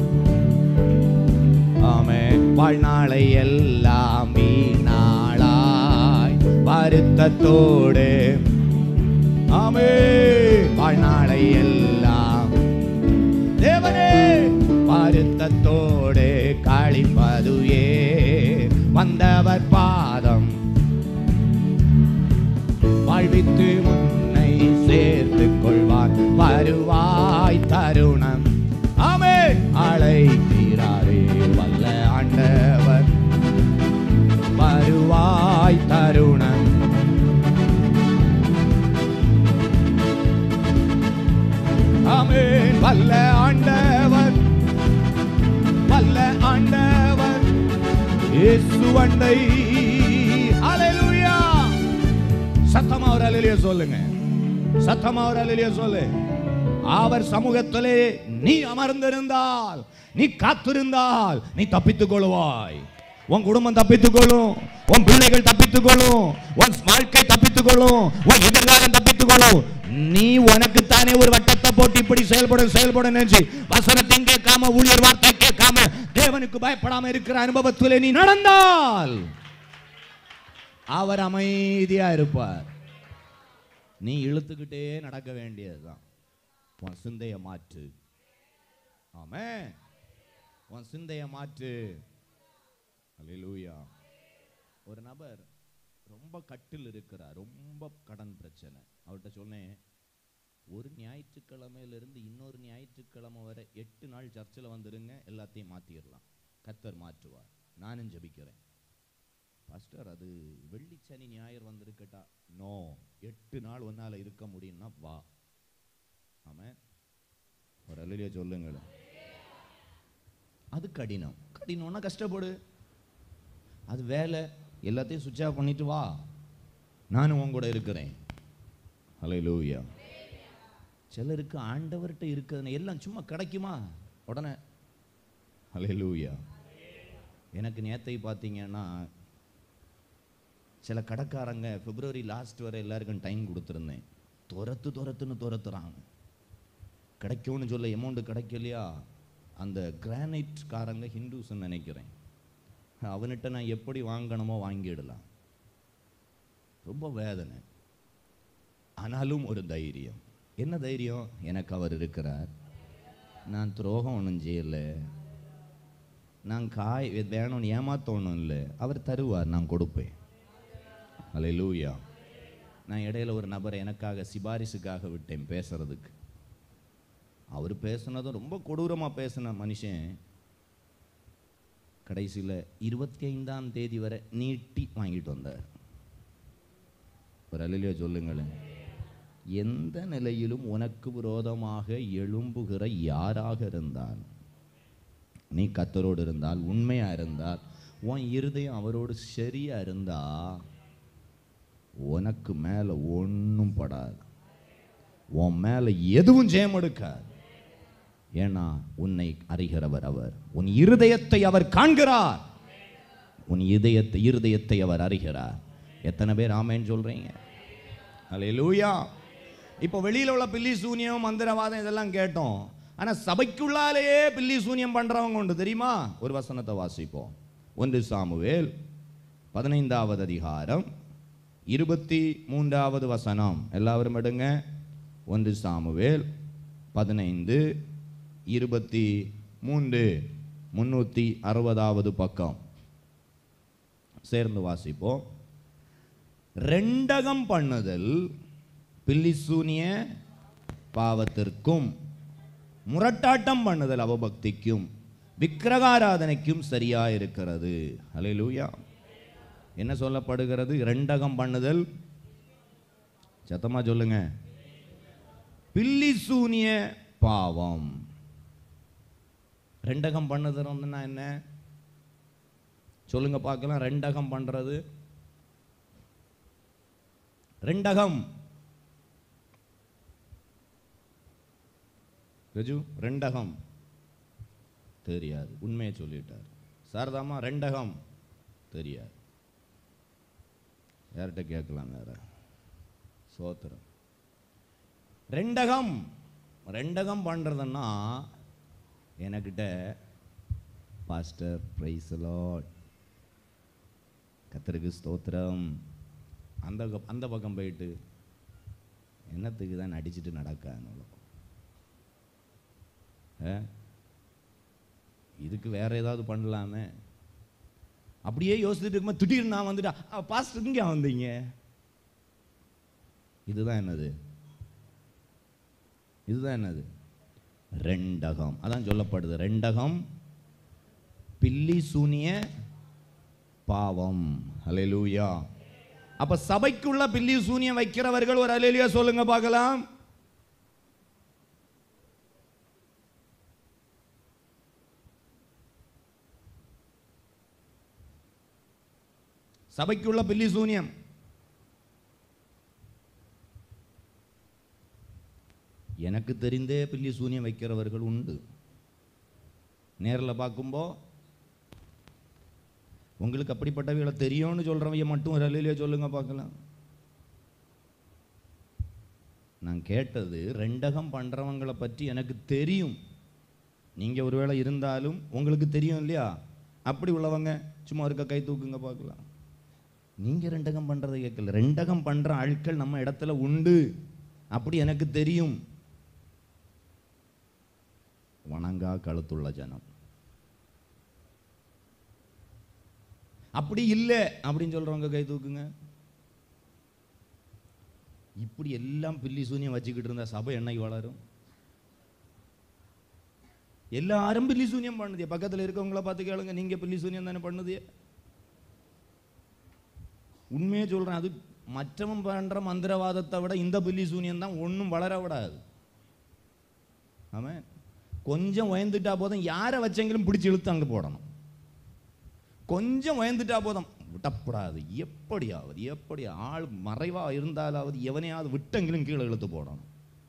ஆமே வாழ்நாளை எல்லாம் வீணாளாய் வருத்தத்தோடு ஆமே வாழ்நாளை எல்லாம் தேவனே வருத்தத்தோடு கழிப்பதுயே வந்தவர் பாதம் வாழ்வித்து உன்னை சேர்த்துக் கொள்வார் வருவாய் தருணம் ஆமே அழைக்கிறாரே வல்ல ஆண்டவர் வருவாய் தருணம் ஆமென் வல்ல ஆண்டவர் வல்ல ஆண்டவர் இயேசு அண்டை ஹalleluya சத்தமா ஒரு ஹalleluya சொல்லுங்க சத்தமா ஒரு ஹalleluya சொல்லு அவர் சமூகத்திலே நீ அமர்ந்திருந்தால் நீ காத்திருந்தால் நீ தப்பித்துக் கொள்வாய் உன் குடும்பம் தப்பித்துக் கொள்ளும் உன் பிள்ளைகள் தப்பித்துக் கொள்ளும் உன் வாழ்க்கை தப்பித்துக் கொள்ளும் உன் எதிர்காலம் தப்பித்துக் கொள்ளும் நீ உனக்குத்தானே ஒரு வட்டத்தை போட்டு இப்படி செயல்படும் செயல்படும் நினைச்சு வசனத்தையும் கேட்காம ஊழியர் வார்த்தை கேட்காம தேவனுக்கு பயப்படாம இருக்கிற அனுபவத்தில் நீ நடந்தால் அவர் அமைதியா இருப்பார் நீ இழுத்துக்கிட்டே நடக்க வேண்டியதுதான் உன் சிந்தைய மாற்று ஆமே உன் சிந்தைய மாற்று அல்லேலூயா ஒரு நபர் ரொம்ப கட்டில் இருக்கிறார் ரொம்ப கடன் பிரச்சனை அவர்கிட்ட சொன்னேன் ஒரு ஞாயிற்றுக்கிழமையிலிருந்து இன்னொரு ஞாயிற்றுக்கிழமை வரை எட்டு நாள் சர்ச்சில் வந்துருங்க எல்லாத்தையும் மாற்றிடலாம் கத்தர் மாற்றுவார் நானும் ஜெபிக்கிறேன் பாஸ்டர் அது வெள்ளி சனி ஞாயிறு வந்திருக்கட்டா நோ எட்டு நாள் ஒன்னால இருக்க முடியும்னா வா ஆமாம் ஒரு அலையிலேயே சொல்லுங்களேன் அது கடினம் கடினம்னா கஷ்டப்படு அது வேலை எல்லாத்தையும் சுவிட்ச் ஆஃப் பண்ணிட்டு வா நானும் உன் கூட இருக்கிறேன் ஹலே லூயா சிலருக்கு ஆண்டவர்கிட்ட இருக்கிறது எல்லாம் சும்மா கிடைக்குமா உடனே ஹலே லூயா எனக்கு நேத்தை பார்த்தீங்கன்னா சில கடைக்காரங்க பிப்ரவரி லாஸ்ட் வரை எல்லாருக்கும் டைம் கொடுத்துருந்தேன் துரத்து துரத்துன்னு துரத்துறாங்க கிடைக்கும்னு சொல்ல அமௌண்ட் கிடைக்கலையா அந்த கிரானைட் காரங்க ஹிந்துஸ்ன்னு நினைக்கிறேன் அவன்கிட்ட நான் எப்படி வாங்கணுமோ வாங்கிடலாம் ரொம்ப வேதனை ஆனாலும் ஒரு தைரியம் என்ன தைரியம் எனக்கு அவர் இருக்கிறார் நான் துரோகம் ஒன்றும் செய்யலை நான் காய் வேணும்னு ஏமாத்த ஒன்றும் இல்லை அவர் தருவார் நான் கொடுப்பேன் அலை லூயா நான் இடையில ஒரு நபரை எனக்காக சிபாரிசுக்காக விட்டேன் பேசுறதுக்கு அவர் பேசுனதும் ரொம்ப கொடூரமாக பேசின மனுஷன் கடைசியில் இருபத்தி ஐந்தாம் தேதி வரை நீட்டி வாங்கிட்டு வந்தார் ஒரு அலையிலையோ சொல்லுங்களேன் எந்த நிலையிலும் உனக்கு விரோதமாக எழும்புகிற யாராக இருந்தால் நீ கத்தரோடு இருந்தால் உண்மையா இருந்தால் உன் இருதயம் அவரோடு சரியா இருந்தா உனக்கு மேல ஒன்றும் படாது உன் மேல எதுவும் ஜெயம் எடுக்காது ஏன்னா உன்னை அறிகிறவர் அவர் உன் இருதயத்தை அவர் காண்கிறார் உன் இதயத்தை இருதயத்தை அவர் அறிகிறார் எத்தனை பேர் ஆமேன்னு சொல்றீங்க அல்லேலூயா இப்போ வெளியில உள்ள பில்லி சூனியம் மந்திரவாதம் இதெல்லாம் கேட்டோம் ஆனா சபைக்குள்ளாலேயே பில்லி சூனியம் பண்றவங்க உண்டு தெரியுமா ஒரு வசனத்தை வாசிப்போம் ஒன்று சாமுவேல் பதினைந்தாவது அதிகாரம் இருபத்தி மூன்றாவது வசனம் எல்லாரும் எடுங்க ஒன்று சாமுவேல் பதினைந்து இருபத்தி மூன்று முன்னூற்றி அறுபதாவது பக்கம் சேர்ந்து வாசிப்போம் ரெண்டகம் பண்ணுதல் பில்லிசூனிய பாவத்திற்கும் முரட்டாட்டம் பண்ணுதல் அவபக்திக்கும் விக்கிரகாராதனைக்கும் சரியா இருக்கிறது ஹalleluya என்ன சொல்லப்படுகிறது ரெண்டகம் பண்ணுதல் சத்தமா சொல்லுங்க பில்லிசூனிய பாவம் ரெண்டகம் பண்ணுறதுன்னா என்ன சொல்லுங்க பார்க்கலாம் ரெண்டகம் பண்றது ரெண்டகம் ரஜு ரெண்டகம் தெரியாது உண்மையை சொல்லிட்டார் சாரதாமா ரெண்டகம் தெரியாது யார்கிட்ட கேட்கலாம் வேற சோத்திரம் ரெண்டகம் ரெண்டகம் பண்ணுறதுன்னா எனக்கிட்ட பாஸ்டர் பிரைஸ் லாட் கத்தருக்கு ஸ்தோத்திரம் அந்த க- அந்த பக்கம் போயிட்டு என்னத்துக்கு தான் அடிச்சுட்டு நடக்கான்னு இதுக்கு வேற ஏதாவது பண்ணலாமே அப்படியே யோசிச்சுட்டு இருக்கும்போது திடீர்னு நான் வந்துட்டா பாஸ்டர் இங்கே வந்தீங்க இதுதான் என்னது இதுதான் என்னது ரெண்டகம் அதான் சொல்லப்படுது ரெண்டகம் பில்லி சூனிய பாவம் ஹalleluya அப்ப சபைக்குள்ள பில்லி சூனியம் வைக்கிறவர்கள் ஒரு ஹalleluya சொல்லுங்க பார்க்கலாம் சபைக்குள்ள பில்லி சூனியம் எனக்கு தெரிந்தே பில்லி சூனியம் வைக்கிறவர்கள் உண்டு நேரில் பார்க்கும்போ உங்களுக்கு அப்படிப்பட்டவங்களை தெரியும்னு சொல்றவங்க மட்டும் ஒரு அலையிலே சொல்லுங்க பார்க்கலாம் நான் கேட்டது ரெண்டகம் பண்ணுறவங்கள பற்றி எனக்கு தெரியும் நீங்கள் ஒருவேளை இருந்தாலும் உங்களுக்கு தெரியும் இல்லையா அப்படி உள்ளவங்க சும்மா இருக்க கை தூக்குங்க பார்க்கலாம் நீங்கள் ரெண்டகம் பண்ணுறதை கேட்கல ரெண்டகம் பண்ணுற ஆட்கள் நம்ம இடத்துல உண்டு அப்படி எனக்கு தெரியும் வணங்கா கழுத்துள்ள ஜனம் அப்படி இல்லை அப்படின்னு சொல்றவங்க கை தூக்குங்க இப்படி எல்லாம் பில்லி சூனியம் வச்சுக்கிட்டு இருந்தா சபை என்னைக்கு வளரும் எல்லாரும் பில்லி சூனியம் பண்ணுதே பக்கத்துல இருக்கவங்கள பார்த்து கேளுங்க நீங்க பில்லி சூனியம் தானே பண்ணுதே உண்மையே சொல்றேன் அது மற்றவன் பண்ற மந்திரவாதத்தை விட இந்த பில்லி சூனியம் தான் ஒன்றும் வளர விடாது ஆமாம் கொஞ்சம் உயர்ந்துட்டா போதும் யாரை வச்செങ്കിലും பிடிச்சி இழுத்து அங்கே போடணும் கொஞ்சம் உயர்ந்துட்டா போதும் விடக்கூடாது எப்படியாவது எப்படி ஆள் மறைவா இருந்தாலாவது எவனையாவது விட்டெങ്കിലും கீழே இழுத்து போடணும்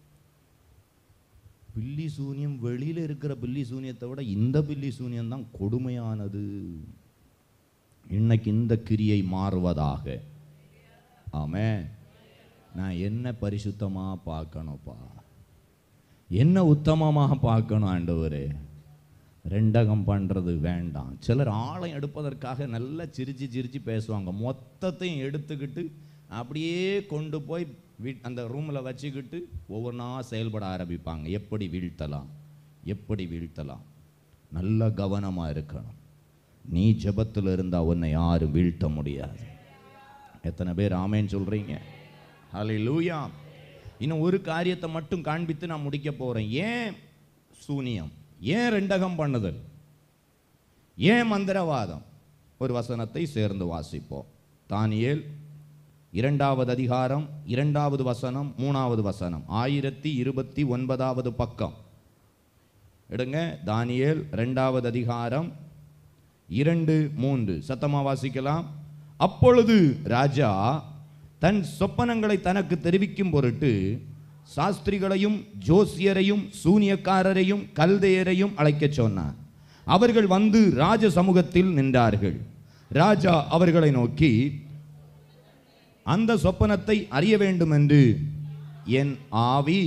பில்லி சூனியம் வெளியில இருக்கிற பில்லி சூனியத்தை விட இந்த பில்லி சூனியம் தான் கொடுமையானது இன்னைக்கு இந்த கிரியை மாறுவதாக ஆமே நான் என்ன பரிசுத்தமா பார்க்கணும்ப்பா என்ன உத்தமமாக பார்க்கணும் ஆண்டவரே ரெண்டகம் பண்ணுறது வேண்டாம் சிலர் ஆழம் எடுப்பதற்காக நல்லா சிரிச்சு சிரிச்சு பேசுவாங்க மொத்தத்தையும் எடுத்துக்கிட்டு அப்படியே கொண்டு போய் வீட் அந்த ரூமில் வச்சுக்கிட்டு ஒவ்வொன்றா செயல்பட ஆரம்பிப்பாங்க எப்படி வீழ்த்தலாம் எப்படி வீழ்த்தலாம் நல்ல கவனமாக இருக்கணும் நீ ஜெபத்தில் இருந்தால் உன்னை யாரும் வீழ்த்த முடியாது எத்தனை பேர் ஆமேன்னு சொல்கிறீங்க ஹalleluya இன்னும் ஒரு காரியத்தை மட்டும் காண்பித்து நான் முடிக்க போகிறேன் ஏன் சூனியம் ஏன் ரெண்டகம் பண்ணுதல் ஏன் மந்திரவாதம் ஒரு வசனத்தை சேர்ந்து வாசிப்போம் தானியேல் இரண்டாவது அதிகாரம் இரண்டாவது வசனம் மூணாவது வசனம் ஆயிரத்தி இருபத்தி ஒன்பதாவது பக்கம் எடுங்க தானியேல் இரண்டாவது அதிகாரம் இரண்டு மூன்று சத்தமா வாசிக்கலாம் அப்பொழுது ராஜா தன் சொப்பனங்களை தனக்கு தெரிவிக்கும் பொருட்டு சாஸ்திரிகளையும் ஜோசியரையும் சூனியக்காரரையும் கல்தையரையும் அழைக்கச் சொன்னார் அவர்கள் வந்து ராஜ சமூகத்தில் நின்றார்கள் ராஜா அவர்களை நோக்கி அந்த சொப்பனத்தை அறிய வேண்டும் என்று என் ஆவி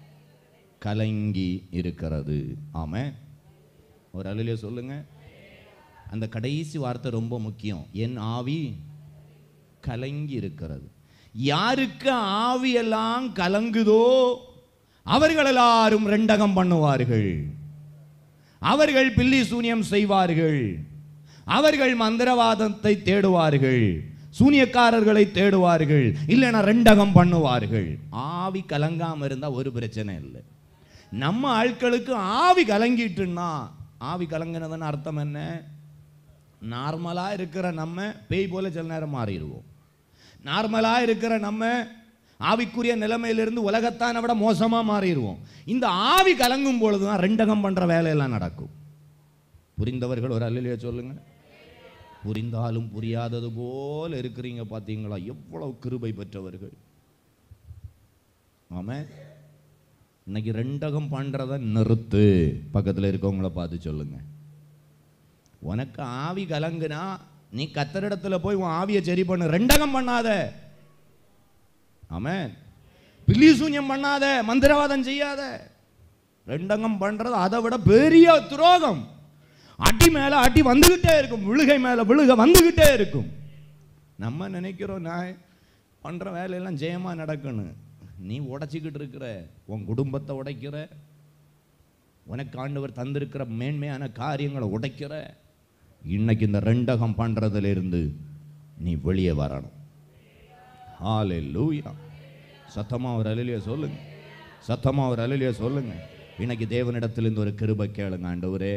கலங்கி இருக்கிறது ஆமே ஒரு அலுலிய சொல்லுங்க அந்த கடைசி வார்த்தை ரொம்ப முக்கியம் என் ஆவி கலங்கி இருக்கிறது யாருக்கு ஆவியெல்லாம் கலங்குதோ அவர்கள் எல்லாரும் ரெண்டகம் பண்ணுவார்கள் அவர்கள் பில்லி சூனியம் செய்வார்கள் அவர்கள் மந்திரவாதத்தை தேடுவார்கள் சூனியக்காரர்களை தேடுவார்கள் இல்லைன்னா ரெண்டகம் பண்ணுவார்கள் ஆவி கலங்காம இருந்தா ஒரு பிரச்சனை இல்லை நம்ம ஆட்களுக்கு ஆவி கலங்கிட்டுன்னா ஆவி கலங்கினதுன்னு அர்த்தம் என்ன நார்மலா இருக்கிற நம்ம பேய் போல சில நேரம் மாறிடுவோம் நார்மலா இருக்கிற நம்ம ஆவிக்குரிய நிலைமையிலிருந்து உலகத்தானை விட மோசமா மாறிடுவோம் இந்த ஆவி கலங்கும் பொழுது தான் ரெண்டகம் பண்ற வேலையெல்லாம் நடக்கும் புரிந்தவர்கள் ஒரு அல்லையா சொல்லுங்க புரிந்தாலும் புரியாதது போல இருக்கிறீங்க பார்த்தீங்களா எவ்வளவு கிருபை பெற்றவர்கள் ஆமே இன்னைக்கு ரெண்டகம் பண்றத நிறுத்து பக்கத்தில் இருக்கவங்கள பார்த்து சொல்லுங்க உனக்கு ஆவி கலங்குனா நீ கத்தரிடத்துல போய் உன் ஆவியை சரி பண்ணு ரெண்டகம் பண்ணாத ஆமென் பில்லி சூன்யம் பண்ணாத மந்திரவாதம் செய்யாத ரெண்டகம் பண்றது அதை விட பெரிய துரோகம் அடி மேல அடி வந்துகிட்டே இருக்கும் விழுகை மேல விழுக வந்துகிட்டே இருக்கும் நம்ம நினைக்கிறோம் நான் பண்ற வேலையெல்லாம் ஜெயமா நடக்கணும் நீ உடைச்சிக்கிட்டு இருக்கிற உன் குடும்பத்தை உடைக்கிற உனக்கு ஆண்டவர் தந்திருக்கிற மேன்மையான காரியங்களை உடைக்கிற இன்னைக்கு இந்த ரெண்டகம் பண்றதுல இருந்து நீ வெளியே வரணும் ஹalleluya சத்தமா ஒரு அலையில சொல்லுங்க சத்தமா ஒரு அலையில சொல்லுங்க இன்னைக்கு தேவனிடத்திலிருந்து ஒரு கிருபை கேளுங்க ஆண்டவரே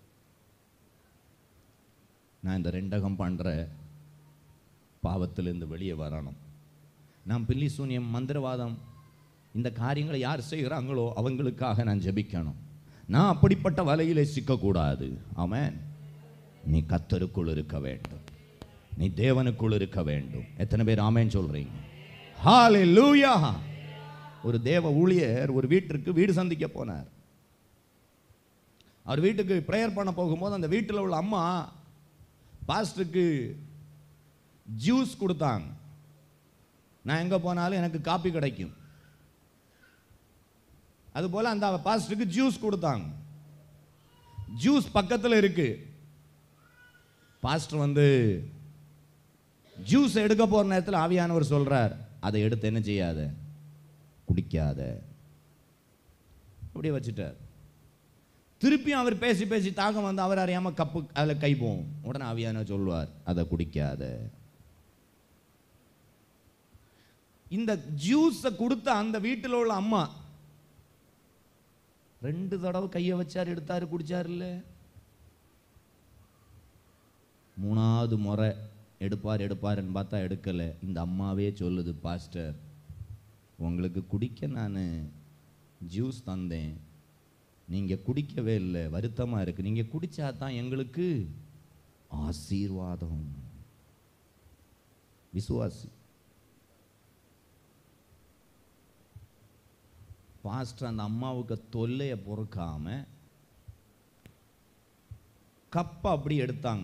நான் இந்த ரெண்டகம் பண்ற பாவத்திலிருந்து வெளியே வரணும் நான் பில்லி சூனியம் மந்திரவாதம் இந்த காரியங்களை யார் செய்கிறாங்களோ அவங்களுக்காக நான் ஜெபிக்கணும் நான் அப்படிப்பட்ட வலையிலே சிக்கக்கூடாது ஆமென் நீ கத்தருக்குள் இருக்க வேண்டும் நீ தேவனுக்குள் இருக்க வேண்டும் எத்தனை பேர் ஆமேன்னு சொல்றீங்க ஹalleluya ஒரு தேவ ஊழியர் ஒரு வீட்டிற்கு வீடு சந்திக்க போனார் அவர் வீட்டுக்கு ப்ரேயர் பண்ண போகும்போது அந்த வீட்டில் உள்ள அம்மா பாஸ்டருக்கு ஜூஸ் கொடுத்தாங்க நான் எங்கே போனாலும் எனக்கு காப்பி கிடைக்கும் அது போல அந்த பாஸ்டருக்கு ஜூஸ் கொடுத்தாங்க ஜூஸ் பக்கத்தில் இருக்கு பாஸ்டர் வந்து ஜூஸ் எடுக்க போற நேரத்தில் ஆவியானவர் சொல்றார் அதை எடுத்து என்ன செய்யாத குடிக்காத அப்படியே வச்சுட்டார் திருப்பியும் அவர் பேசி பேசி தாகம் வந்து அவர் அறியாம கப்பு அதில் கை போகும் உடனே ஆவியானவர் சொல்லுவார் அதை குடிக்காத இந்த ஜூஸை கொடுத்த அந்த வீட்டில் உள்ள அம்மா ரெண்டு தடவை கையை வச்சார் எடுத்தாரு குடிச்சார் இல்ல மூணாவது முறை எடுப்பார் எடுப்பாருன்னு பார்த்தா எடுக்கல இந்த அம்மாவே சொல்லுது பாஸ்டர் உங்களுக்கு குடிக்க நான் ஜூஸ் தந்தேன் நீங்க குடிக்கவே இல்லை வருத்தமா இருக்கு நீங்க குடிச்சா தான் எங்களுக்கு ஆசீர்வாதம் விசுவாசி பாஸ்டர் அந்த அம்மாவுக்கு தொல்லையை பொறுக்காம கப்பை அப்படி எடுத்தாங்க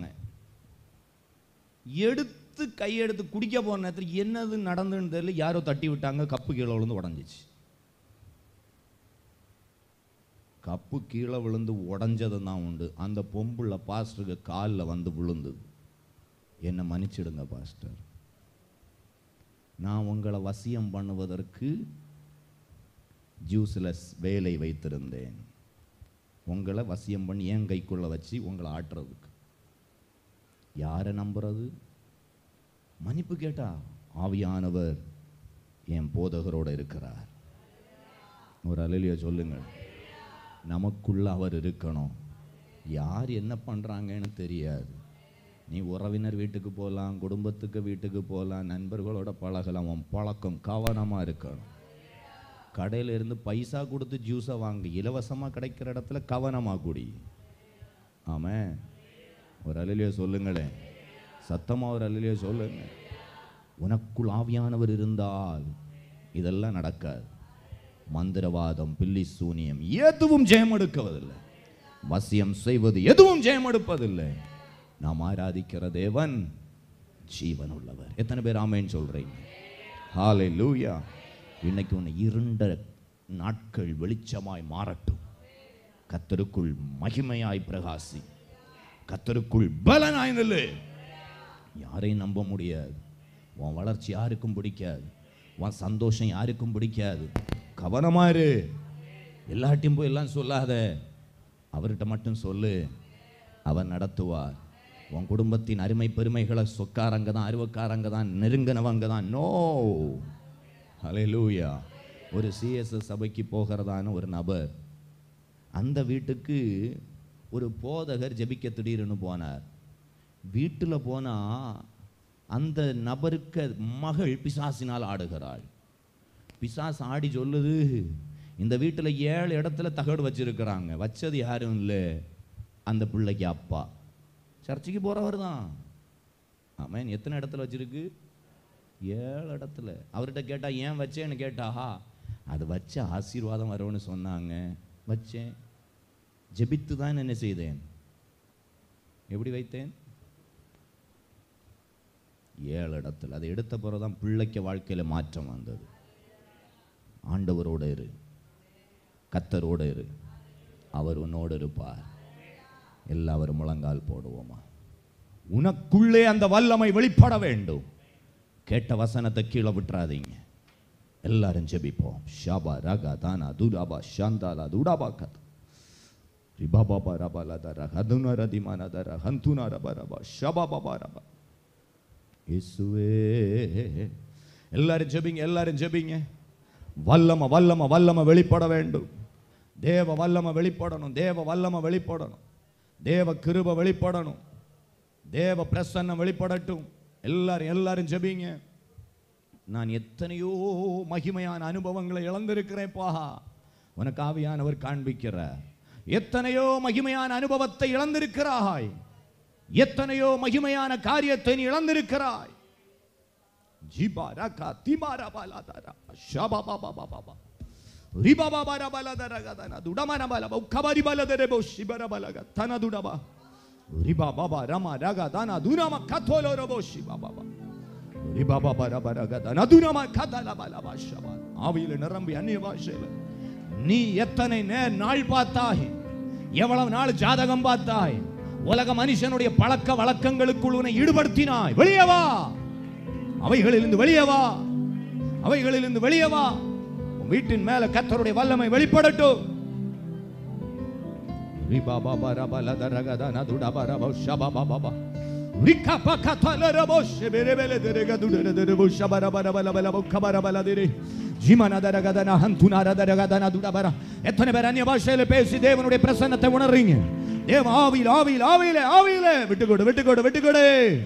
எடுத்து கையெடுத்து குடிக்க போன நேரத்தில் என்னது நடந்துன்னு தெரியல யாரோ தட்டி விட்டாங்க கப்பு கீழே விழுந்து உடஞ்சிச்சு கப்பு கீழே விழுந்து உடஞ்சது தான் உண்டு அந்த பொம்புள்ள பாஸ்டருக்கு காலில் வந்து விழுந்தது என்னை மன்னிச்சிடுங்க பாஸ்டர் நான் உங்களை வசியம் பண்ணுவதற்கு ஜூஸில் வேலை வைத்திருந்தேன் உங்களை வசியம் பண்ணி என் கைக்குள்ள வச்சு உங்களை ஆட்டுறதுக்கு யாரை நம்புறது மன்னிப்பு கேட்டா ஆவியானவர் என் போதகரோட இருக்கிறார் ஒரு அலையிலையோ சொல்லுங்கள் நமக்குள்ள அவர் இருக்கணும் யார் என்ன பண்ணுறாங்கன்னு தெரியாது நீ உறவினர் வீட்டுக்கு போகலாம் குடும்பத்துக்கு வீட்டுக்கு போகலாம் நண்பர்களோட பழகலாம் உன் பழக்கம் கவனமாக இருக்கணும் கடையில இருந்து பைசா கொடுத்து ஜூஸை வாங்கி இலவசமாக கிடைக்கிற இடத்துல கவனமாக குடி ஆமாம் ஒரு அலையிலையோ சொல்லுங்களேன் சத்தமாக ஒரு அலையிலையோ சொல்லுங்க உனக்குள் ஆவியானவர் இருந்தால் இதெல்லாம் நடக்காது மந்திரவாதம் பில்லி சூனியம் எதுவும் ஜெயம் எடுக்கவதில்லை வசியம் செய்வது எதுவும் ஜெயம் எடுப்பதில்லை நாம் ஆராதிக்கிற தேவன் ஜீவன் உள்ளவர் எத்தனை பேர் ஆமேன்னு சொல்றீங்க ஹாலே லூயா இன்னைக்கு உன்னை இருண்ட நாட்கள் வெளிச்சமாய் மாறட்டும் கத்தருக்குள் மகிமையாய் பிரகாசி கத்தருக்குள் பலனாய் நில்லு யாரையும் நம்ப முடியாது உன் வளர்ச்சி யாருக்கும் பிடிக்காது உன் சந்தோஷம் யாருக்கும் பிடிக்காது கவனமா இரு எல்லாட்டையும் போய் எல்லாம் சொல்லாத அவர்கிட்ட மட்டும் சொல்லு அவர் நடத்துவார் உன் குடும்பத்தின் அருமை பெருமைகளை சொக்காரங்க தான் அருவக்காரங்க தான் நெருங்கினவங்க தான் நோ ஹalleluya ஒரு சிஎஸ்எஸ் சபைக்கு போகிறதான ஒரு நபர் அந்த வீட்டுக்கு ஒரு போதகர் ஜெபிக்க திடீர்னு போனார் வீட்டில் போனா அந்த நபருக்கு மகள் பிசாசினால் ஆடுகிறாள் பிசாசு ஆடி சொல்லுது இந்த வீட்டில் ஏழு இடத்துல தகடு வச்சிருக்கிறாங்க வச்சது யாரும் இல்லை அந்த பிள்ளைக்கு அப்பா சர்ச்சுக்கு போகிறவர் தான் ஆமாம் எத்தனை இடத்துல வச்சிருக்கு ஏழு இடத்துல அவர்கிட்ட கேட்டா ஏன் வச்சேன்னு கேட்டாஹா அது வச்ச ஆசீர்வாதம் வரும்னு சொன்னாங்க வச்சேன் ஜெபித்து தான் என்ன செய்தேன் எப்படி வைத்தேன் ஏழு இடத்துல அதை எடுத்த பிறகு தான் பிள்ளைக்கு வாழ்க்கையில் மாற்றம் வந்தது ஆண்டவரோட இரு கத்தரோட இரு அவர் உன்னோடு இருப்பார் எல்லாரும் முழங்கால் போடுவோமா உனக்குள்ளே அந்த வல்லமை வெளிப்பட வேண்டும் கேட்ட வசனத்தை கீழே விட்டுறாதீங்க எல்லாரும் ஜெபிப்போம் ஷாபா ரகா தானா துராபா ஷாந்தாலா துடாபா கத் ரிபாபா ரபா லதர ஹதுன ரதிமான தர ஹந்துனா ரபா ரபா ஷபா பாபா ரபா இயேசுவே எல்லாரும் ஜெபிங்க எல்லாரும் ஜெபிங்க வல்லம வல்லம வல்லம வெளிப்பட வேண்டும் தேவ வல்லம வெளிப்படணும் தேவ வல்லம வெளிப்படணும் தேவ கிருப வெளிப்படணும் தேவ பிரசன்னம் வெளிப்படட்டும் எல்லாரும் எல்லாரும் ஜெபிங்க நான் எத்தனையோ மகிமையான அனுபவங்களை இழந்திருக்கிறேன்ப்பா உனக்கு ஆவியானவர் காண்பிக்கிறார் எத்தனையோ மகிமையான அனுபவத்தை இழந்திருக்கிறாய் எத்தனையோ மகிமையான காரியத்தை நீ இழந்திருக்கிறாய் ஜிபா ரகா திமா ரபா லதரா ஷபா பாபா பாபா பாபா ரிபா பாபா ரபா லதரா கதனா துடமா ரபா லபா உக்கபாரி பலதரே போ ஷிபா ரபா லகா தனா துடபா ரிபா பாபா ரமா ரகா தானா துனாமா கத்தோலோ ரபோ ஷிபா பாபா ரிபா பாபா ரபா ரகா தானா துனாமா கதா லபா லபா ஷபா ஆவியில நிரம்பி அந்நிய பாஷையில நீ எத்தனை நே- நாள் பார்த்தாய் எவ்வளவு நாள் ஜாதகம் பார்த்தாய் உலக மனுஷனுடைய பழக்க வழக்கங்களுக்குள் உன்னை ஈடுபடுத்தினாய் வெளியே வா அவைகளிலிருந்து வெளியே வா அவைகளிலிருந்து வெளியே வா உன் வீட்டின் மேல கத்தருடைய வல்லமை வெளிப்படட்டும் எத்தனை பேர் அந்நிய பாஷையில பேசி தேவனுடைய பிரசன்னத்தை உணர்றீங்க தேவ ஆவியில் ஆவியில் ஆவியில ஆவியில விட்டுக்கொடு விட்டுக்கொடு விட்டுக்கொடு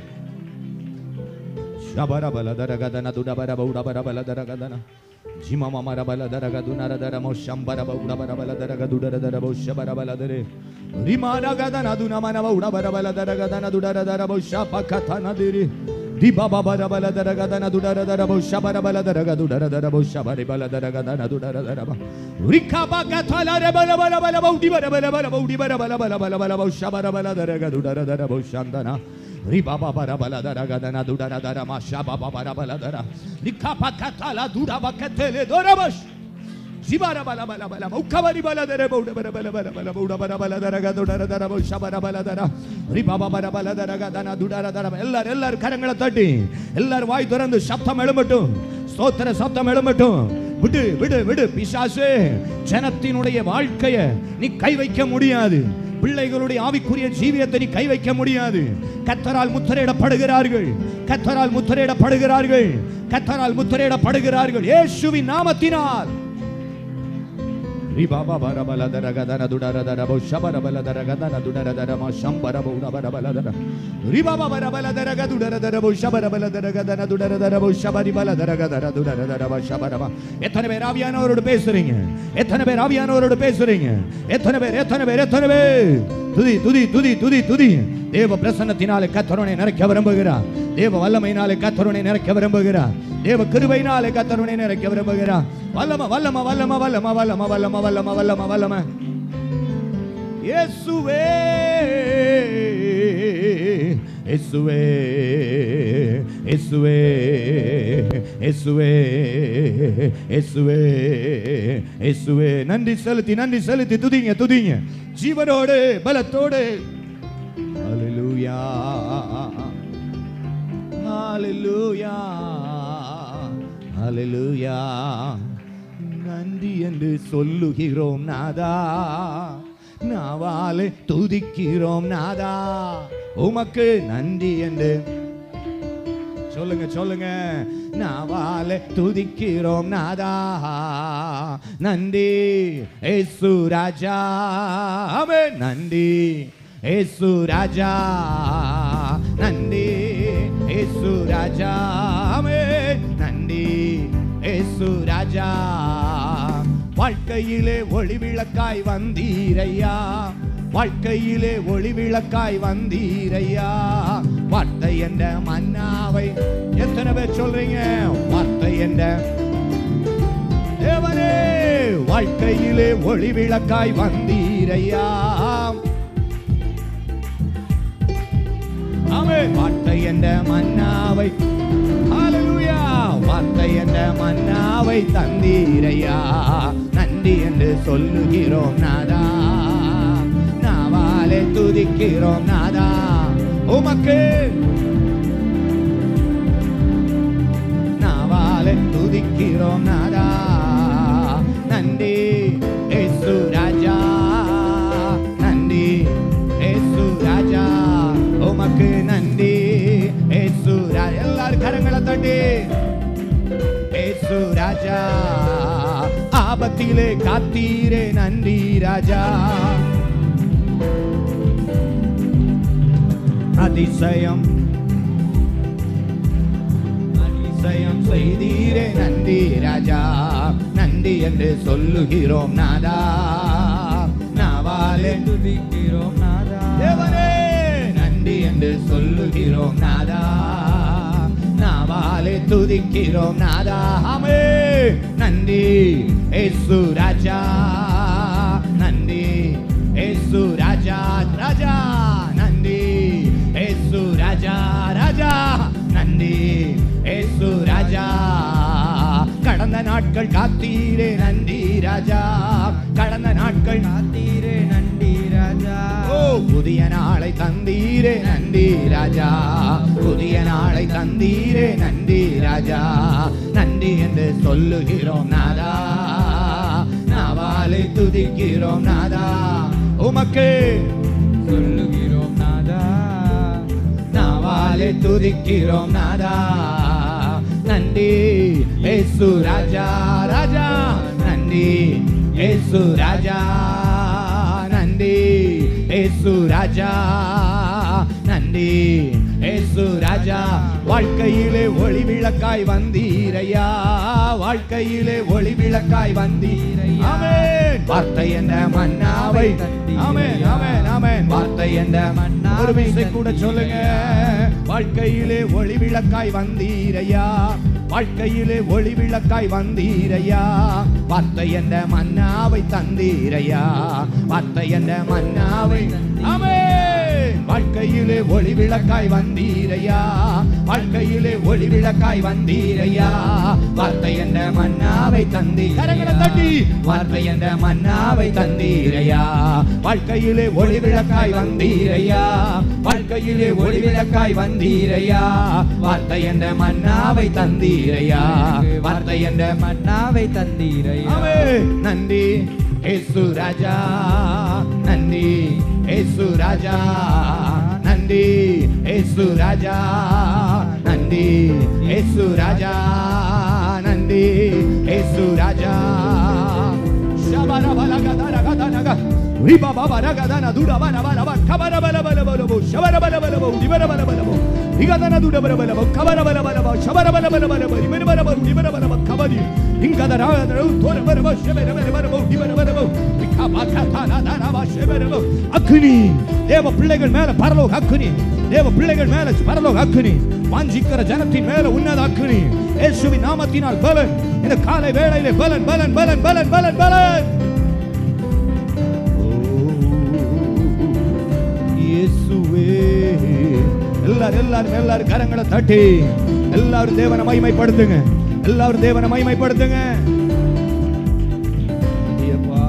ಶಬರಬಲದರಗದನ ದುಡಬರಬ ಉಡಬರಬಲದರಗದನ ಜಿಮಮರಬಲದರಗದುನರದರಮೋ ಶಂಬರಬ ಉಡಬರಬಲದರಗ ದುಡರದರಬೋ ಶಬರಬಲದರೆ ರಿಮಾರಗದನ ದುನಮನವ ಉಡಬರಬಲದರಗದನ ದುಡರದರಬೋ ಶಪಕಥನದಿರಿ ದಿಬಬರಬಲದರಗದನ ದುಡರದರಬೋ ಶಬರಬಲದರಗ ದುಡರದರಬೋ ಶಬರಿಬಲದರಗದನ ದುಡರದರಬ ರಿಖಬಗಥಲರಬಲಬಲಬಲಬ ಉಡಿಬರಬಲಬಲಬ ಉಡಿಬರಬಲಬಲಬಲಬಲಬ ಶಬರಬಲದರಗ ದುಡರದರಬೋ ಶಂದನ ರಿಬಬರಬಲದರಗದನ ದುಡರದರಮ ಶಬಬರಬಲದರ ರಿಖಪಕಥಲ ದುಡಬಕಥಲೆ ದೊರಬಶ್ ಶಿಬರಬಲಬಲಬಲ ಮುಖವರಿಬಲದರ ಬೌಡಬರಬಲಬಲಬಲ ಬೌಡಬರಬಲದರಗ ದುಡರದರ ಶಬರಬಲದರ ರಿಬಬರಬಲದರಗದನ ದುಡರದರ ಎಲ್ಲರೂ ಎಲ್ಲರೂ கரங்களை தட்டி எல்லாரும் வாய் திறந்து சத்தம் எழும்பட்டும் ஸ்தோத்திர சத்தம் எழும்பட்டும் விடு விடு விடு பிசாசே ஜனத்தினுடைய வாழ்க்கைய நீ கை வைக்க முடியாது பிள்ளைகளுடைய ஆவிக்குரிய ஜீவியத்தை நீ கை வைக்க முடியாது கத்தரால் முத்திரையிடப்படுகிறார்கள் கத்தரால் முத்திரையிடப்படுகிறார்கள் கத்தரால் முத்திரையிடப்படுகிறார்கள் இயேசுவின் நாமத்தினால் ரிபாபரபலதரகதன துடரதரபோ ஷபரபலதரகதன துடரதரம ஷம்பரபௌடபரபலதர ரிபாபரபலதரக துடரதரபோ ஷபரபலதரகதன துடரதரபோ ஷபரிபலதரகதர துடரதரப ஷபரம எத்தனை பேர் ஆவியானவரோடு பேசுறீங்க எத்தனை பேர் ஆவியானவரோடு பேசுறீங்க எத்தனை பேர் எத்தனை பேர் எத்தனை பேர் துதி துதி துதி துதி துதி தேவ பிரசன்னத்தினாலே கத்தருனை நிறைக்க விரும்புகிறார் தேவ வல்லமையினாலே கத்தருனை நிறைக்க விரும்புகிறார் தேவ கிருபையினாலே கத்தருனை நிறைக்க விரும்புகிறார் வல்லம வல்லம வல்லம வல்லம வல்லம வல்லம வல்லம வல்லம வல்லம இயேசுவே இயேசுவே இயேசுவே இயேசுவே இயேசுவே இயேசுவே நன்றி செலுத்தி நன்றி செலுத்தி துதிங்க துதிங்க ஜீவனோடு பலத்தோடு ஹalleluya ஹalleluya ஹalleluya நன்றி என்று சொல்லுகிறோம் நாதா நாவாலே துதிக்கிறோம் நாதா உமக்கு நன்றி என்று சொல்லுங்க சொல்லுங்க நாவாலே துதிக்கிறோம் நாதா நன்றி ஏசு ராஜா ஆமென் நன்றி ஏசு ராஜா நன்றி ஏசு ராஜா ஆமென் நன்றி ஏசு ராஜா வாழ்க்கையிலே ஒளி விளக்காய் வந்தீரையா வாழ்க்கையிலே ஒளி விளக்காய் வந்தீரையா வார்த்தை என்ற மன்னாவை எத்தனை பேர் சொல்றீங்க வார்த்தை என்ற தேவனே வாழ்க்கையிலே ஒளி விளக்காய் வந்தீரையா ஆமே வார்த்தை என்ற மன்னாவை ஹalleluya வார்த்தை என்ற மன்னாவை தந்தீரையா நன்றி என்று சொல்லுகிறோம் நாதா நாவாலே துதிக்கிறோம் நாதா உமக்கு நாவாலே துதிக்கிறோம் நாதா நன்றி ஏசு ராஜா நன்றி ஏசு ராஜா உமக்கு நன்றி ஏசு ராஜா எல்லாரும் கரங்களை தட்டி ஏசு ராஜா ஆபத்திலே காத்தீரே நன்றி ராஜா அதிசயம் அதிசயம் செய்தீரே நன்றி ராஜா நன்றி என்று சொல்லுகிறோம் நாதா நாவாலே துதிக்கிறோம் நாதா தேவனே நன்றி என்று சொல்லுகிறோம் நாதா நாவாலே துதிக்கிறோம் நாதா ஆமே நன்றி ஏசு ராஜா நன்றி ஏசு ராஜா ராஜா நன்றி ஏசு ராஜா ராஜா நன்றி ஏசு ராஜா கடந்த நாள் நாட்கள் காத்தீரே நன்றி ராஜா கடந்த நாட்கள் காத்தீரே நன்றி ராஜா ஓ புதிய நாளை தந்தீரே நன்றி ராஜா புதிய நாளை தந்தீரே நன்றி ராஜா நன்றி என்று சொல்லுகிறோம் நாதா நாவாலை துதிக்கிறோம் நாதா உமக்கு சொல்லுகிறோம் நாதா நாவாலை துதிக்கிறோம் நாதா நன்றி ஏசு ராஜா ராஜா நன்றி ஏசு ராஜா நன்றி ஏசு ராஜா நன்றி ஏசு ராஜா வாழ்க்கையிலே ஒளி விளக்காய் வந்தீரையா வாழ்க்கையிலே ஒளி விளக்காய் வந்தீரையா ஆமென் வார்த்தை என்ற மன்னாவை ஆமென் ஆமென் ஆமென் வார்த்தை என்ற மன்னா ஒரு விசை கூட சொல்லுங்க வாழ்க்கையிலே ஒளி விளக்காய் வந்தீரையா வாழ்க்கையிலே ஒளி விளக்காய் வந்தீரையா வார்த்தை என்ற மன்னாவை தந்தீரையா வார்த்தை என்ற மன்னாவை ஆமென் வாழ்க்கையிலே ஒளி விளக்காய் வந்தீரையா வாழ்க்கையிலே ஒளி விளக்காய் வந்தீரையா வார்த்தை என்ற மன்னாவை தந்தி கரங்களை தட்டி வார்த்தை என்ற மன்னாவை தந்தீரையா வாழ்க்கையிலே ஒளி விளக்காய் வந்தீரையா வாழ்க்கையிலே ஒளி விளக்காய் வந்தீரையா வார்த்தை என்ற மன்னாவை தந்தீரையா வார்த்தை என்ற மன்னாவை தந்தீரையா ஆமே நன்றி ஏசு ராஜா நன்றி ஏசு ராஜா நன்றி ஏசு ராஜா நன்றி ஏசு ராஜா நன்றி ஏசு ராஜா ஷபரபலகதரகதனக ரிபபபரகதன துரபனபலப கபரபலபலபலபு ஷபரபலபலபு திபரபலபலபு இகதன துடபரபலபு கபரபலபலப ஷபரபலபலபலபு ரிபரபலபு திபரபலப கபதி இங்கதராதரு தோரபரப ஷபரபலபலபு திபரபலபு விகபகதனதனப ஷபரபு அக்னி தேவ பிள்ளைகள் மேல பரலோக அக்னி தேவ பிள்ளைகள் மேல பரலோக அக்னி வாஞ்சிக்கிற ஜனத்தின் மேல உன்னத அக்னி இயேசுவின் நாமத்தினால் பலன் இந்த காலை வேளையிலே பலன் பலன் பலன் பலன் பலன் பலன் இயேசுவே எல்லாரும் எல்லாரும் எல்லாரும் கரங்களை தட்டி எல்லாரும் தேவனை மகிமைப்படுத்துங்க எல்லாரும் தேவனை மகிமைப்படுத்துங்க ஐயப்பா.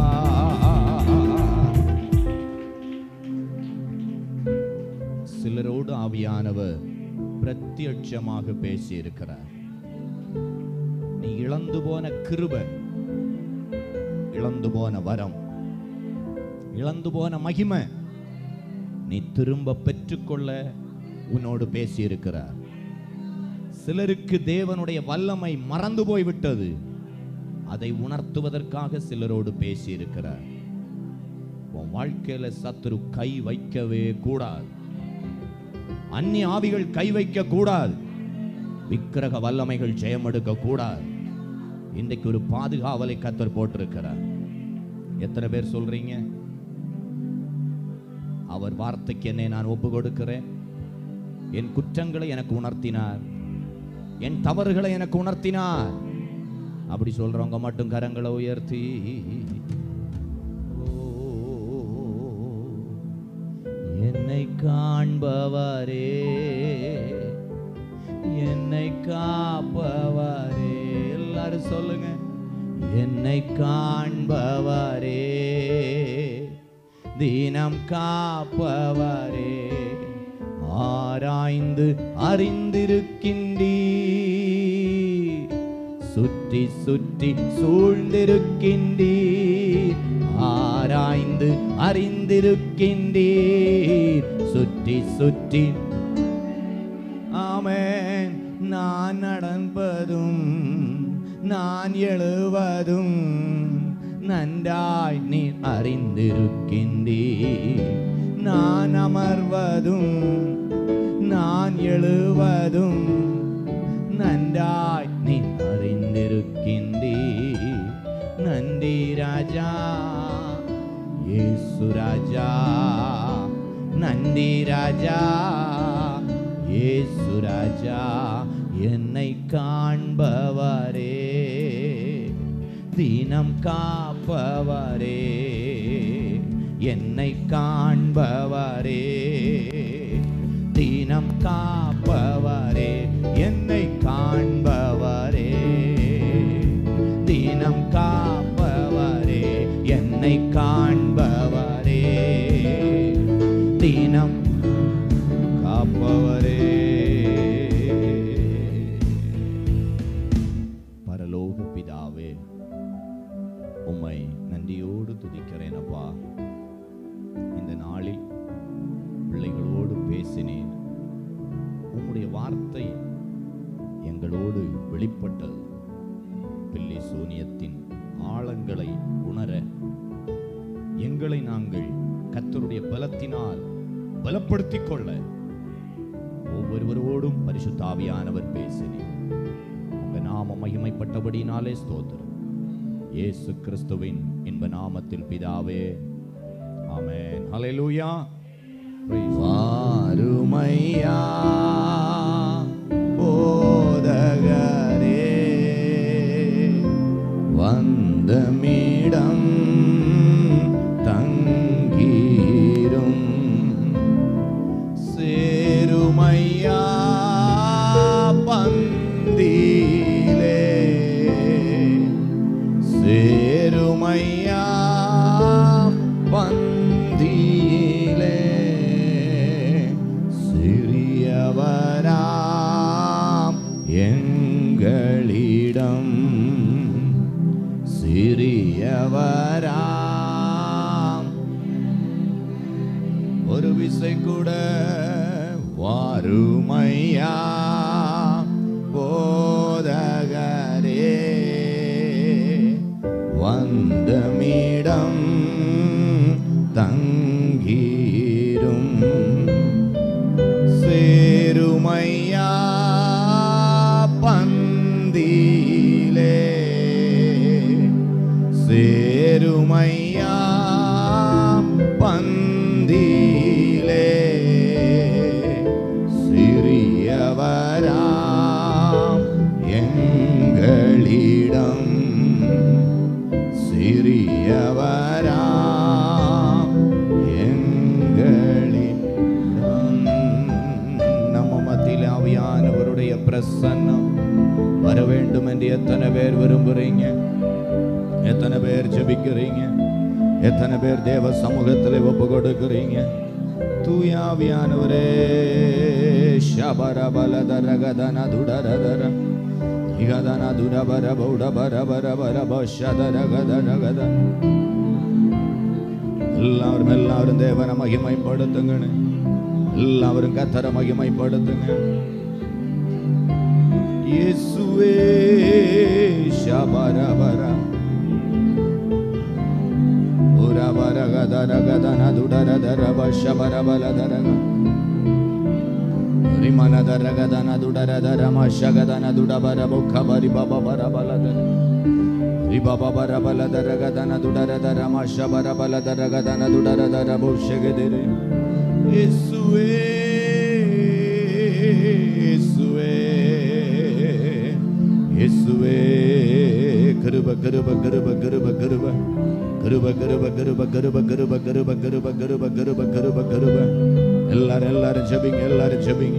சிலரோடு ஆவியானவர் பிரத்யட்சமாக பேசி இருக்கிறார் நீ இழந்து போன கிருபை இழந்து போன வரம் இழந்து போன மகிமை நீ திரும்ப பெற்றுக்கொள்ள உன்னோடு பேசி இருக்கிறார் சிலருக்கு தேவனுடைய வல்லமை மறந்து போய்விட்டது அதை உணர்த்துவதற்காக சிலரோடு பேசி இருக்கிறார் உன் வாழ்க்கையில சத்துரு கை வைக்கவே கூடாது அந்நிய ஆவிகள் கை வைக்க கூடாது விக்கிரக வல்லமைகள் ஜெயமெடுக்க கூடாது இன்றைக்கு ஒரு பாதுகாவலை கத்தர் போட்டிருக்கிறார் எத்தனை பேர் சொல்றீங்க அவர் வார்த்தைக்கு என்னை நான் ஒப்பு கொடுக்கிறேன் என் குற்றங்களை எனக்கு உணர்த்தினார் என் தவறுகளை எனக்கு உணர்த்தினார் அப்படி சொல்றவங்க மட்டும் கரங்களை உயர்த்தி ஓ, என்னை காண்பவரே என்னை காப்பவரே எல்லாரும் சொல்லுங்க என்னை காண்பவரே தினம் காப்பவரே ஆராய்ந்து அறிந்திருக்கின்றீ சுற்றி சுற்றி சூழ்ந்திருக்கின்றீ ஆராய்ந்து அறிந்திருக்கின்றீர் சுற்றி சுற்றி ஆமென் நான் நடப்பதும் நான் எழுவதும் நன்றாய் நீ அறிந்திருக்கின்றீர் நான் அமர்வதும் நான் எழுவதும் நன்றாய் நீ அறிந்திருக்கின்றீர் நன்றி ராஜா இயேசு ராஜா நன்றி ராஜா இயேசு ராஜா என்னை காண்பவரே தினம் காப்பவரே என்னை காண்பவரே தினம் காப்பவரே என்னை காண்பவரே என்னை காண்பவரே தினம் காப்பவரே பரலோக பிதாவே உம்மை நன்றியோடு துதிக்கிறேன் அப்பா இந்த நாளில் பிள்ளைகளோடு பேசினேன் உம்முடைய வார்த்தை எங்களோடு வெளிப்பட்டது பிள்ளை சூனியத்தின் ஆழங்களை உணர எங்களை நாங்கள் கர்த்தருடைய பலத்தினால் பலப்படுத்திக் கொள்ள ஒவ்வொருவரோடும் பரிசுத்தாவியானவர் பேசினேன் உங்க நாம மகிமைப்பட்டபடினாலே ஸ்தோத்திரம் இயேசு கிறிஸ்துவின் இன்ப நாமத்தில் பிதாவே ஆமென் ஹalleluya வாருமையா போதகரே வந்தமிடம் தங்கீரும் சேருமையா பந்திலே சேருமையா பந்தியிலே சிறியவராம் எங்களிடம் சிறியவராம் ஒரு விசை கூட வாருமையா போதகரே வந்தமிடம் தங்கீரும் சேருமையா பந்தியிலே சேருமையா பந்தியிலே சிறியவராம் எங்களிடம் சிறியவராம் எங்களிடம் நம்ம மத்தியில் ஆவியானவருடைய பிரசன்னம் வர வேண்டும் என்று எத்தனை பேர் விரும்புறீங்க எத்தனை பேர் ஜெபிக்கிறீங்க எத்தனை பேர் தேவ சமூகத்தில் ஒப்பு கொடுக்கிறீங்க தூயாவியானவரே ಶಬರ ಬಲದರ ಗದನ ದುಡರದರ ಇಗದನ ದುಡಬರ ಬೌಡ ಬರ ಬರ ಬರ ಬಶದರ ಗದರ ಗದ எல்லாரும் எல்லாரும் தேவனை மகிமைப்படுத்துங்க எல்லாரும் கத்தர மகிமைப்படுத்துங்க இயேசுவே ஷபரபர உரபரகதர கதன துடரதர பஷபரபலதரக ரிமனதர கதன துடரதர மஷகதன துடபர புக்கபரி பபபரபலதர ரிபபபரபலதர கதன துடரதர மஷபரபலதர கதன துடரதர புஷகதிரி இயேசுவே இயேசுவே இயேசுவே கிருப கிருப கிருப கிருப கிருப கிருப கிருப கிருப கிருப கிருப கிருப கிருப கிருப கிருப கிருப கிருப எல்லாரும் எல்லாரும் ஜெபிங்க எல்லாரும் ஜெபிங்க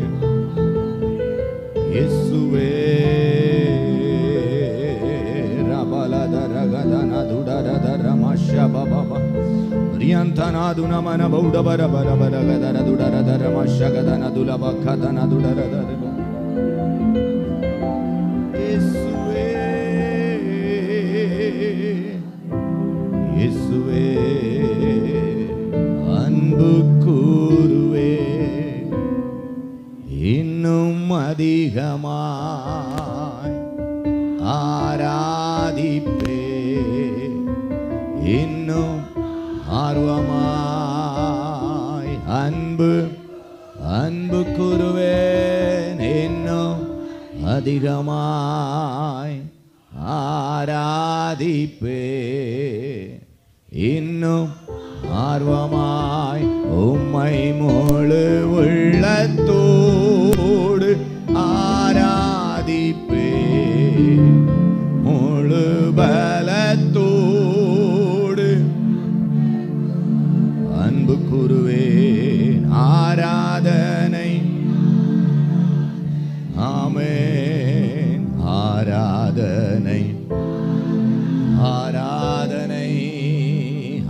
இயேசுவே ரபலதர கதன துடரதர மஷபபப ரியந்தனாது நமன பௌட பர பர பர கதன துடரதர மஷகதன துலப கதன துடரதர இயேசுவே இயேசுவே அன்பு கூறுவே இன்னும் அதிகமாய் ஆராதிப்பே இன்னும் ஆர்வமாய் அன்பு அன்பு கூறுவேன் இன்னும் அதிகமாய் ஆராதிப்பே இன்னும் ஆர்வமாய் உம்மை முழு உள்ளத்தோடு ஆராதிப்பே முழு பலத்தோடு அன்பு கூறுவேன் ஆராதனை ஆமென் ஆராதனை ஆராதனை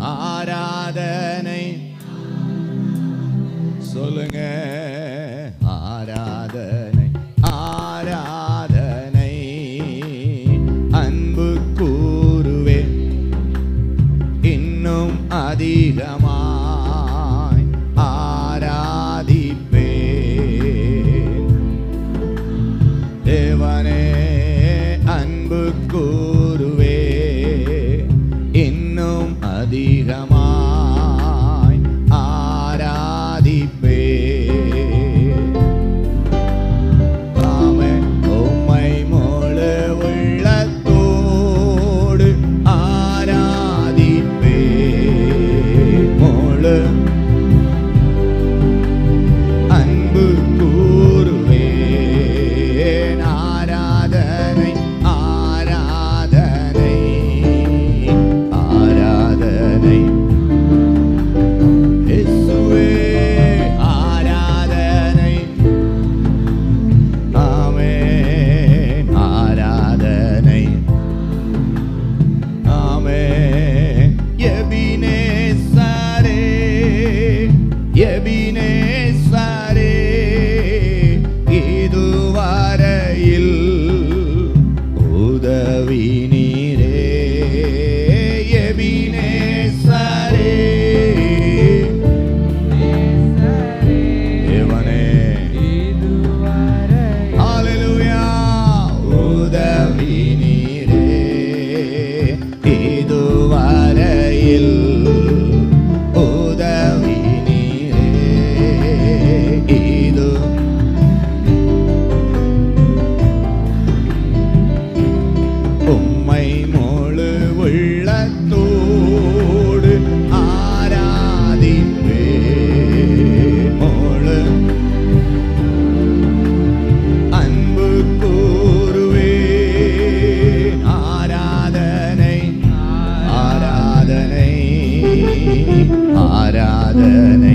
ஆராதனை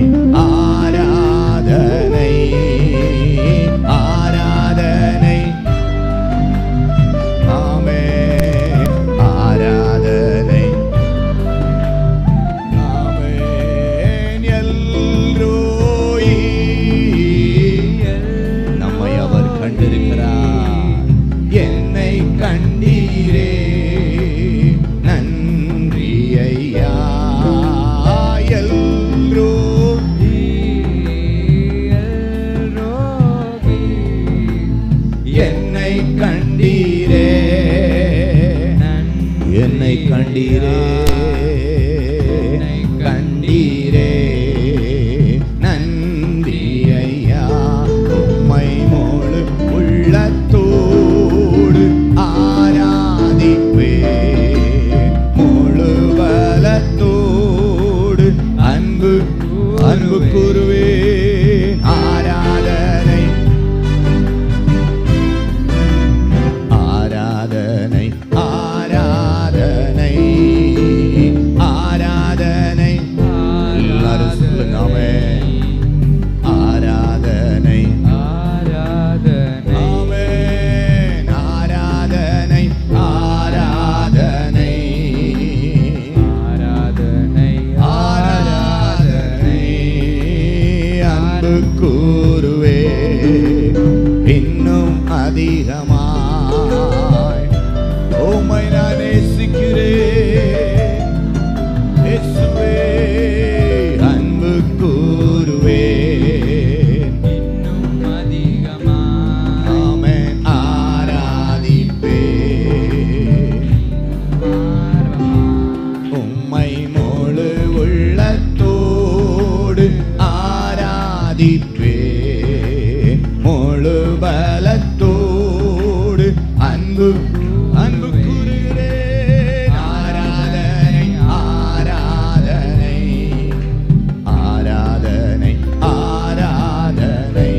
ஆராதனை ஆராதனை ஆமே ஆராதனை ஆமென் எல்ரோயி நம்மை அவர் கண்டிருக்கிறார் என்னை கண்டீரே நன்றி ஐயா எல்ரோ என்னை கண்டீரே என்னை கண்டீரே கண்டீரே நன்றி ஐயா உம்மை முழு உள்ளத்தோடு ஆராதிப்பே முழு பலத்தோடு அன்பு அன்பு கூறுவே ஆராதனை ஆராதனை ஆராதனை ஆராதனை எல்லாரும் சொல்லுங்க ஆமென். ஆராதனை ஆமென். ஆராதனை ஆராதனை ஆராதனை அன்பு கூறுவே இன்னும் அதிகமாய் உம்மை நான் நேசிக்கிறேன் இயேசுவே அன்பு கூறுவேன் ஆமென் ஆராதிப்பேன் உம்மை முழு உள்ளத்தோடு ஆராதிப்பேன் முழு பலத்தோடு அன்பு அன்பு கூறுகிறேன் ஆராதனை ஆராதனை ஆராதனை ஆராதனை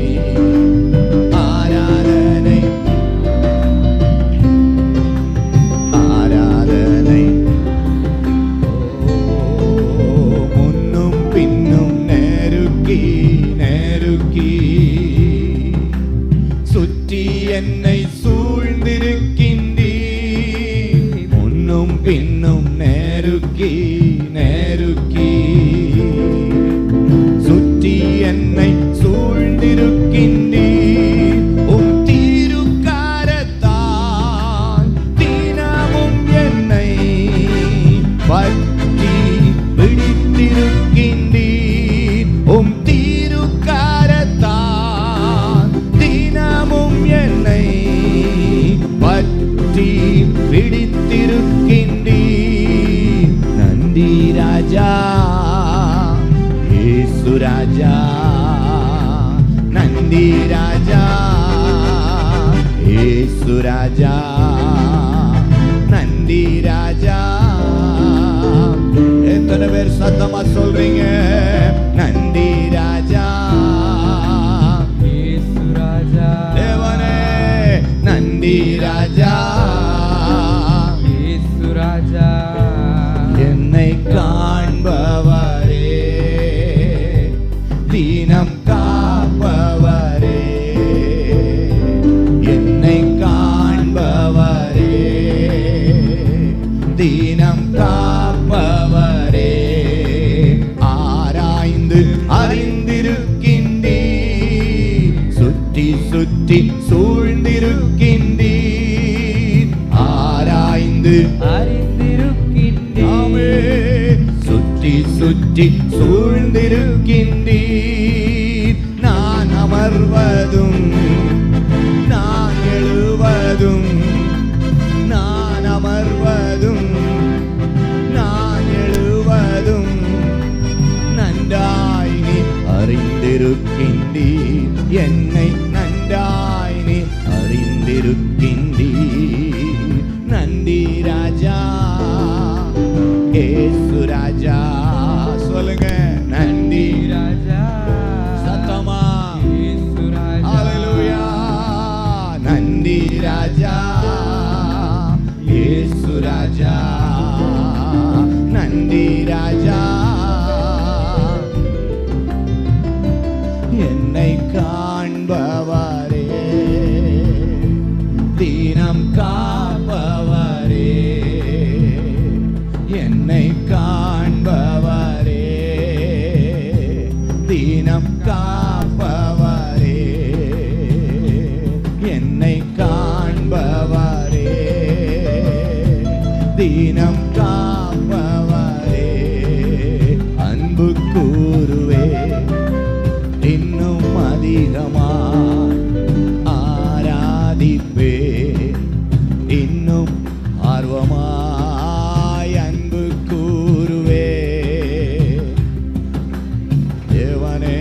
ஆராதனை ஆராதனை முன்னும் பின்னும் நெருக்கி நெருக்கி சுற்றி என்னை சூழ்ந்திருக்கின்றீ முன்னும் பின்னும் நெருக்கி நெருக்கி சுற்றி என்னை சூழ்ந்திருக்கின்றீ உம் தீருக்காரத்தால் தினமும் என்னை பற்றி பிடித்திருக்கின்றீர் உம் தீருக்காரத்தால் தினமும் என்னை பற்றி பிடித்திருக்கின்றீர் நந்தி ராஜா ஏசு ராஜா நந்தி ராஜா ஏசு ராஜா நந்தி ராஜா எத்தனை பேர் சத்தமா சொல்றீங்க நந்தி ராஜா தேவனே நந்தி ராஜா என்னை காண்பவரே தீனம் காப்பவரே என்னை காண்பவரே தீனம் காப்பவரே ஆராய்ந்து அறிந்திருக்கின்றீ சுற்றி சுற்றி சூழ்ந்திருக்கின்றீர் ஆராய்ந்து ஆமே சுற்றி சுற்றி சூழ்ந்திருக்கின்றீர் நான் அமர்வதும் நான் எழுவதும் நான் அமர்வதும் நான் எழுவதும் நன்றாய் நீ அறிந்திருக்கின்றீர் என்னை நன்றாய் நீ அறிந்திருக்கின்றீர் நந்தி ராஜா ஏசு ராஜா சொல்லுங்க நந்தி சத்தமா ஹalleluya நந்தி ராஜா ஏசு ராஜா நந்தி ராஜா மனம் காப்பவரே அன்பு கூறுவே இன்னும் அதிகமா ஆராதிப்பே இன்னும் ஆர்வமாய் அன்பு கூறுவே தேவனே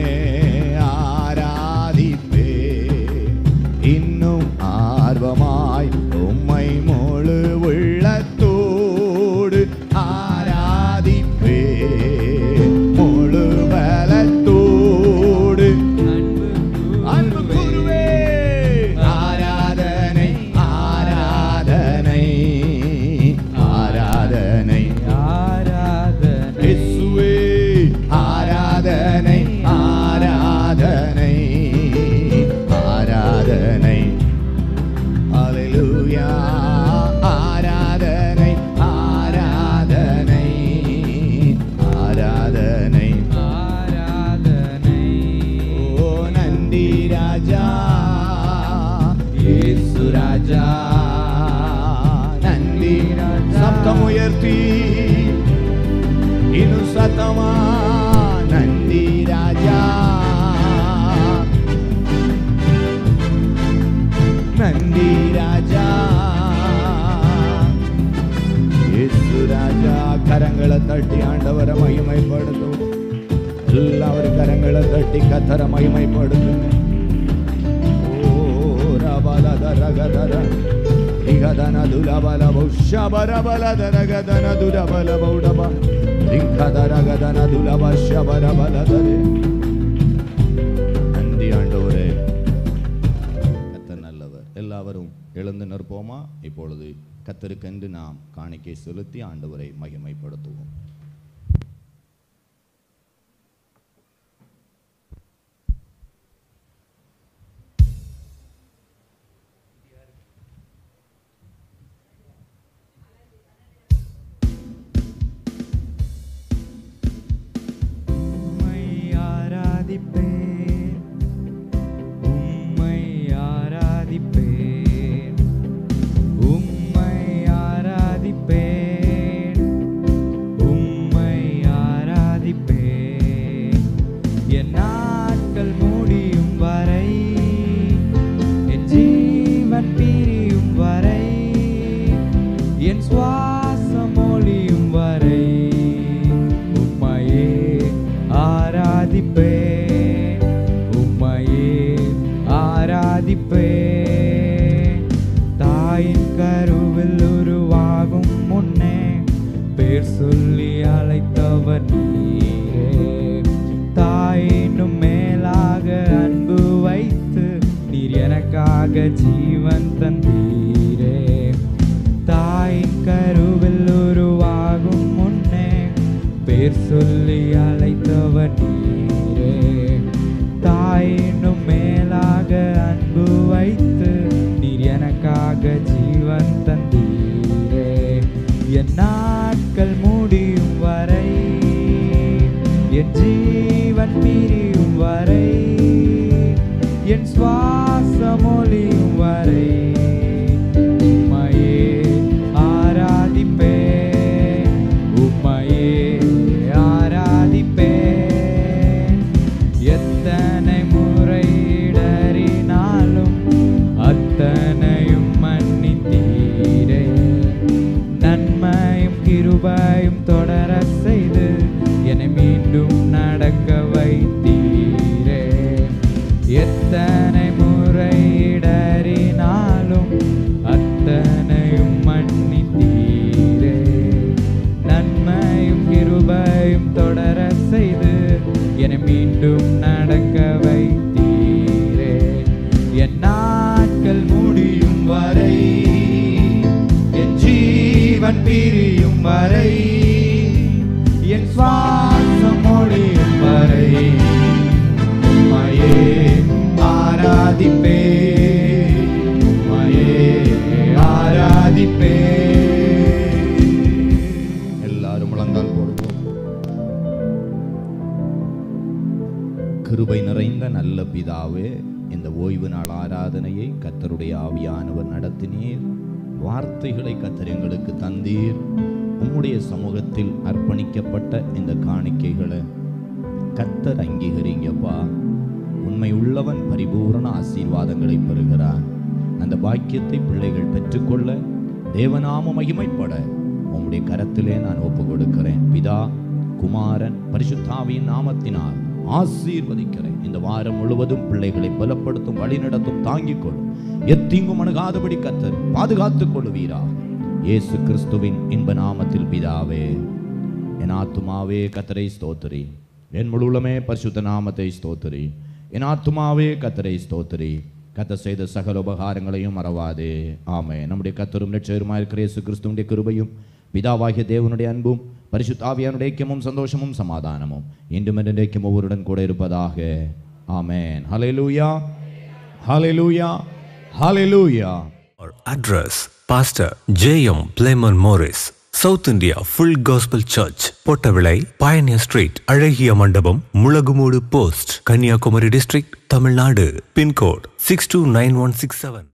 ஆராதிப்பே இன்னும் ஆர்வமாய் உம்மை முழு உள்ளத்தோடு ஆராதிப்பே முழு பலத்தோடு அன்பு கூறுவே ஆராதனை ஆராதனை ஆராதனை ஆராதனை இயேசுவே ஆராதனை ஆராதனை ஆராதனை ஹalleluya ஆராதனை ஆராதனை ஆராதனை ஆராதனை ஓ நந்தி ராஜா இயேசு ராஜா நந்தி ராஜா சப்தம் உயர்த்தி ಇನ್ನು ಸತಮ ನಂದಿ ರಾಜ ನಂದಿ ರಾಜ ಯೇಸು ರಾಜ ಕರಗಳ ತಟ್ಟಿ ಆಂಡವರ ಮಹಿಮೈಪಡುತ್ತು ಎಲ್ಲವರು ಕರಗಳ ತಟ್ಟಿ ಕಥರ ಮಹಿಮೈಪಡುತ್ತೇನೆ ಓ ರಬಲದ ರಗದರ ರಿಗದನ ದುಲಬಲ ಭೌಷ್ಯಬರ ಬಲದ ರಗದನ ದುಲಬಲ ಬೌಡಬ ರಿಂಕದ ರಗದನ ದುಲಬ ಶಬರ ಬಲದರೆ நன்றி ஆண்டவரே கத்தர் நல்லவர் எல்லாவரும் எழுந்து நிற்போமா இப்பொழுது கத்தருக்கென்று நாம் காணிக்கை செலுத்தி ஆண்டவரை மகிமைப்படுத்துவோம் உம்மை ஆராதிப்பேன் உம்மை ஆராதிப்பேன் உம்மை ஆராதிப்பேன் உம்மை ஆராதிப்பேன் என் நாட்கள் முடியும் வரை என் ஜீவன் பிரியும் வரை என் சுவாசம் ஒளியும் வரை உம்மையே ஆராதிப்பேன் உம்மையே ஆராதிப்பேன் தாயின் கருவில் உருவாகும் முன்னே பேர் சொல்லி அழைத்தவர் நீரே தாயினும் மேலாக அன்பு வைத்து நீர் எனக்காக ஜீவன் தந்தீரே தாயின் கருவில் உருவாகும் முன்னே பேர் சொல்லி அழைத்தவர் நீரே தாயினும் மேலாக அன்பு வைத்து நீர் எனக்காக ஜீவன் தந்தீரே என் நாட்கள் முடியும் வரை என் ஜீவன் பிரியும் வரை என் சுவாசம் ஒளியும் வரை உம்மையே ஆராதிப்பேன் உம்மையே ஆராதிப்பேன் எத்தனை முறையிடறினாலும் அத்தனையும் மன்னித்தீரே நன்மையும் கிருபையும் தொடர செய்து என்னை மீண்டும் நடக்க வைத்தீரே எத்தனை முறையிடறினாலும் அத்தனையும் மன்னித்தீரே நன்மையும் கிருபையும் தொடர செய்து என்னை மீண்டும் நடக்க வைத்தீரே என் நாட்கள் முடியும் வரை என் ஜீவன் பிரியும் வரை என் சுவாசம் ஒழியும் வரை உம்மையே ஆராதிப்பே உம்மையே ஆராதிப்பே எல்லாரும் முழங்கால் போடுவோம் கிருபை நிறைந்த நல்ல பிதாவே இந்த ஓய்வு நாள் ஆராதனையை கத்தருடைய ஆவியானவர் நடத்தினீர் வார்த்தைகளை கத்தர் எங்களுக்கு தந்தீர் உம்முடைய சமூகத்தில் அர்ப்பணிக்கப்பட்ட இந்த காணிக்கைகளை கத்தர் அங்கீகரிங்கப்பா உண்மை உள்ளவன் பரிபூரண ஆசீர்வாதங்களை பெறுகிறான் அந்த பாக்கியத்தை பிள்ளைகள் பெற்றுக்கொள்ள தேவநாம மகிமைப்பட உம்முடைய கரத்திலே நான் ஒப்பு கொடுக்கிறேன் பிதா குமாரன் பரிசுத்தாவியின் நாமத்தினால் ஆசீர்வதிக்கிறேன் இந்த வாரம் முழுவதும் பிள்ளைகளை பலப்படுத்தும் வழிநடத்தும் தாங்கிக் கொள்ளும் எத்தீங்கும் அணுகாதபடி கத்தர் பாதுகாத்துக் கொள்ளுவீரா இயேசு கிறிஸ்துவின் இன்ப நாமத்தில் பிதாவே என் ஆத்துமாவே கத்தரை ஸ்தோத்திரி என் முழுவலுமே பரிசுத்த நாமத்தை ஸ்தோத்திரி என் ஆத்துமாவே கத்தரை ஸ்தோத்திரி கத்த செய்த சகல உபகாரங்களையும் மறவாதே ஆமே நம்முடைய கத்தரும் லட்சருமா இருக்கிற இயேசு கிறிஸ்துவனுடைய கிருபையும் பிதாவாகிய தேவனுடைய அன்பும் பரிசுத்தாவியானுடைய ஐக்கியமும் சந்தோஷமும் சமாதானமும் இன்றும் என்றைக்கும் ஒவ்வொருடன் கூட இருப்பதாக ஆமென் ஹalleluya ஹalleluya ஹalleluya Our address Pastor J.M. Playman Morris South India Full Gospel Church பொட்டவிளை Pioneer Street அழகிய Mandapam Mulagumoodu post Kanyakumari district Tamil Nadu pin code six two nine one six seven